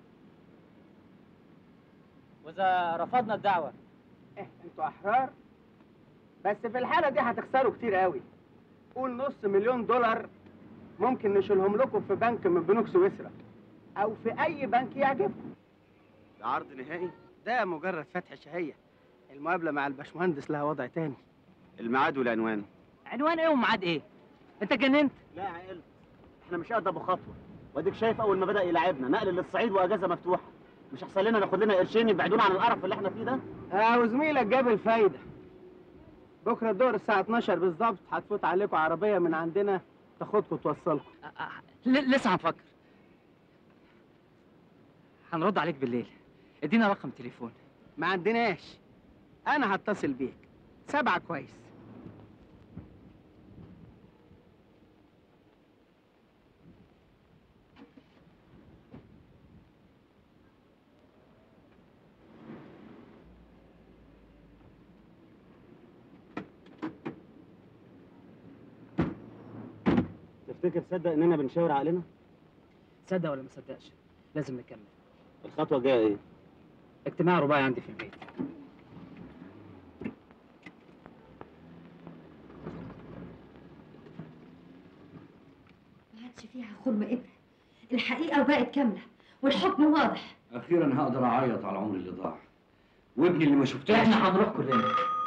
T: واذا رفضنا الدعوه
V: إيه انتوا احرار بس في الحاله دي هتخسروا كتير قوي قول نص مليون دولار ممكن نشيلهم لكم في بنك من بنوك سويسرا او في اي بنك يعجبكم
K: ده عرض نهائي
V: ده مجرد فتح شهيه المقابله مع الباشمهندس لها وضع تاني
K: الميعاد والعنوان
T: عنوان ايه وميعاد ايه انت جننت
K: لا عقل احنا مش قد ابو خطوه واديك شايف اول ما بدا يلعبنا نقل للصعيد واجازه مفتوحه مش احسن لنا ناخد لنا قرشين يبعدونا عن القرف اللي احنا فيه ده
V: اه وزميلك جاب الفايده بكره الظهر الساعه 12 بالظبط هتفوت عليكم عربيه من عندنا تاخدكم توصلكم
T: ل- لسه هنفكر هنرد عليك بالليل ادينا رقم تليفون
V: ما عندناش انا هتصل بيك سبعة كويس
K: تفتكر تصدق اننا بنشاور عقلنا
T: صدق ولا ما صدقش لازم نكمل
K: الخطوه الجايه ايه
T: اجتماع رباعي عندي في البيت
E: ما عادش فيها خرم ابره الحقيقه بقت كامله والحكم واضح
H: اخيرا هقدر اعيط على العمر اللي ضاع وابني اللي ما شفتهاش
T: احنا هنروح كلنا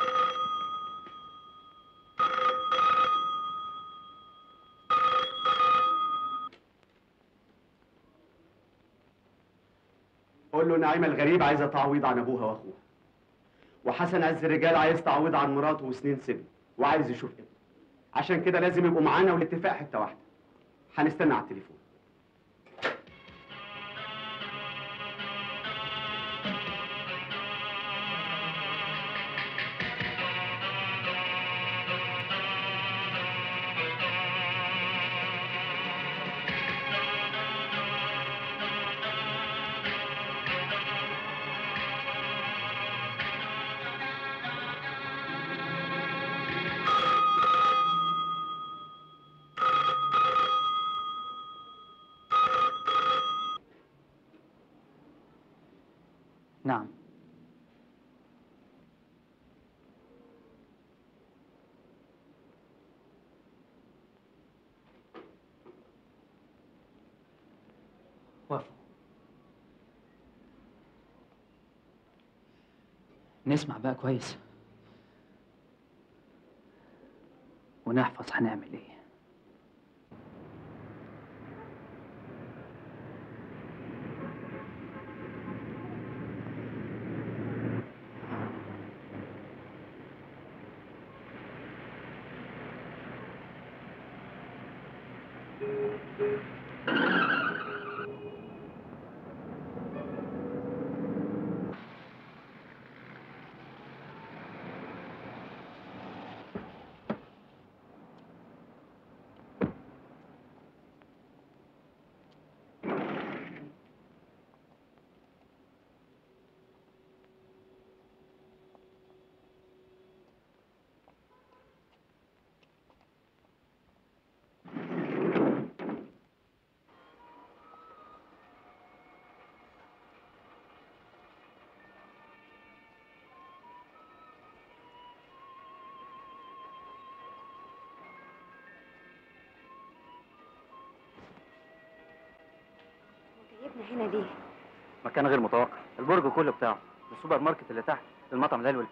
K: قول له نعيمه الغريب عايزه تعويض عن ابوها واخوها وحسن عز الرجال عايز تعويض عن مراته وسنين سجن وعايز يشوف ابنه عشان كده لازم يبقوا معانا والاتفاق حته واحده هنستنى على التليفون
T: نعم وافق نسمع بقى كويس ونحفظ هنعمل ايه
R: جايبنا هنا ليه؟
T: مكان غير متوقع البرج كله بتاعه السوبر ماركت اللي تحت المطعم الحلو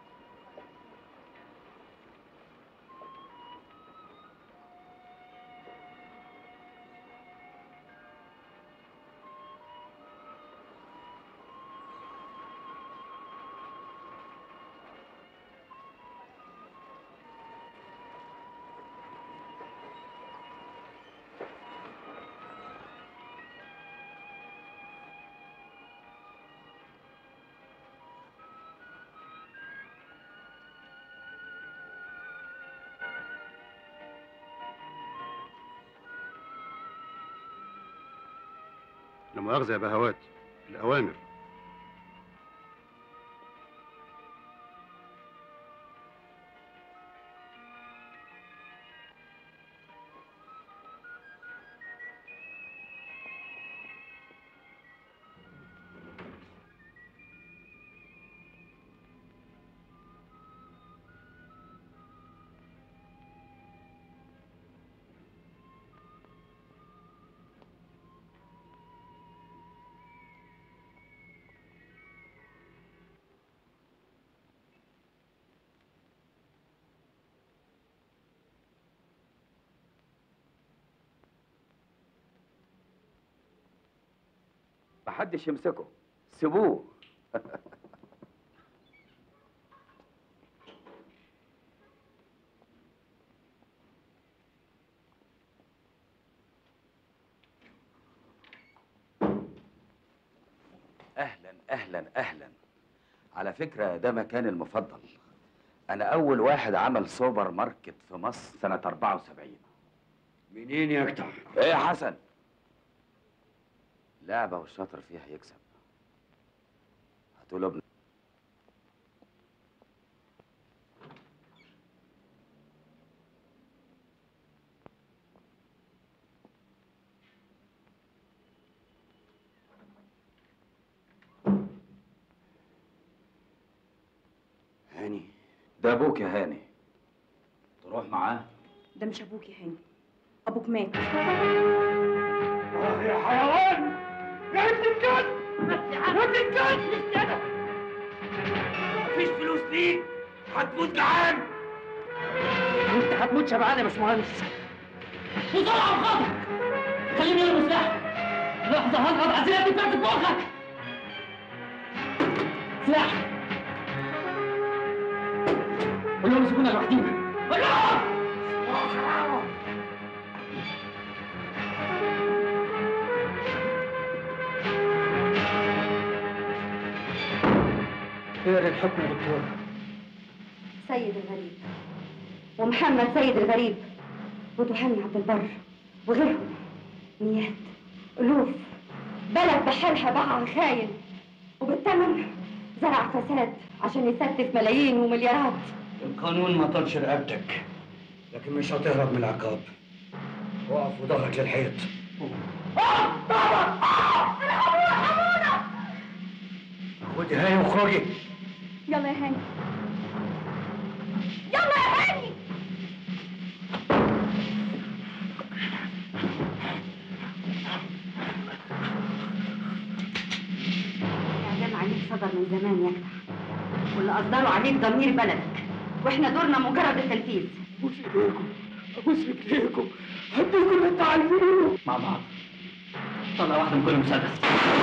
K: لا مؤاخذة يا بهوات الأوامر
P: محدش يمسكه سيبوه
Q: اهلا اهلا اهلا على فكره ده مكاني المفضل انا اول واحد عمل سوبر ماركت في مصر سنه 74
H: منين يا جدع؟
Q: ايه يا حسن لعبه والشاطر فيها يكسب هتقول ابن
H: هاني
Q: ده ابوك يا هاني تروح معاه
E: ده مش ابوك يا هاني ابوك مات
U: آه يا حيوان يا ابن الكلب يا ابن الكلب مش كده مفيش فلوس ليك هتموت جعان
W: انت هتموت شبعان يا باشمهندس بسرعه وخاطر خليني انا مفتاح لحظه هضغط على الزيادة بتاعت مخك سلاح قول لهم يسيبونا لوحدينا قول لهم اقرا الحكم يا دكتور
R: سيد الغريب ومحمد سيد الغريب وتهاني عبد البر وغيرهم ميات ألوف بلد بحالها باع خاين وبالثمن زرع فساد عشان يستف ملايين ومليارات
H: القانون ما طالش رقبتك لكن مش هتهرب من العقاب وقف وضهرك للحيط
U: خدي هاني وخرجي
E: يلا يا هاني يلا يا هاني
M: اعلام عليك صدر من زمان يا جدع واللي اصدروا عليك ضمير بلدك واحنا دورنا مجرد التنفيذ
U: ابوس ايديكم ابوس رجليكم هديكم اللي انتوا عايزينه
W: مع بعض طلع واحدة من كل مسدس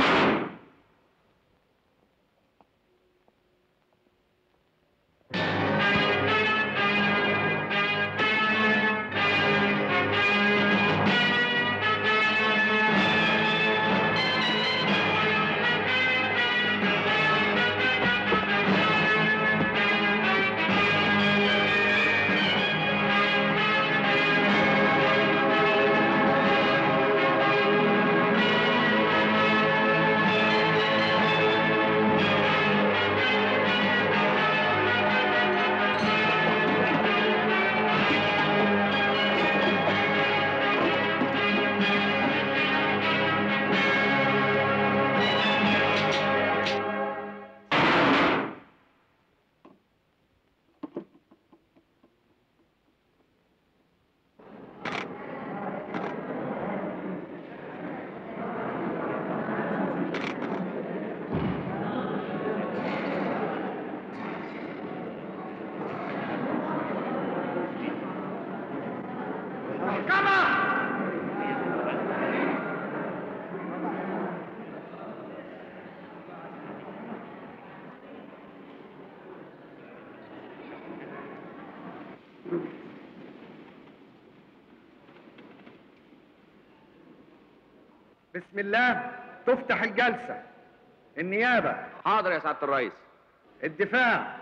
A: بسم الله تفتح الجلسة النيابة
C: حاضر يا سعادة الرئيس
A: الدفاع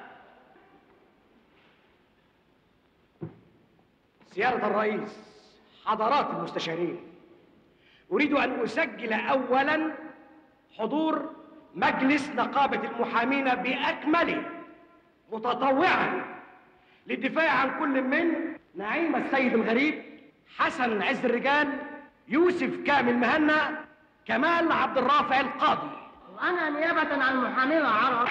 U: سيادة الرئيس حضرات المستشارين أريد أن أسجل أولا حضور مجلس نقابة المحامين بأكمله متطوعا للدفاع عن كل من نعيم السيد الغريب حسن عز الرجال يوسف كامل مهنا كمال عبد الرافع القاضي
G: وأنا نيابة عن المحامين العرب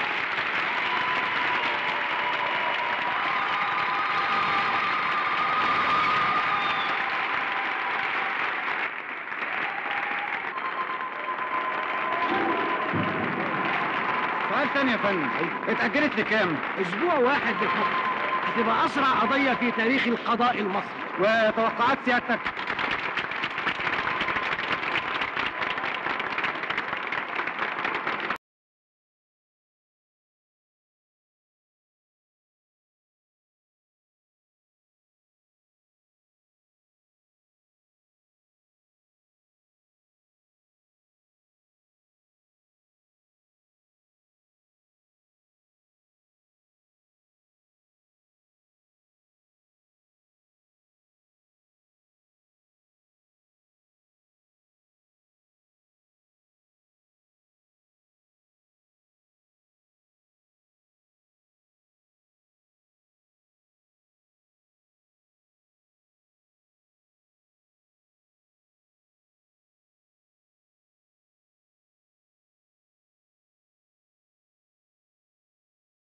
K: سؤال تاني يا فندم اتأجلت لكام؟
U: أسبوع واحد للحكم هتبقى أسرع قضية في تاريخ القضاء المصري
K: وتوقعات سيادتك